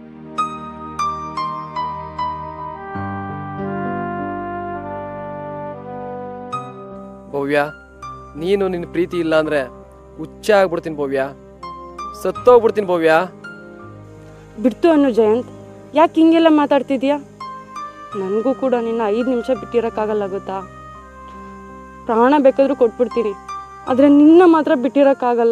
ಭವ್ಯ ನೀನು ನಿನ್ನ ಪ್ರೀತಿ ಇಲ್ಲ ಅಂದ್ರೆ ಹುಚ್ಚ ಆಗ್ಬಿಡ್ತೀನಿ ಭವ್ಯ ಸತ್ತೋಗ್ಬಿಡ್ತೀನಿ ಭವ್ಯ ಬಿಡ್ತು ಅನ್ನು ಜಯಂತ್ ಯಾಕೆ ಹಿಂಗೆಲ್ಲ ಮಾತಾಡ್ತಿದ್ಯಾ ನನಗೂ ಕೂಡ ನಿನ್ನ ಐದು ನಿಮಿಷ ಬಿಟ್ಟಿರೋಕ್ಕಾಗಲ್ಲ ಗೊತ್ತಾ ಪ್ರಾಣ ಬೇಕಾದ್ರೂ ಕೊಟ್ಬಿಡ್ತೀನಿ ಆದರೆ ನಿನ್ನ ಮಾತ್ರ ಬಿಟ್ಟಿರೋಕ್ಕಾಗಲ್ಲ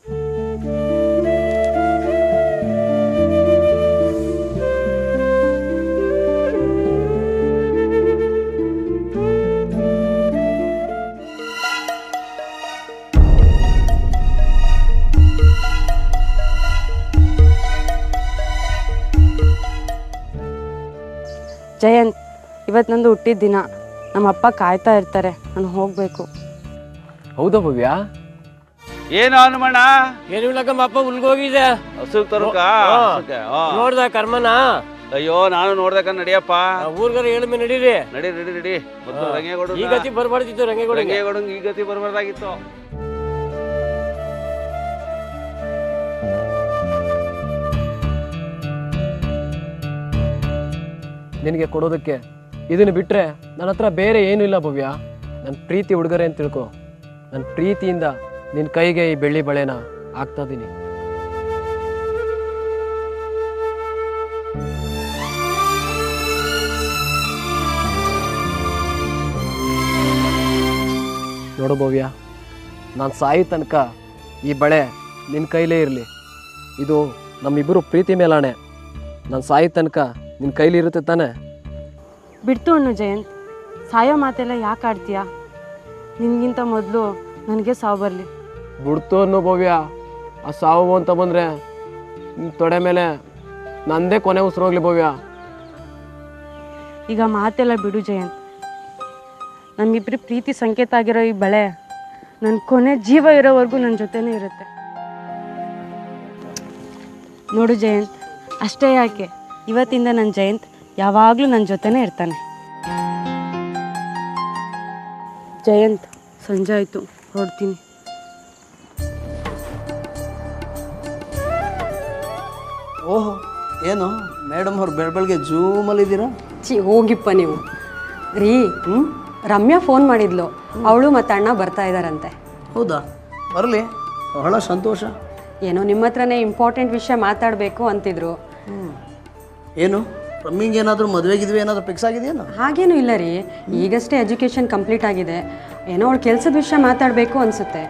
ಜಯಂತ್ ಇವತ್ತು ನಂದು ಹುಟ್ಟಿದ ದಿನ ನಮ್ಮ ಅಪ್ಪ ಕಾಯ್ತಾ ಇರ್ತಾರೆ ನಾನು ಹೋಗಬೇಕು ಹೌದಾ ಭವ್ಯ ಏನು ಹನುಮಣ್ಣ ಏನು ಇಲ್ಲಕ್ಕಮ್ಮ ಅಪ್ಪ ಉಲ್ಗೋಗಿದೆ ಹಸುಗ್ ತರೋಕ ಹಾ. ಹಸುಗೆ, ಹಾ. ನೋಡ್ದ ಕರ್ಮನ ಅಯ್ಯೋ ನಾನು ನೋಡ್ದಕ್ಕ ನಡಿಯಪ್ಪ ಊರ್ಗಾರ ಹೇಳುಮೆ ನಡೀರಿ ನಡಿ ನಡಿ ನಡಿ ಮೊದ್ಲು ಹಾ. ರಂಗೇಗೌಡ ಈ ಗತಿ ಬರ್ಬಾರ್ದಿತ್ತು ರಂಗೇಗೌಡಂಗೆ. ರಂಗೇಗೌಡಂಗ್ ಈ ಗತಿ ಬರ್ಬಾರ್ದಾಗಿತ್ತು ನಿನಗೆ ಕೊಡೋದಕ್ಕೆ ಇದನ್ನು ಬಿಟ್ಟರೆ ನನ್ನ ಹತ್ರ ಬೇರೆ ಏನೂ ಇಲ್ಲ ಭವ್ಯ ನನ್ನ ಪ್ರೀತಿ ಹುಡುಗರೆ ಅಂತ ತಿಳ್ಕೊ ನನ್ನ ಪ್ರೀತಿಯಿಂದ ನಿನ್ನ ಕೈಗೆ ಈ ಬೆಳ್ಳಿ ಬಳೆನ ಹಾಕ್ತಾ ಇದ್ದೀನಿ ನೋಡು ಭವ್ಯ ನಾನು ಸಾಯಿ ತನಕ ಈ ಬಳೆ ನಿನ್ನ ಕೈಲೇ ಇರಲಿ ಇದು ನಮ್ಮಿಬ್ಬರು ಪ್ರೀತಿ ಮೇಲಾಣೆ ನಾನು ಸಾಯಿ ತನಕ ನಿನ್ನ ಕೈಲಿ ಇರುತ್ತೆ ತಾನೆ ಬಿಡ್ತು ಅಣ್ಣು ಜಯಂತ್ ಸಾಯೋ ಮಾತೆಲ್ಲ ಯಾಕೆ ಆಡ್ತೀಯಾ ನಿನ್ಗಿಂತ ಮೊದಲು ನನಗೆ ಸಾವು ಬರಲಿ ಬಿಡ್ತು ಅನ್ನೋ ಭವ್ಯ ಆ ಸಾವು ಅಂತ ಬಂದರೆ ನಿನ್ನ ತೊಡೆ ಮೇಲೆ ನಂದೇ ಕೊನೆ ಉಸಿರು ಹೋಗ್ಲಿ ಭವ್ಯ ಈಗ ಮಾತೆಲ್ಲ ಬಿಡು ಜಯಂತ್ ನಮ್ಮಿಬ್ಬರಿ ಪ್ರೀತಿ ಸಂಕೇತ ಆಗಿರೋ ಈ ಬಳೆ ನನ್ನ ಕೊನೆ ಜೀವ ಇರೋವರೆಗೂ ನನ್ನ ಜೊತೆನೇ ಇರುತ್ತೆ ನೋಡು ಜಯಂತ್ ಅಷ್ಟೇ ಯಾಕೆ ಇವತ್ತಿಂದ ನನ್ನ ಜಯಂತ್ ಯಾವಾಗಲೂ ನನ್ನ ಜೊತೆನೇ ಇರ್ತಾನೆ ಜಯಂತ್ ಸಂಜೆ ಆಯಿತು ಹೊರಡ್ತೀನಿ ಓಹೋ ಏನು ಮೇಡಮ್ ಅವ್ರು ಬೆಳ ಬೆಳಗ್ಗೆ ಜೂಮಲ್ಲಿದ್ದೀರಾ ಚಿ ಹೋಗಿಪ್ಪ ನೀವು ರೀ ರಮ್ಯಾ ಫೋನ್ ಮಾಡಿದ್ಲು ಅವಳು ಮತ್ತು ಅಣ್ಣ ಬರ್ತಾ ಇದ್ದಾರಂತೆ ಹೌದಾ ಬರಲಿ ಬಹಳ ಸಂತೋಷ ಏನೋ ನಿಮ್ಮ ಹತ್ರನೇ ಇಂಪಾರ್ಟೆಂಟ್ ವಿಷಯ ಮಾತಾಡಬೇಕು ಅಂತಿದ್ರು ಏನು ರಮ್ಮಿಂಗ್ ಏನಾದರೂ ಮದುವೆಗಿದ್ವಿ ಏನಾದರೂ ಫಿಕ್ಸ್ ಆಗಿದೆಯೇನು ಹಾಗೇನೂ ಇಲ್ಲ ರೀ ಈಗಷ್ಟೇ ಎಜುಕೇಷನ್ ಕಂಪ್ಲೀಟ್ ಆಗಿದೆ ಏನೋ ಅವಳು ಕೆಲಸದ ವಿಷಯ ಮಾತಾಡಬೇಕು ಅನಿಸುತ್ತೆ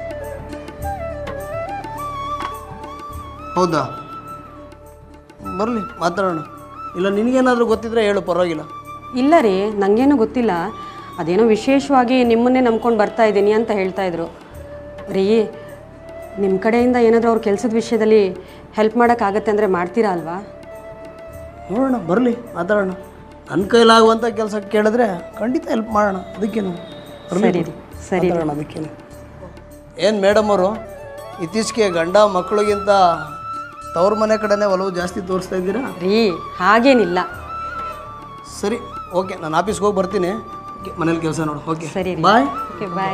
ಹೌದಾ ಬರಲಿ ಮಾತಾಡೋಣ ಇಲ್ಲ ನಿನಗೇನಾದರೂ ಗೊತ್ತಿದ್ರೆ ಹೇಳು ಪರವಾಗಿಲ್ಲ ಇಲ್ಲ ರೀ ನನಗೇನು ಗೊತ್ತಿಲ್ಲ ಅದೇನೋ ವಿಶೇಷವಾಗಿ ನಿಮ್ಮನ್ನೇ ನಂಬ್ಕೊಂಡು ಬರ್ತಾ ಇದ್ದೀನಿ ಅಂತ ಹೇಳ್ತಾ ಇದ್ರು ರೀ ನಿಮ್ಮ ಕಡೆಯಿಂದ ಏನಾದರೂ ಅವ್ರ ಕೆಲಸದ ವಿಷಯದಲ್ಲಿ ಹೆಲ್ಪ್ ಮಾಡೋಕ್ಕಾಗತ್ತೆ ಅಂದರೆ ಮಾಡ್ತೀರಾ ಅಲ್ವಾ ನೋಡೋಣ ಬರಲಿ ಮಾತಾಡೋಣ ನನ್ನ ಕೈಲಾಗುವಂಥ ಕೆಲಸ ಕೇಳಿದ್ರೆ ಖಂಡಿತ ಹೆಲ್ಪ್ ಮಾಡೋಣ ಅದಕ್ಕೇನು ಸರಿ ರೀ, ಸರಿ ರೀ. ಮಾತಾಡೋಣ ಅದಕ್ಕೇನು ಏನು ಮೇಡಮ್ ಅವರು ಇತ್ತೀಚೆಗೆ ಗಂಡ ಮಕ್ಕಳಿಗಿಂತ ತವ್ರ ಮನೆ ಕಡೆನೇ ಒಲವು ಜಾಸ್ತಿ ತೋರಿಸ್ತಾ ಇದ್ದೀರಾ ರೀ ಹಾಗೇನಿಲ್ಲ ಸರಿ ಓಕೆ ನಾನು ಆಫೀಸ್ಗೆ ಹೋಗಿ ಬರ್ತೀನಿ ಮನೇಲಿ ಕೆಲಸ ನೋಡು ಓಕೆ ಸರಿ ರೀ. ಬಾಯ್ ಓಕೆ ಬಾಯ್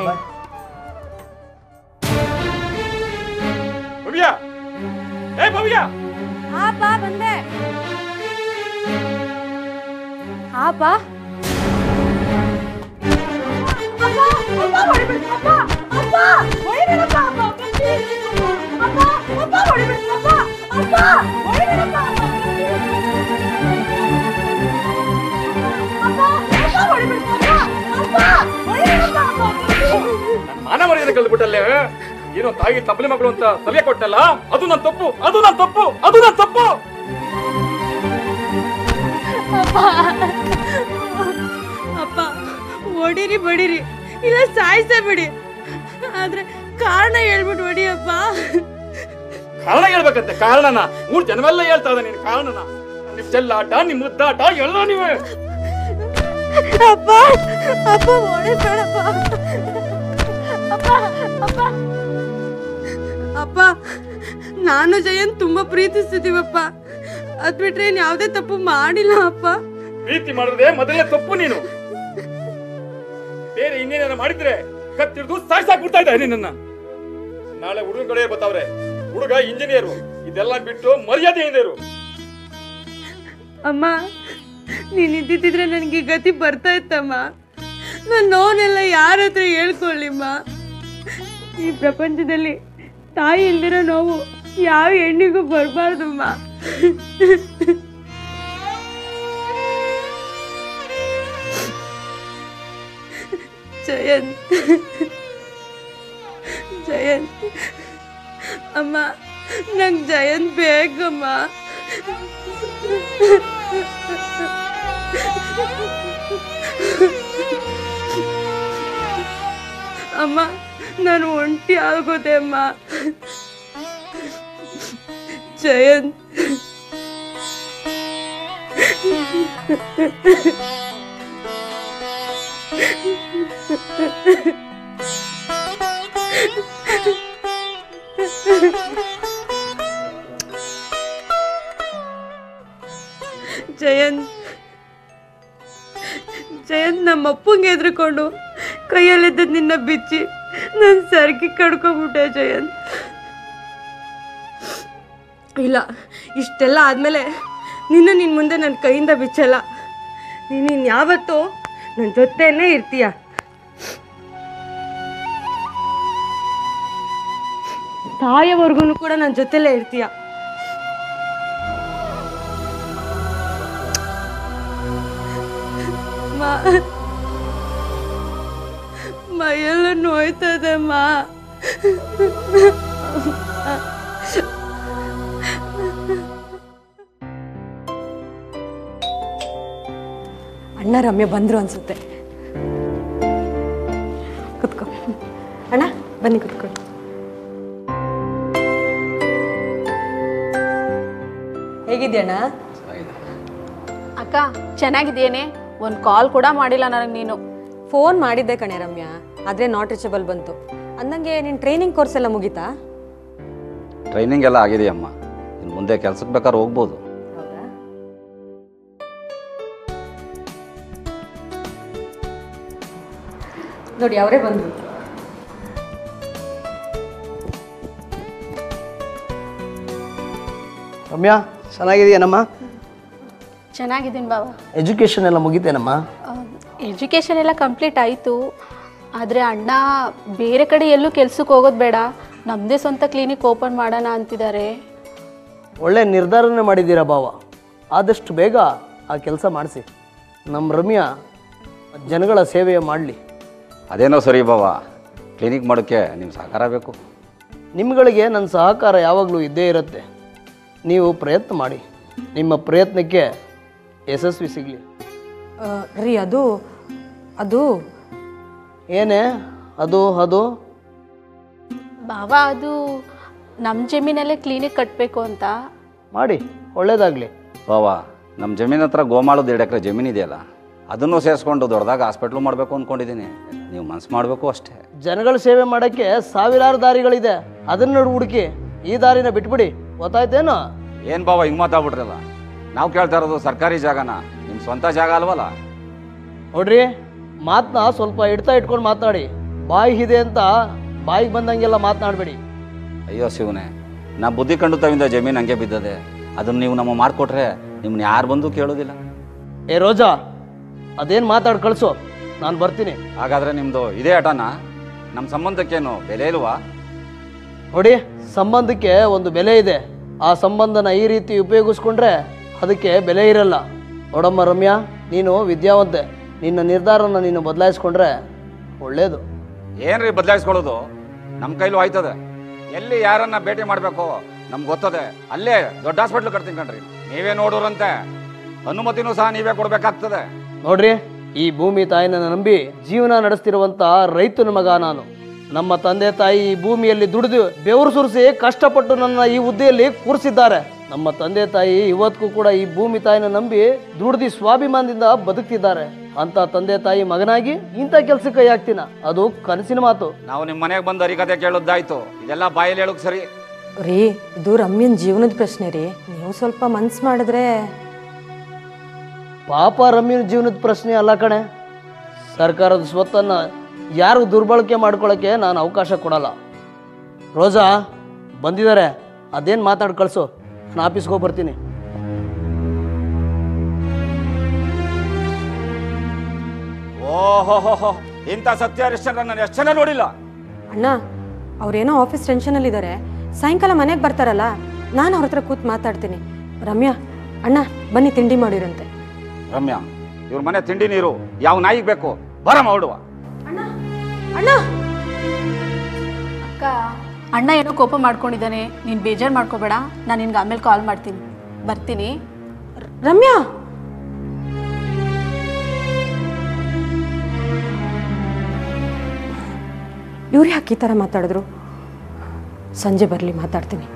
ಭವ್ಯ ಏ ಭವ್ಯ ಆಪ ಬಂದೆ ಆಪ ಅಪ್ಪ ಏನೋ ತಾಯಿ ತಪ್ಪಲೆ ಮಗಳು ಅಂತ ಸಲಹೆ ಕೊಟ್ಟಲ್ಲ ಅದು ನನ್ನ ತಪ್ಪು ಅದು ನನ್ನ ತಪ್ಪು ಅದು ನನ್ನ ತಪ್ಪು ಅಪ್ಪ ಹೊಡಿರಿ ಬಡಿರಿ ಇಲ್ಲ ಸಾಯಿಸೇ ಬಿಡಿ ಆದ್ರೆ ಕಾರಣ ಹೇಳ್ಬಿಟ್ಟು ಹೊಡಿಯಪ್ಪ ಕಾರಣ ಹೇಳ್ಬೇಕಂತೆ ಕಾರಣನ ಮೂರ್ ಜನವೆಲ್ಲ ಹೇಳ್ತಾ ಇದ್ದ ನೀನು ಕಾರಣನ ನಿಮ್ ಚೆಲ್ಲಾಟ ನಿಮ್ ಮುದ್ದಾಟ ಎಲ್ಲ ನೀವೇ ಅಪ್ಪ ಅಪ್ಪ ಹೊಡಿಬೇಡಪ್ಪ ಅಪ್ಪ ಅಪ್ಪ ಅಪ್ಪ ನಾನು ಜಯಂತ್ ತುಂಬಾ ಪ್ರೀತಿಸ್ತಿದೀವಪ್ಪ ಅದ್ ಬಿಟ್ರೆ ಏನ್ ಯಾವ್ದೇ ತಪ್ಪು ಮಾಡಿಲ್ಲ ಅಪ್ಪ ಪ್ರೀತಿ ಮಾಡಿದ್ರೆ ಮೊದಲೇ ತಪ್ಪು ನೀನು ಬೇರೆ ಇನ್ನೇನಾರ ಮಾಡಿದ್ರೆ ಕತ್ತಿಡ್ದು ಸಾಯ್ಸಾಕ್ಬಿಡ್ತಾ ಇದ್ದ ನಿನ್ನ ನಾಳೆ ಹುಡುಗನ ಕಡೆ ಬರ್ತಾವ್ರೆ ಹುಡುಗ ಇಂಜಿನಿಯರು ಇದೆಲ್ಲ ಬಿಟ್ಟು ಮರ್ಯಾದೆಯಿಂದ ಇರು ಅಮ್ಮ ನೀನ್ ಇದ್ದಿದ್ರೆ ನನಗೆ ಗತಿ ಬರ್ತಾ ಇತ್ತಮ್ಮ ನನ್ನ ನೋವನ್ನೆಲ್ಲ ಯಾರ ಹತ್ರ ಹೇಳ್ಕೊಳ್ಳಿಮ್ಮ ಈ ಪ್ರಪಂಚದಲ್ಲಿ ತಾಯಿ ಇಲ್ದಿರೋ ನೋವು ಯಾವ ಹೆಣ್ಣಿಗೂ ಬರಬಾರ್ದಮ್ಮ ಜಯಂತ್ ಜಯಂತ್ ಅಮ್ಮ ನಂಗೆ ಜಯಂತ್ ಬೇಕಮ್ಮ ಅಮ್ಮ ನಾನು ಒಂಟಿ ಆಗೋದೆ ಅಮ್ಮ ಜಯಂತ್ ಜಯಂತ್ ಜಯಂತ್ ನಮ್ಮ ಅಪ್ಪಂಗೆ ಎದ್ರುಕೊಂಡು ಕೈಯಲ್ಲಿದ್ದ ನಿನ್ನ ಬಿಚ್ಚಿ ನಾನು ಸರ್ಗಿ ಕಡ್ಕೊಂಬಿಟ್ಟೆ ಜಯಂತ್ ಇಲ್ಲ ಇಷ್ಟೆಲ್ಲ ಆದಮೇಲೆ ನಿನ್ನ ನಿನ್ನ ಮುಂದೆ ನನ್ನ ಕೈಯಿಂದ ಬಿಚ್ಚಲ್ಲ ನೀನು ಇನ್ಯಾವತ್ತೂ ನನ್ನ ಜೊತೆನೇ ಇರ್ತೀಯ ತಾಯವರೆಗೂ ಕೂಡ ನನ್ನ ಜೊತೆಲೇ ಇರ್ತೀಯ ಮಾ ಮೈಯೆಲ್ಲ ನೋಯ್ತದಮ್ಮ ಅಣ್ಣ ರಮ್ಯ ಬಂದ್ರು ಅನ್ಸುತ್ತೆ ಕುತ್ಕೋ ಅಣ್ಣ ಬನ್ನಿ ಕುತ್ಕೊಳ್ಳಿ ಹೇಗಿದ್ಯಣ್ಣ ಅಕ್ಕ ಚೆನ್ನಾಗಿದ್ದೇನೆ ಒಂದು ಕಾಲ್ ಕೂಡ ಮಾಡಿಲ್ಲ ನನಗೆ ನೀನು ಫೋನ್ ಮಾಡಿದ್ದೆ ಕಣೆ ರಮ್ಯಾ ಆದರೆ ನಾಟ್ ರೀಚಬಲ್ ಬಂತು ಅಂದಂಗೆ ನಿನ್ನ ಟ್ರೈನಿಂಗ್ ಕೋರ್ಸ್ ಎಲ್ಲ ಮುಗೀತಾ ಟ್ರೈನಿಂಗ್ ಎಲ್ಲ ಆಗಿದೆಯಮ್ಮ ಇನ್ನು ಮುಂದೆ ಕೆಲ್ಸಕ್ಕೆ ಬೇಕಾದ್ರೆ ಹೋಗ್ಬೋದು ನೋಡಿ ಅವರೇ ಬಂದರು ರಮ್ಯಾ ಚೆನ್ನಾಗಿದೆಯೇನಮ್ಮ ಚೆನ್ನಾಗಿದ್ದೀನಿ ಬಾಬಾ ಎಜುಕೇಷನ್ ಎಲ್ಲ ಮುಗಿತೇನಮ್ಮ ಎಜುಕೇಷನ್ ಎಲ್ಲ ಕಂಪ್ಲೀಟ್ ಆಯಿತು ಆದರೆ ಅಣ್ಣ ಬೇರೆ ಕಡೆ ಎಲ್ಲೂ ಕೆಲ್ಸಕ್ಕೆ ಹೋಗೋದು ಬೇಡ ನಮ್ಮದೇ ಸ್ವಂತ ಕ್ಲಿನಿಕ್ ಓಪನ್ ಮಾಡೋಣ ಅಂತಿದ್ದಾರೆ ಒಳ್ಳೆ ನಿರ್ಧಾರನೇ ಮಾಡಿದ್ದೀರಾ ಭಾವ ಆದಷ್ಟು ಬೇಗ ಆ ಕೆಲಸ ಮಾಡಿಸಿ ನಮ್ಮ ರಮ್ಯಾ ಜನಗಳ ಸೇವೆ ಮಾಡಲಿ ಅದೇನೋ ಸರಿ ಬಾವ ಕ್ಲಿನಿಕ್ ಮಾಡೋಕ್ಕೆ ನಿಮ್ಮ ಸಹಕಾರ ಬೇಕು ನಿಮ್ಗಳಿಗೆ ನನ್ನ ಸಹಕಾರ ಯಾವಾಗಲೂ ಇದ್ದೇ ಇರುತ್ತೆ ನೀವು ಪ್ರಯತ್ನ ಮಾಡಿ ನಿಮ್ಮ ಪ್ರಯತ್ನಕ್ಕೆ ಯಶಸ್ವಿ ಸಿಗಲಿ ರೀ ಅದು ಅದು ಏನೇ ಅದು ಅದು ಬಾಬಾ ಅದು ನಮ್ಮ ಜಮೀನಲ್ಲೇ ಕ್ಲಿನಿಕ್ ಕಟ್ಟಬೇಕು ಅಂತ ಮಾಡಿ ಒಳ್ಳೇದಾಗಲಿ ಬಾವ ನಮ್ಮ ಜಮೀನ್ ಹತ್ರ ಗೋಮಾಳದ ಎರಡು ಎಕರೆ ಜಮೀನು ಇದೆಯಲ್ಲ ಅದನ್ನು ಸೇರಿಸ್ಕೊಂಡು ದೊಡ್ಡದಾಗ ಹಾಸ್ಪಿಟ್ಲು ಮಾಡಬೇಕು ಅಂದ್ಕೊಂಡಿದ್ದೀನಿ ನೀವು ಮನ್ಸು ಮಾಡಬೇಕು ಅಷ್ಟೇ ಜನಗಳ ಸೇವೆ ಮಾಡೋಕ್ಕೆ ಸಾವಿರಾರು ದಾರಿಗಳಿದೆ ಅದನ್ನ ಹುಡುಕಿ ಈ ದಾರಿನ ಬಿಟ್ಬಿಡಿ ಗೊತ್ತಾಯ್ತೇನೋ ಏನು ಬಾವ ಹಿಂಗೆ ಮಾತಾಡ್ಬಿಟ್ರಲ್ಲ ನಾವು ಕೇಳ್ತಾ ಇರೋದು ಸರ್ಕಾರಿ ಜಾಗನ ನಿಮ್ಮ ಸ್ವಂತ ಜಾಗ ಅಲ್ವಲ್ಲ ನೋಡ್ರಿ ಮಾತನ್ನ ಸ್ವಲ್ಪ ಇಡ್ತಾ ಇಟ್ಕೊಂಡು ಮಾತಾಡಿ ಬಾಯಿ ಇದೆ ಅಂತ ಬಾಯಿಗೆ ಬಂದಂಗೆಲ್ಲ ಮಾತನಾಡಬೇಡಿ ಅಯ್ಯೋ ಶಿವನೇ ನಾ ಬುದ್ಧಿ ಕಂಡು ತವಿಂದ ಜಮೀನು ಹಂಗೆ ಬಿದ್ದದೆ ಅದನ್ನು ನೀವು ನಮ್ಮ ಮಾಡಿಕೊಟ್ರೆ ನಿಮ್ಮನ್ನ ಯಾರು ಬಂದು ಕೇಳೋದಿಲ್ಲ ಏ ರೋಜಾ ಅದೇನು ಮಾತಾಡಿ ಕಳಿಸು ನಾನು ಬರ್ತೀನಿ ಹಾಗಾದ್ರೆ ನಿಮ್ಮದು ಇದೇ ಆಟನ ನಮ್ಮ ಸಂಬಂಧಕ್ಕೇನು ಬೆಲೆ ಇಲ್ವಾ ನೋಡಿ ಸಂಬಂಧಕ್ಕೆ ಒಂದು ಬೆಲೆ ಇದೆ ಆ ಸಂಬಂಧನ ಈ ರೀತಿ ಉಪಯೋಗಿಸ್ಕೊಂಡ್ರೆ ಅದಕ್ಕೆ ಬೆಲೆ ಇರಲ್ಲ ನೋಡಮ್ಮ ರಮ್ಯಾ ನೀನು ವಿದ್ಯಾವಂತೆ ನಿನ್ನ ನಿರ್ಧಾರನ ನೀನು ಬದಲಾಯಿಸ್ಕೊಂಡ್ರೆ ಒಳ್ಳೆಯದು ಏನ್ರಿ ಬದಲಾಯಿಸ್ಕೊಳ್ಳೋದು ನಮ್ಮ ಕೈಲೂ ಆಯ್ತದೆ ಎಲ್ಲಿ ಯಾರನ್ನ ಭೇಟಿ ಮಾಡಬೇಕು ನಮ್ಗೆ ಗೊತ್ತದೆ ಅಲ್ಲೇ ದೊಡ್ಡ ಹಾಸ್ಪಿಟ್ಲ್ ಕಟ್ತೀನಿ ಕಣ್ರಿ ನೀವೇ ನೋಡೋರಂತೆ ಅನುಮತಿನೂ ಸಹ ನೀವೇ ಕೊಡ್ಬೇಕಾಗ್ತದೆ ನೋಡ್ರಿ ಈ ಭೂಮಿ ತಾಯಿನ ನಂಬಿ ಜೀವನ ನಡೆಸ್ತಿರುವಂತ ರೈತನ ಮಗ ನಾನು ನಮ್ಮ ತಂದೆ ತಾಯಿ ಈ ಭೂಮಿಯಲ್ಲಿ ದುಡಿದು ಬೆವರು ಸುರಿಸಿ ಕಷ್ಟಪಟ್ಟು ನನ್ನ ಈ ಹುದ್ದೆಯಲ್ಲಿ ಕೂರಿಸಿದ್ದಾರೆ ನಮ್ಮ ತಂದೆ ತಾಯಿ ಇವತ್ತಿಗೂ ಕೂಡ ಈ ಭೂಮಿ ತಾಯಿನ ನಂಬಿ ದುಡ್ದು ಸ್ವಾಭಿಮಾನದಿಂದ ಬದುಕ್ತಿದ್ದಾರೆ ಅಂತ ತಂದೆ ತಾಯಿ ಮಗನಾಗಿ ಇಂಥ ಕೆಲ್ಸಕ್ಕೆ ಕೈ ಹಾಕ್ತೀನ ಅದು ಕನಸಿನ ಮಾತು ನಾವು ನಿಮ್ಮ ಮನೆಗೆ ಬಂದು ಅರಿಕತೆ ಕೇಳೋದಾಯ್ತು ಇದೆಲ್ಲ ಬಾಯಲ್ಲಿ ಹೇಳೋಕ್ ಸರಿ ರೀ ಇದು ರಮ್ಯನ್ ಜೀವನದ ಪ್ರಶ್ನೆ ರೀ ನೀವು ಸ್ವಲ್ಪ ಮನ್ಸು ಮಾಡಿದ್ರೆ ಪಾಪ ರಮ್ಯನ ಜೀವನದ ಪ್ರಶ್ನೆ ಅಲ್ಲ ಕಣೆ ಸರ್ಕಾರದ ಸ್ವತ್ತನ್ನ ಯಾರು ದುರ್ಬಳಕೆ ಮಾಡ್ಕೊಳ್ಳೋಕ್ಕೆ ನಾನು ಅವಕಾಶ ಕೊಡಲ್ಲ ರೋಜಾ ಬಂದಿದ್ದಾರೆ ಅದೇನು ಮಾತಾಡಿ ಕಳಿಸು ನಾನು ಆಫೀಸ್ಗೆ ಹೋಗಿ ಬರ್ತೀನಿ ಓಹೋ ಇಂಥ ಸತ್ಯಹರಿಶ್ಚಂದ್ರ ನಾನು ಎಷ್ಟು ಜನ ನೋಡಿಲ್ಲ ಅಣ್ಣ ಅವ್ರೇನೋ ಆಫೀಸ್ ಟೆನ್ಷನಲ್ಲಿದ್ದಾರೆ ಸಾಯಂಕಾಲ ಮನೆಗೆ ಬರ್ತಾರಲ್ಲ ನಾನು ಅವ್ರ ಹತ್ರ ಕೂತ್ ಮಾತಾಡ್ತೀನಿ ರಮ್ಯಾ ಅಣ್ಣ ಬನ್ನಿ ತಿಂಡಿ ಮಾಡಿರಂತೆ ರಮ್ಯಾ ಇವ್ರ ಮನೆ ತಿಂಡಿ ನೀರು ಯಾವ ನಾಯಿಗೆ ಬೇಕು ಬರಮ್ಮ ಹೊಡುವ ಅಣ್ಣ ಅಕ್ಕ ಅಣ್ಣ ಏನೋ ಕೋಪ ಮಾಡ್ಕೊಂಡಿದ್ದಾನೆ ನೀನು ಬೇಜಾರು ಮಾಡ್ಕೋಬೇಡ ನಾನು ನಿನ್ಗೆ ಆಮೇಲೆ ಕಾಲ್ ಮಾಡ್ತೀನಿ ಬರ್ತೀನಿ ರಮ್ಯಾ ಇವ್ರು ಯಾಕೆ ಈ ಥರ ಮಾತಾಡಿದ್ರು ಸಂಜೆ ಬರಲಿ ಮಾತಾಡ್ತೀನಿ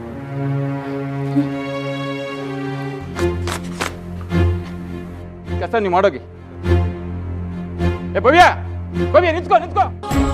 ಕೆಲಸ ನೀವು ಮಾಡೋಗಿ ಏ ಭವ್ಯ ಭವ್ಯ ನಿಂತ್ಕೋ ನಿಂತ್ಕೋ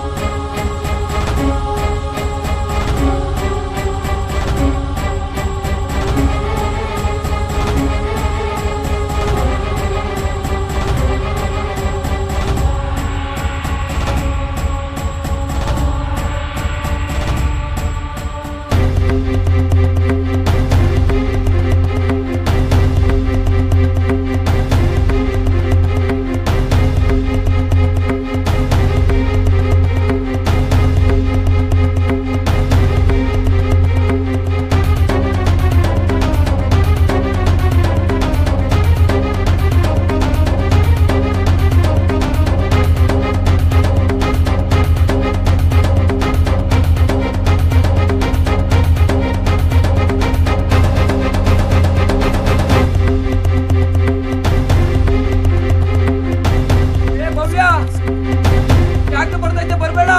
ಏ ಭವ್ಯ ಯಾಕೆ ಬರ್ತೈತೆ ಬರಬೇಡ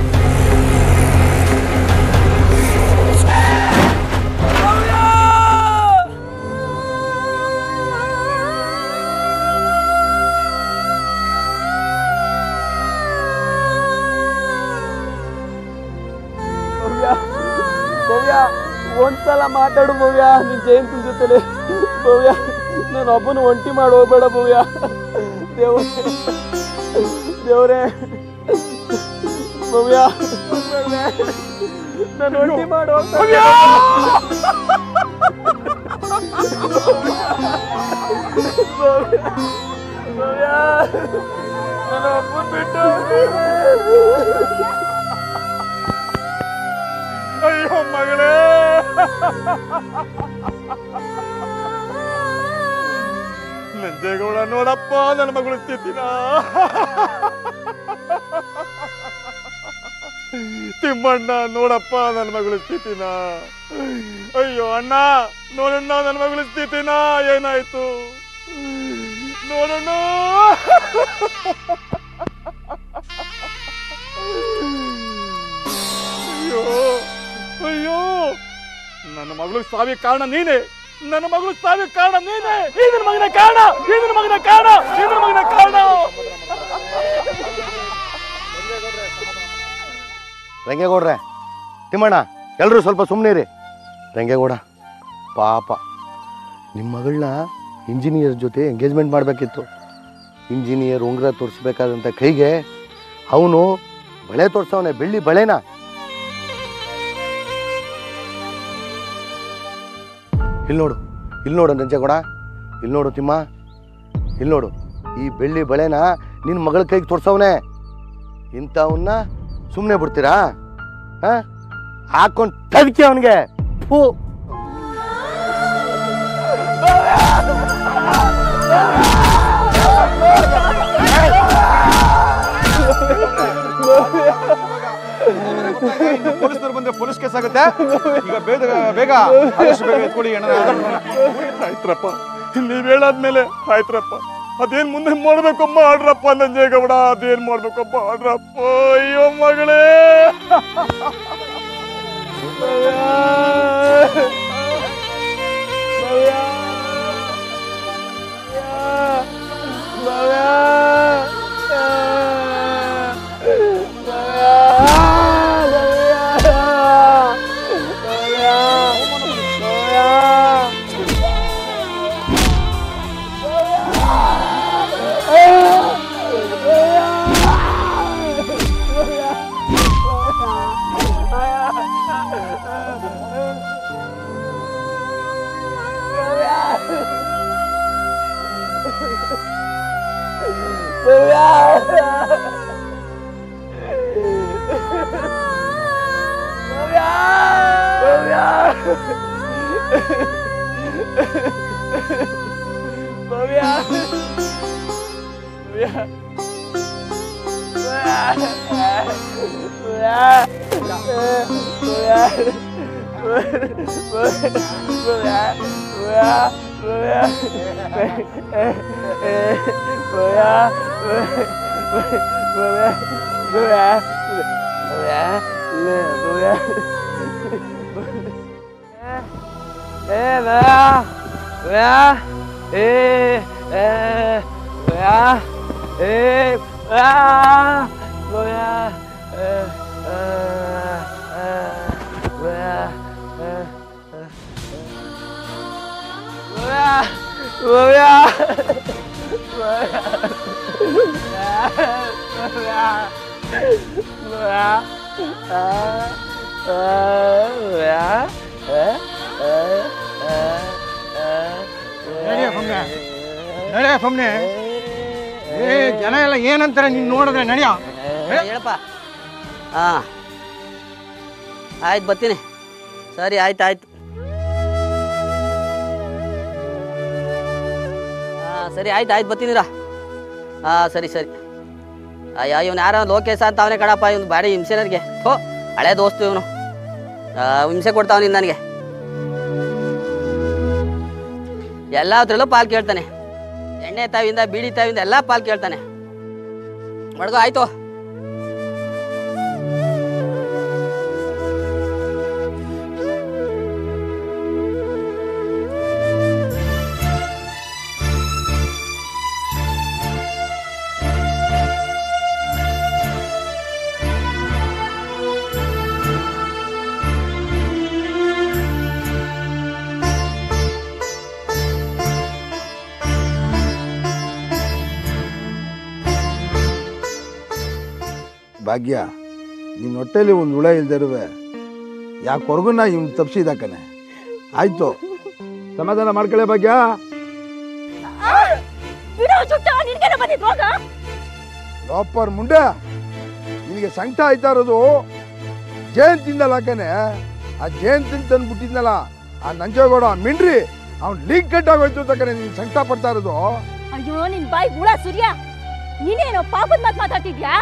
ಭವ್ಯ ಭವ್ಯ ಒಂದ್ಸಲ ಮಾತಾಡು ಭವ್ಯ ನಿನ್ ಜಯಂತಿ ಜೊತೆಲೆ ಭವ್ಯ ನಾನು ಒಬ್ಬನ ಒಂಟಿ ಮಾಡಿ ಹೋಗ್ಬೇಡ ಭವ್ಯ ದೇವ್ರೇ ದೇವ್ರೇ ಭವ್ಯ ನಾನು ಒಂಟಿ ಮಾಡಿ ಭವ್ಯ ಭವ್ಯ ನಾನು ಒಬ್ಬನ್ ಬಿಟ್ಟು ಅಯ್ಯೋ ಮಗಳೇ ನಂಜೇಗೌಡ ನೋಡಪ್ಪ ನನ್ನ ಮಗಳು ಸ್ಥಿತಿನ ತಿಮ್ಮಣ್ಣ ನೋಡಪ್ಪ ನನ್ನ ಮಗಳ ಸ್ಥಿತಿನ ಅಯ್ಯೋ ಅಣ್ಣ ನೋಡಣ್ಣ ನನ್ನ ಮಗಳ ಸ್ಥಿತಿನ ಏನಾಯ್ತು ನೋಡಣ್ಣ ಅಯ್ಯೋ ಅಯ್ಯೋ ನನ್ನ ಮಗಳು ಸಾವಿಗೆ ಕಾರಣ ನೀನೆ ನನ್ನ ಮಗಳು ಸಾವಿಗೆ ಕಾರಣ ನೀನೆ ಈ ನನ್ನ ಮಗನ ಕಾರಣ ಈ ನನ್ನ ಮಗನ ಕಾರಣ ಈ ನನ್ನ ಮಗನ ಕಾರಣ ರಂಗೇಗೌಡ್ರೆ ತಿಮ್ಮಣ್ಣ ಎಲ್ಲರೂ ಸ್ವಲ್ಪ ಸುಮ್ಮನಿರಿ ರಂಗೇಗೌಡ ಪಾಪ ನಿಮ್ಮ ಮಗಳನ್ನ ಇಂಜಿನಿಯರ್ ಜೊತೆ ಎಂಗೇಜ್ಮೆಂಟ್ ಮಾಡಬೇಕಿತ್ತು ಇಂಜಿನಿಯರ್ ಉಂಗುರ ತೋರಿಸ್ಬೇಕಾದಂಥ ಕೈಗೆ ಅವನು ಬಳೆ ತೋರ್ಸವನೆ ಬೆಳ್ಳಿ ಬಳೆನ ಇಲ್ಲಿ ನೋಡು ಇಲ್ಲಿ ನೋಡು ನಂಜೇಗೌಡ ಇಲ್ಲಿ ನೋಡು ತಿಮ್ಮ ಇಲ್ಲಿ ನೋಡು ಈ ಬೆಳ್ಳಿ ಬಳೆನ ನಿನ್ನ ಮಗಳ ಕೈಗೆ ತೋರ್ಸವನೆ ಇಂಥವನ್ನ ಸುಮ್ಮನೆ ಬಿಡ್ತೀರಾ ಹಾ ಹಾಕೊಂಡು ತದಕ್ಕೆ ಅವನಿಗೆ ಫೂ ಪೊಲೀಸ್ನವ್ರು ಬಂದ್ರೆ ಪೊಲೀಸ್ ಕೇಸ್ ಆಗುತ್ತೆ ಈಗ ಬೇಗ ಬೇಗ ಆದಷ್ಟು ಬೇಗ ಎತ್ಕೊಳ್ಳಿ ಅಣ್ಣ ಆಯ್ತ್ರಪ್ಪ ನೀವ್ ಹೇಳಾದ್ಮೇಲೆ ಆಯ್ತ್ರಪ್ಪ ಅದೇನ್ ಮುಂದೆ ಮಾಡ್ಬೇಕು ಮಾಡ್ರಪ್ಪ ನಂಜೇಗೌಡ ಅದೇನ್ ಮಾಡ್ಬೇಕು ಮಾಡ್ರಪ್ಪ ಅಯ್ಯೋ ಮಗಳೇ ನಡಿಯ ಸುಮ್ನೆ ನಡಿಯ ಸುಮ್ನೆ ಏ ಜನ ಎಲ್ಲ ಏನಂತಾರೆ ನೀನ್ ನೋಡಿದ್ರೆ ನಡಿಯ ಹೇಳಪ್ಪ ಹಾಂ ಆಯ್ತು ಬರ್ತೀನಿ ಸರಿ ಆಯ್ತು ಆಯ್ತು ಹಾಂ ಸರಿ ಆಯ್ತು ಆಯ್ತು ಬರ್ತೀನಿರಾ ಹಾಂ ಸರಿ ಸರಿ ಅಯ್ಯ ಇವನು ಯಾರೋ ಲೋಕೇಶ ಅಂತ ಅವನೇ ಕಣಪ್ಪ ಇವನು ಬಾಡಿ ಹಿಂಸೆ ನನಗೆ ಹೋ ಹಳೆ ದೋಸ್ತು ಇವನು ಹಿಂಸೆ ಕೊಡ್ತಾವನಿಂದ ನನಗೆ ಎಲ್ಲದ್ರಲ್ಲೂ ಪಾಲ್ ಕೇಳ್ತಾನೆ ಎಣ್ಣೆ ತಾವಿಂದ ಬೀಡಿ ತಾವಿಂದ ಎಲ್ಲ ಪಾಲ್ ಕೇಳ್ತಾನೆ ಮಡ್ಗೋ ಆಯ್ತು ಭಾಗ್ಯ ನಿನ್ನ ಹೊಟ್ಟೆಲಿ ಒಂದು ಹುಳ ಇಲ್ದಿರುವೆ ಯಾಕೆ ಹೊರಗುನ ಇವ್ನು ತಪ್ಸಿದಾಕನೆ ಆಯ್ತು ಸಮಾಧಾನ ಮಾಡ್ಕೊಳ್ಳೆ ಭಾಗ್ಯ ಬಿಡು ಚುಟ್ಟ ನಿನ್ಗೇನ ಬಂದಿದ್ ಹೋಗ ಲಾಪರ್ ಮುಂಡೆ ನಿನಗೆ ಸಂಕಟ ಆಯ್ತಾ ಇರೋದು ಜೇನ್ ತಿಂದಲ್ಲ ಕಣೆ ಆ ಜೇನ್ ತಿಂದು ತಂದು ಬಿಟ್ಟಿದ್ನಲ್ಲ ಆ ನಂಜೇಗೌಡ ಮಿಂಡ್ರಿ ಅವ್ನು ಲೀಕ್ ಕಟ್ಟಾಗೋಯ್ತು ಅಂತ ಕಣೆ ನಿನ್ ಸಂಕಟ ಪಡ್ತಾ ಇರೋದು ಅಯ್ಯೋ ನಿನ್ ಬಾಯಿ ಹುಳ ಸೂರ್ಯ ನೀನೇನೋ ಪಾಪದ ಮಾತ್ ಮಾತಾಡ್ತಿದ್ಯಾ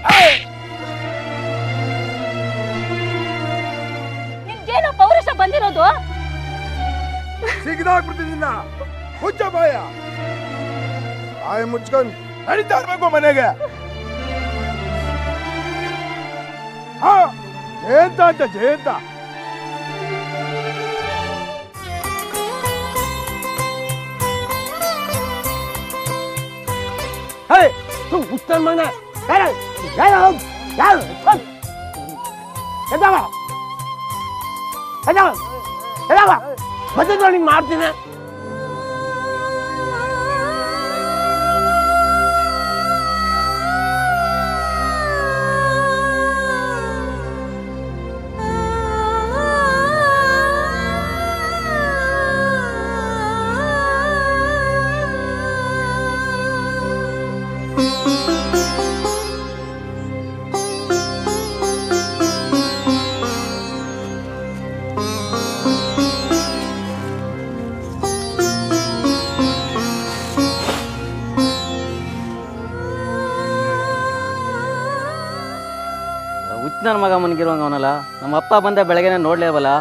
ನಿನ್ಗೇನೋ ಪೌರುಷ ಬಂದಿರೋದು ಸಿಗದಾಗ್ಬಿಡ್ತಿದ್ದಿಲ್ಲ ಹುಚ್ಚ ಬಾಯ ಆಯ್ ಮುಚ್ಕೊಂಡ್ ನಡೀತಾ ಇರ್ಬೇಕು ಮನೆಗೆ ಹಾ ಜಯಂತ ಅಂತ ಜಯಂತ ಹೇ ತು ಉತ್ತಮ ಮಗನ ಯಾರು ಯಾರು ಯಾರು ಎದ್ದಾವ ಎದ್ದಾವ ಎದ್ದಾವ ಬಂದಿದ್ದು ನಿಂಗೆ ಮಾಡ್ತೀನಿ ಹುಚ್ಚನ ನನ್ನ ಮಗ ಮನ್ಗಿರುವಂಗ ಅವನಲ್ಲ ನಮ್ಮ ಅಪ್ಪ ಬಂದ ಬೆಳಗ್ಗೆನೆ ನೋಡ್ಲೇವಲ್ಲ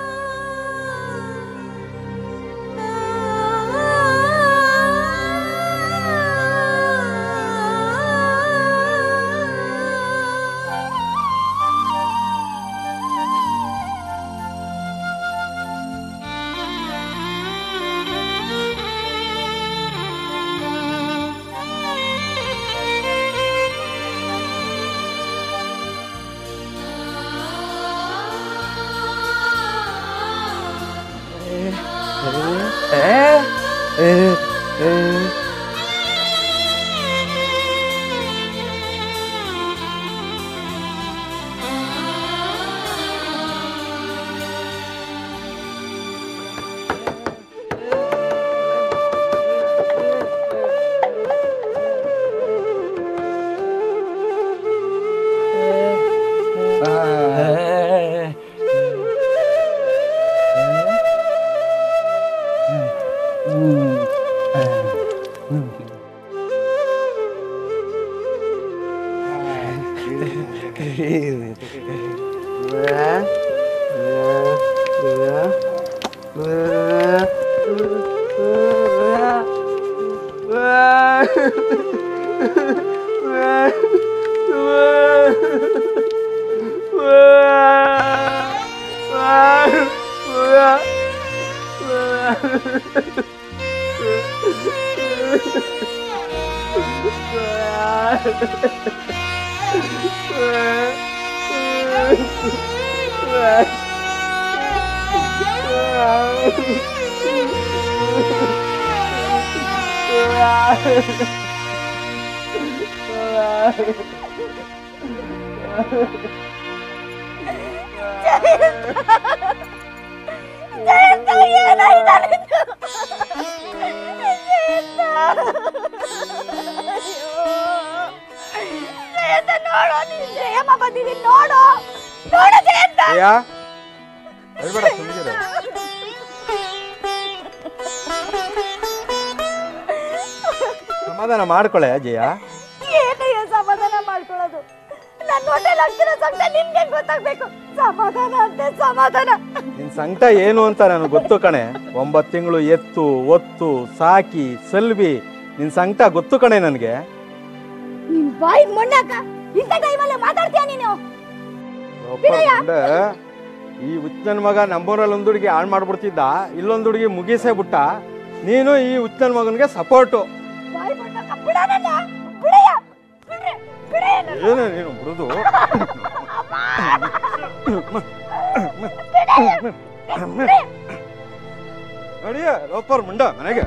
ನೋಡು ನೋಡು ಜಯಂತ ಅಯ್ಯ ಅಳ್ಬೇಡ ಸುಮ್ಮನೆ ಸಮಾಧಾನ ಮಾಡ್ಕೊಳೆ ಜಯ ಏನಯ್ಯ ಸಮಾಧಾನ ಮಾಡ್ಕೊಳ್ಳೋದು ನನ್ನ ಹೊಟ್ಟೆಲ್ ಆಗ್ತಿರೋ ಸಂಕಟ ನಿನ್ಗೆ ಗೊತ್ತಾಗ್ಬೇಕು ಸಮಾಧಾನ ಅಂತೆ ಸಮಾಧಾನ ನಿನ್ ಸಂಕಟ ಏನು ಅಂತ ನನಗೆ ಗೊತ್ತು ಕಣೆ ಒಂಬತ್ತು ತಿಂಗಳು ಎತ್ತು ಒತ್ತು ಸಾಕಿ ಸಲ್ವಿ ನಿನ್ ಸಂಕಟ ಗೊತ್ತು ಕಣೆ ನನಗೆ ನಿನ್ ಬಾಯಿ ಮೊಣ್ಣಾಕ ಇಂಥ ಟೈಮಲ್ಲಿ ಮಾತಾಡ್ತೀಯ ನೀನು ವಿನಯ! ಈ ಹುಚ್ಚನ ಮಗ ನಮ್ಮೂರಲ್ಲಿ ಒಂದು ಹುಡುಗಿ ಹಾಳು ಮಾಡ್ಬಿಡ್ತಿದ್ದ ಇಲ್ಲೊಂದು ಹುಡುಗಿ ಮುಗಿಸೇ ಬಿಟ್ಟ ನೀನು ಈ ಹುಚ್ಚನ ಮಗನಿಗೆ ಸಪೋರ್ಟು ಬಾಯಿ ಮೊಣ್ಣಾಕ ಬಿಡ ನನ್ನ ಬಿಡಯ್ಯ ಬಿಡ್ರಿ ಬಿಡಯ್ಯ ನನ್ನ. ಏನು ನೀನು ಬಿಡುದು ನಡಿಯ ಲೋಪರ್ ಮುಂಡ ಮನೆಗೆ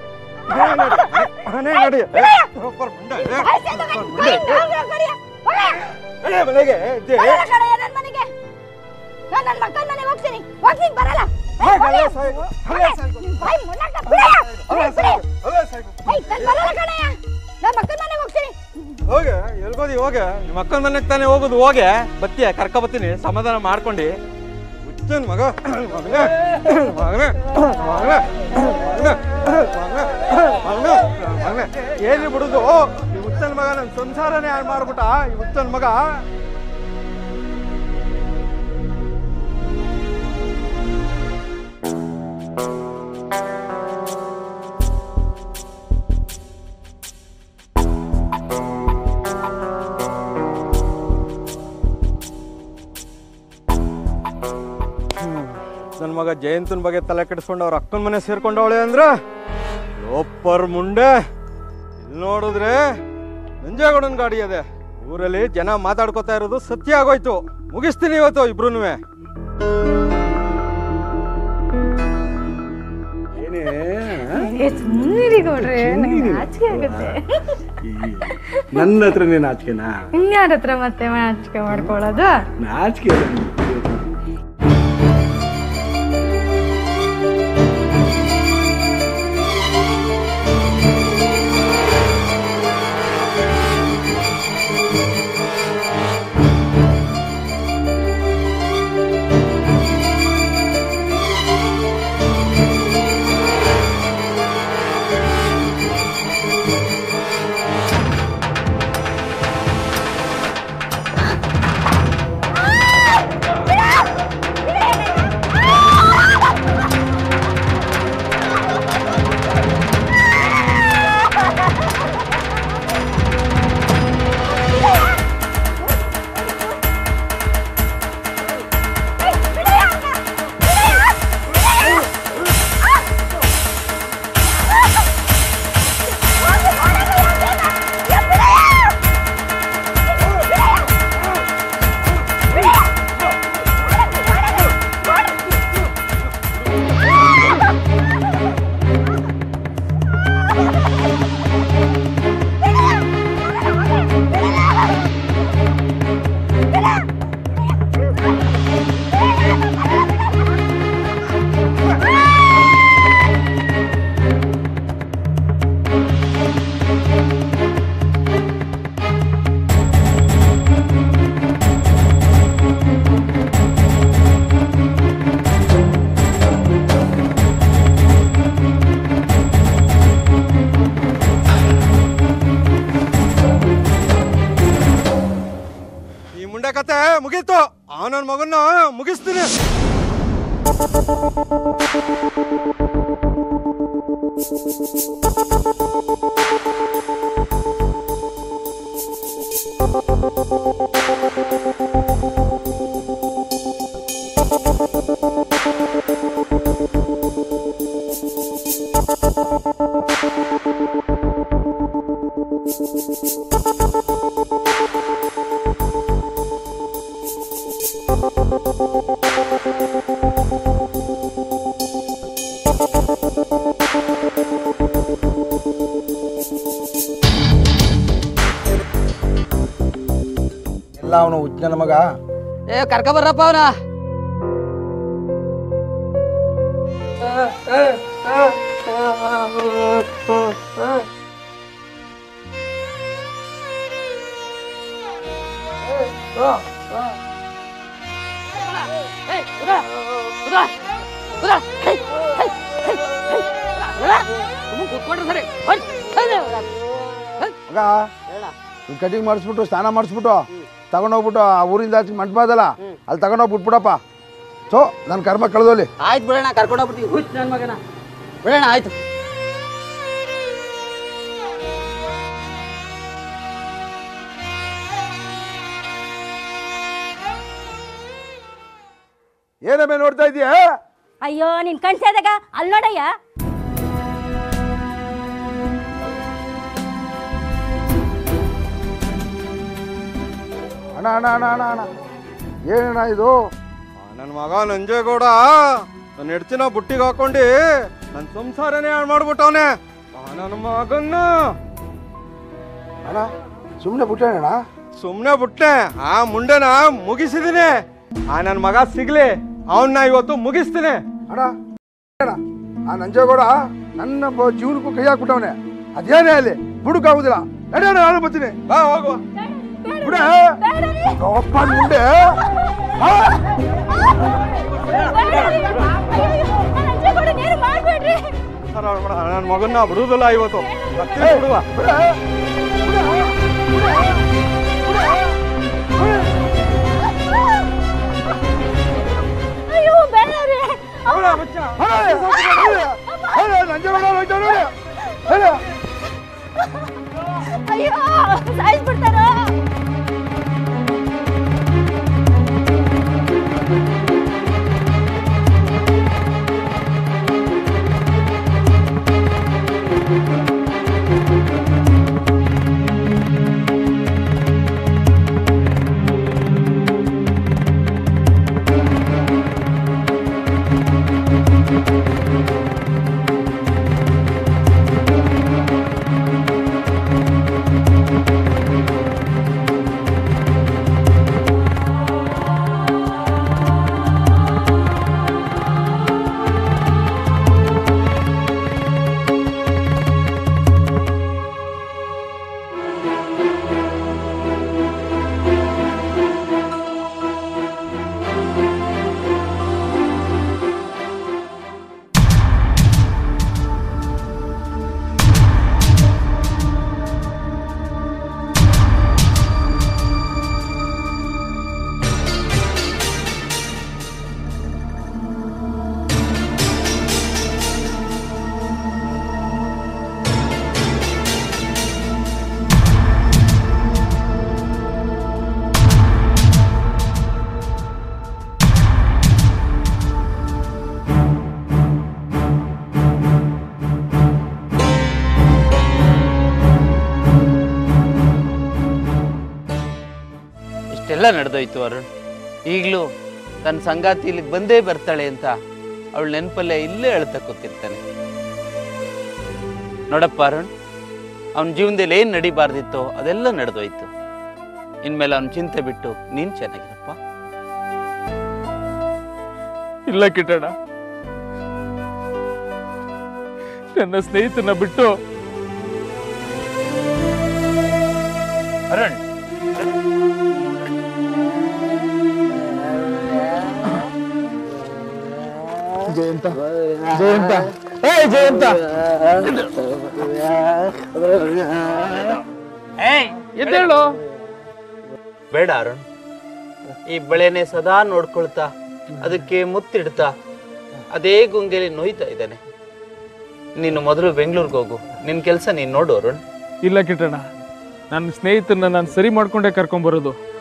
ಮನೆ ನಡಿ ಲೋಪರ್ ಮುಂಡ ಬಾಯಿ ಸೇದ್ದಾಗ ಬಾಯಿ ನಾವ್ಗಳ ಕಡೆಯ. ಹೋಗೆ. ನಡಿಯ ಮನೆಗೆ ಅಜ್ಜಿ. ಬರಲ್ಲ ಕಡೆಯ ನನ್ ಮನೆಗೆ ನಾನ್ ನನ್ ಮಕ್ಕಳ ಮನೆಗೆ ಹೋಗ್ತೀನಿ ಹೋಗ್ತೀನಿ ಬರಲ್ಲ ಏ, ಹೋಗ್, ಹೋಗೆ. ಅಲ್ಲೇ ಸಾಯ್ಗು, ಅಲ್ಲೇ ಸಾಯ್ಗು. ನಿನ್ ಬಾಯಿ ಮೊಣ್ಣಾಕ ಬಿಡಯ್ಯ. ಅಲ್ಲೇ ಬಿಡಿ. ಸಾಯ್ಗು, ಅಲ್ಲೇ ಸಾಯ್ಗು. ಏಯ್, ನಾನ್ ಬರಲ್ಲ ಕಣಯ್ಯ ನಾನ್ ಮಕ್ಕಳ ಮನೆಗೆ ಹೋಗ್ತೀನಿ ಹೋಗೆ ಎಲ್ಗೋದಿ ಹೋಗೆ ನಿಮ್ಮ ಅಕ್ಕನ ಮನೆಗೆ ತಾನೇ ಹೋಗೋದು ಹೋಗೆ ಬತ್ತೀಯ ಕರ್ಕ ಬತ್ತೀನಿ ಸಮಾಧಾನ ಮಾಡ್ಕೊಂಡು ಹುಚ್ಚನ್ ಮಗ ಮಗನೇ ಮಗನೇ ಮಗನೇ ಮಗನೇ ಮಗನೇ ಮಗನೇ ಏನಿ ಬಿಡುದು ಈ ಹುಚ್ಚನ್ ಮಗ ನನ್ನ ಸಂಸಾರನೇ ಹಾಳು ಮಾಡ್ಬಿಟ್ಟ ಈ ಹುಚ್ಚನ್ ಮಗ ನನ್ನ ಮಗ ಜಯಂತನ ಬಗ್ಗೆ ತಲೆ ಕೆಡಿಸ್ಕೊಂಡು ಅವ್ರ ಅಕ್ಕನ ಮನೆ ಸೇರ್ಕೊಂಡವಳೆ ಅಂದ್ರೆ ಲೋಪರ್ ಮುಂಡೆ ಇಲ್ಲಿ ನೋಡಿದ್ರೆ ನಂಜೇಗೌಡನ ಗಾಡಿ ಅದೆ ಊರಲ್ಲಿ ಜನ ಮಾತಾಡ್ಕೊತಾ ಇರೋದು ಸತ್ಯ ಆಗೋಯ್ತು ಮುಗಿಸ್ತೀನಿ ಇವತ್ತು ಇಬ್ರು ಸುಮ್ಮನಿರಿ ಗೌಡ್ರೆ ನಂಗೆ ನಾಚಿಕೆ ಆಗುತ್ತೆ ನನ್ನ ಹತ್ರ ನೀನು ನಾಚಿಕೆನಾ ಇನ್ಯಾರ ಹತ್ರ ಮತ್ತೆ ನಾಚಿಕೆ ಮಾಡ್ಕೊಳ್ಳೋದು ನಾಚಿಕೆ ಆ ಮುಗೀತು ಆ ನನ್ನ ಮಗನ್ನ ಮುಗಿಸ್ತೀನಿ ಎಲ್ಲ ಅವನು ಹುಚ್ಚನ ಮಗ ಏ ಕರ್ಕ ಬರ್ರಪ್ಪ ಅವನ ಮಗ ಕಟಿಂಗ್ ಮಾಡಿಸ್ಬಿಟ್ಟು ಸ್ನಾನ ಮಾಡಿಸ್ಬಿಟ್ಟು ತಗೊಂಡೋಗ್ಬಿಟ್ಟು ಆ ಊರಿಂದ ಆಚೆ ಮಂಟಪ ಅದಲ್ಲ ಅಲ್ಲಿ ತಗೊಂಡೋಗಿ ಬಿಟ್ಬಿಡಪ್ಪ ಸೊ ನನ್ನ ಕರ್ಮ ಕಳೆದೋಲಿ ಆಯ್ತು ಬಿಡೋಣ ಕರ್ಕೊಂಡು ಹೋಗ್ಬಿಡ್ತೀವಿ ಹುಚ್ಚ ನನ್ನ ಮಗನ ಬಿಡೋಣ ಆಯ್ತು ಏನಮ್ಮೆ ನೋಡ್ತಾ ಇದೀಯಾ ಅಯ್ಯೋ ನಿನ್ ಕಣ್ಸೇದಾಗ ಅಲ್ಲಿ ನೋಡಯ್ಯ ಅಣ್ಣ ಅಣ್ಣ ಅಣ್ಣ ಅಣ್ಣ ಅಣ್ಣ ಏನಣ್ಣ ಇದು ನನ್ನ ಮಗ ನಂಜೇಗೌಡ ನನ್ನ ಹೆಡ್ತಿನ ಬುಟ್ಟಿಗೆ ಹಾಕೊಂಡು ನನ್ನ ಸಂಸಾರನೇ ಹಾಳು ಮಾಡ್ಬಿಟ್ಟವನೆ ನನ್ನ ಮಗನ್ನ ಅಣ್ಣ ಸುಮ್ಮನೆ ಬಿಟ್ಟಣ್ಣ ಸುಮ್ಮನೆ ಬಿಟ್ಟೆ ಆ ಮುಂಡೆನ ಮುಗಿಸಿದೀನಿ ಆ ನನ್ನ ಮಗ ಸಿಗ್ಲಿ ಅವನ್ನ ಇವತ್ತು ಮುಗಿಸ್ತೀನಿ ಅಣ್ಣ ಅಣ್ಣ ಆ ನಂಜೇಗೌಡ ನನ್ನ ಬ- ಜೀವನಕ್ಕೂ ಕೈ ಹಾಕ್ಬಿಟ್ಟವನೆ ಅದೇನೇ ಅಲ್ಲಿ ಬುಡುಕಾಗುದಿಲ್ಲ ನಡೆಯೋಣ ನಾನು ಬರ್ತೀನಿ ಬಾ ಹೋಗುವ ಬಿಡ ಒಪ್ಪ ಮುಂದೆ ಆ? ನನ್ನ ಮಗನ್ನ ಬಿಡುವುದಿಲ್ಲ ಇವತ್ತು ಬರ್ತೀನಿ ಬಿಡುವ ಅಯ್ಯೋ ಬೇರೆ ಅಯ್ಯೋ ಸಾಯಿಸ್ಬಿಡ್ತಾರ ಇಷ್ಟೆಲ್ಲ ನಡೆದೋಯ್ತು ಅರುಣ್ ಈಗಲೂ ತನ್ನ ಸಂಗಾತಿ ಇಲ್ಲಿಗೆ ಬಂದೇ ಬರ್ತಾಳೆ ಅಂತ ಅವಳ ನೆನಪಲ್ಲೇ ಇಲ್ಲೇ ಅಳ್ತಾ ಕೂತಿರ್ತಾನೆ ನೋಡಪ್ಪ ಅರುಣ್ ಅವನ ಜೀವನದಲ್ಲಿ ಏನು ನಡಿಬಾರ್ದಿತ್ತೋ ಅದೆಲ್ಲ ನಡೆದೋಯ್ತು ಇನ್ಮೇಲೆ ಅವನ ಚಿಂತೆ ಬಿಟ್ಟು ನೀನು ಚೆನ್ನಾಗಿರಪ್ಪ ಇಲ್ಲ ಕಿಟ್ಟಣ ನನ್ನ ಸ್ನೇಹಿತನ ಬಿಟ್ಟು ಅರುಣ್ ಜಯಂತ ಜಯಂತ ಏ ಜಯಂತ ಎದ್ದೇಳು ಬೇಡ ಅರುಣ್ ಈ ಬೆಳೆನೆ ಸದಾ ನೋಡ್ಕೊಳ್ತಾ ಅದಕ್ಕೆ ಮುತ್ತಿಡ್ತಾ ಅದೇ ಗುಂಗೆಲಿ ನೋಯ್ತಾ ಇದ್ದಾನೆ ನೀನು ಮೊದಲು ಬೆಂಗಳೂರಿಗೆ ಹೋಗು ನಿನ್ನ ಕೆಲಸ ನೀನು ನೋಡು ಅರುಣ್ ಇಲ್ಲ ಕಿಟ್ಟಣ್ಣ ನನ್ನ ಸ್ನೇಹಿತರನ್ನ ನಾನು ಸರಿ ಮಾಡ್ಕೊಂಡೇ ಕರ್ಕೊಂಬರೋದು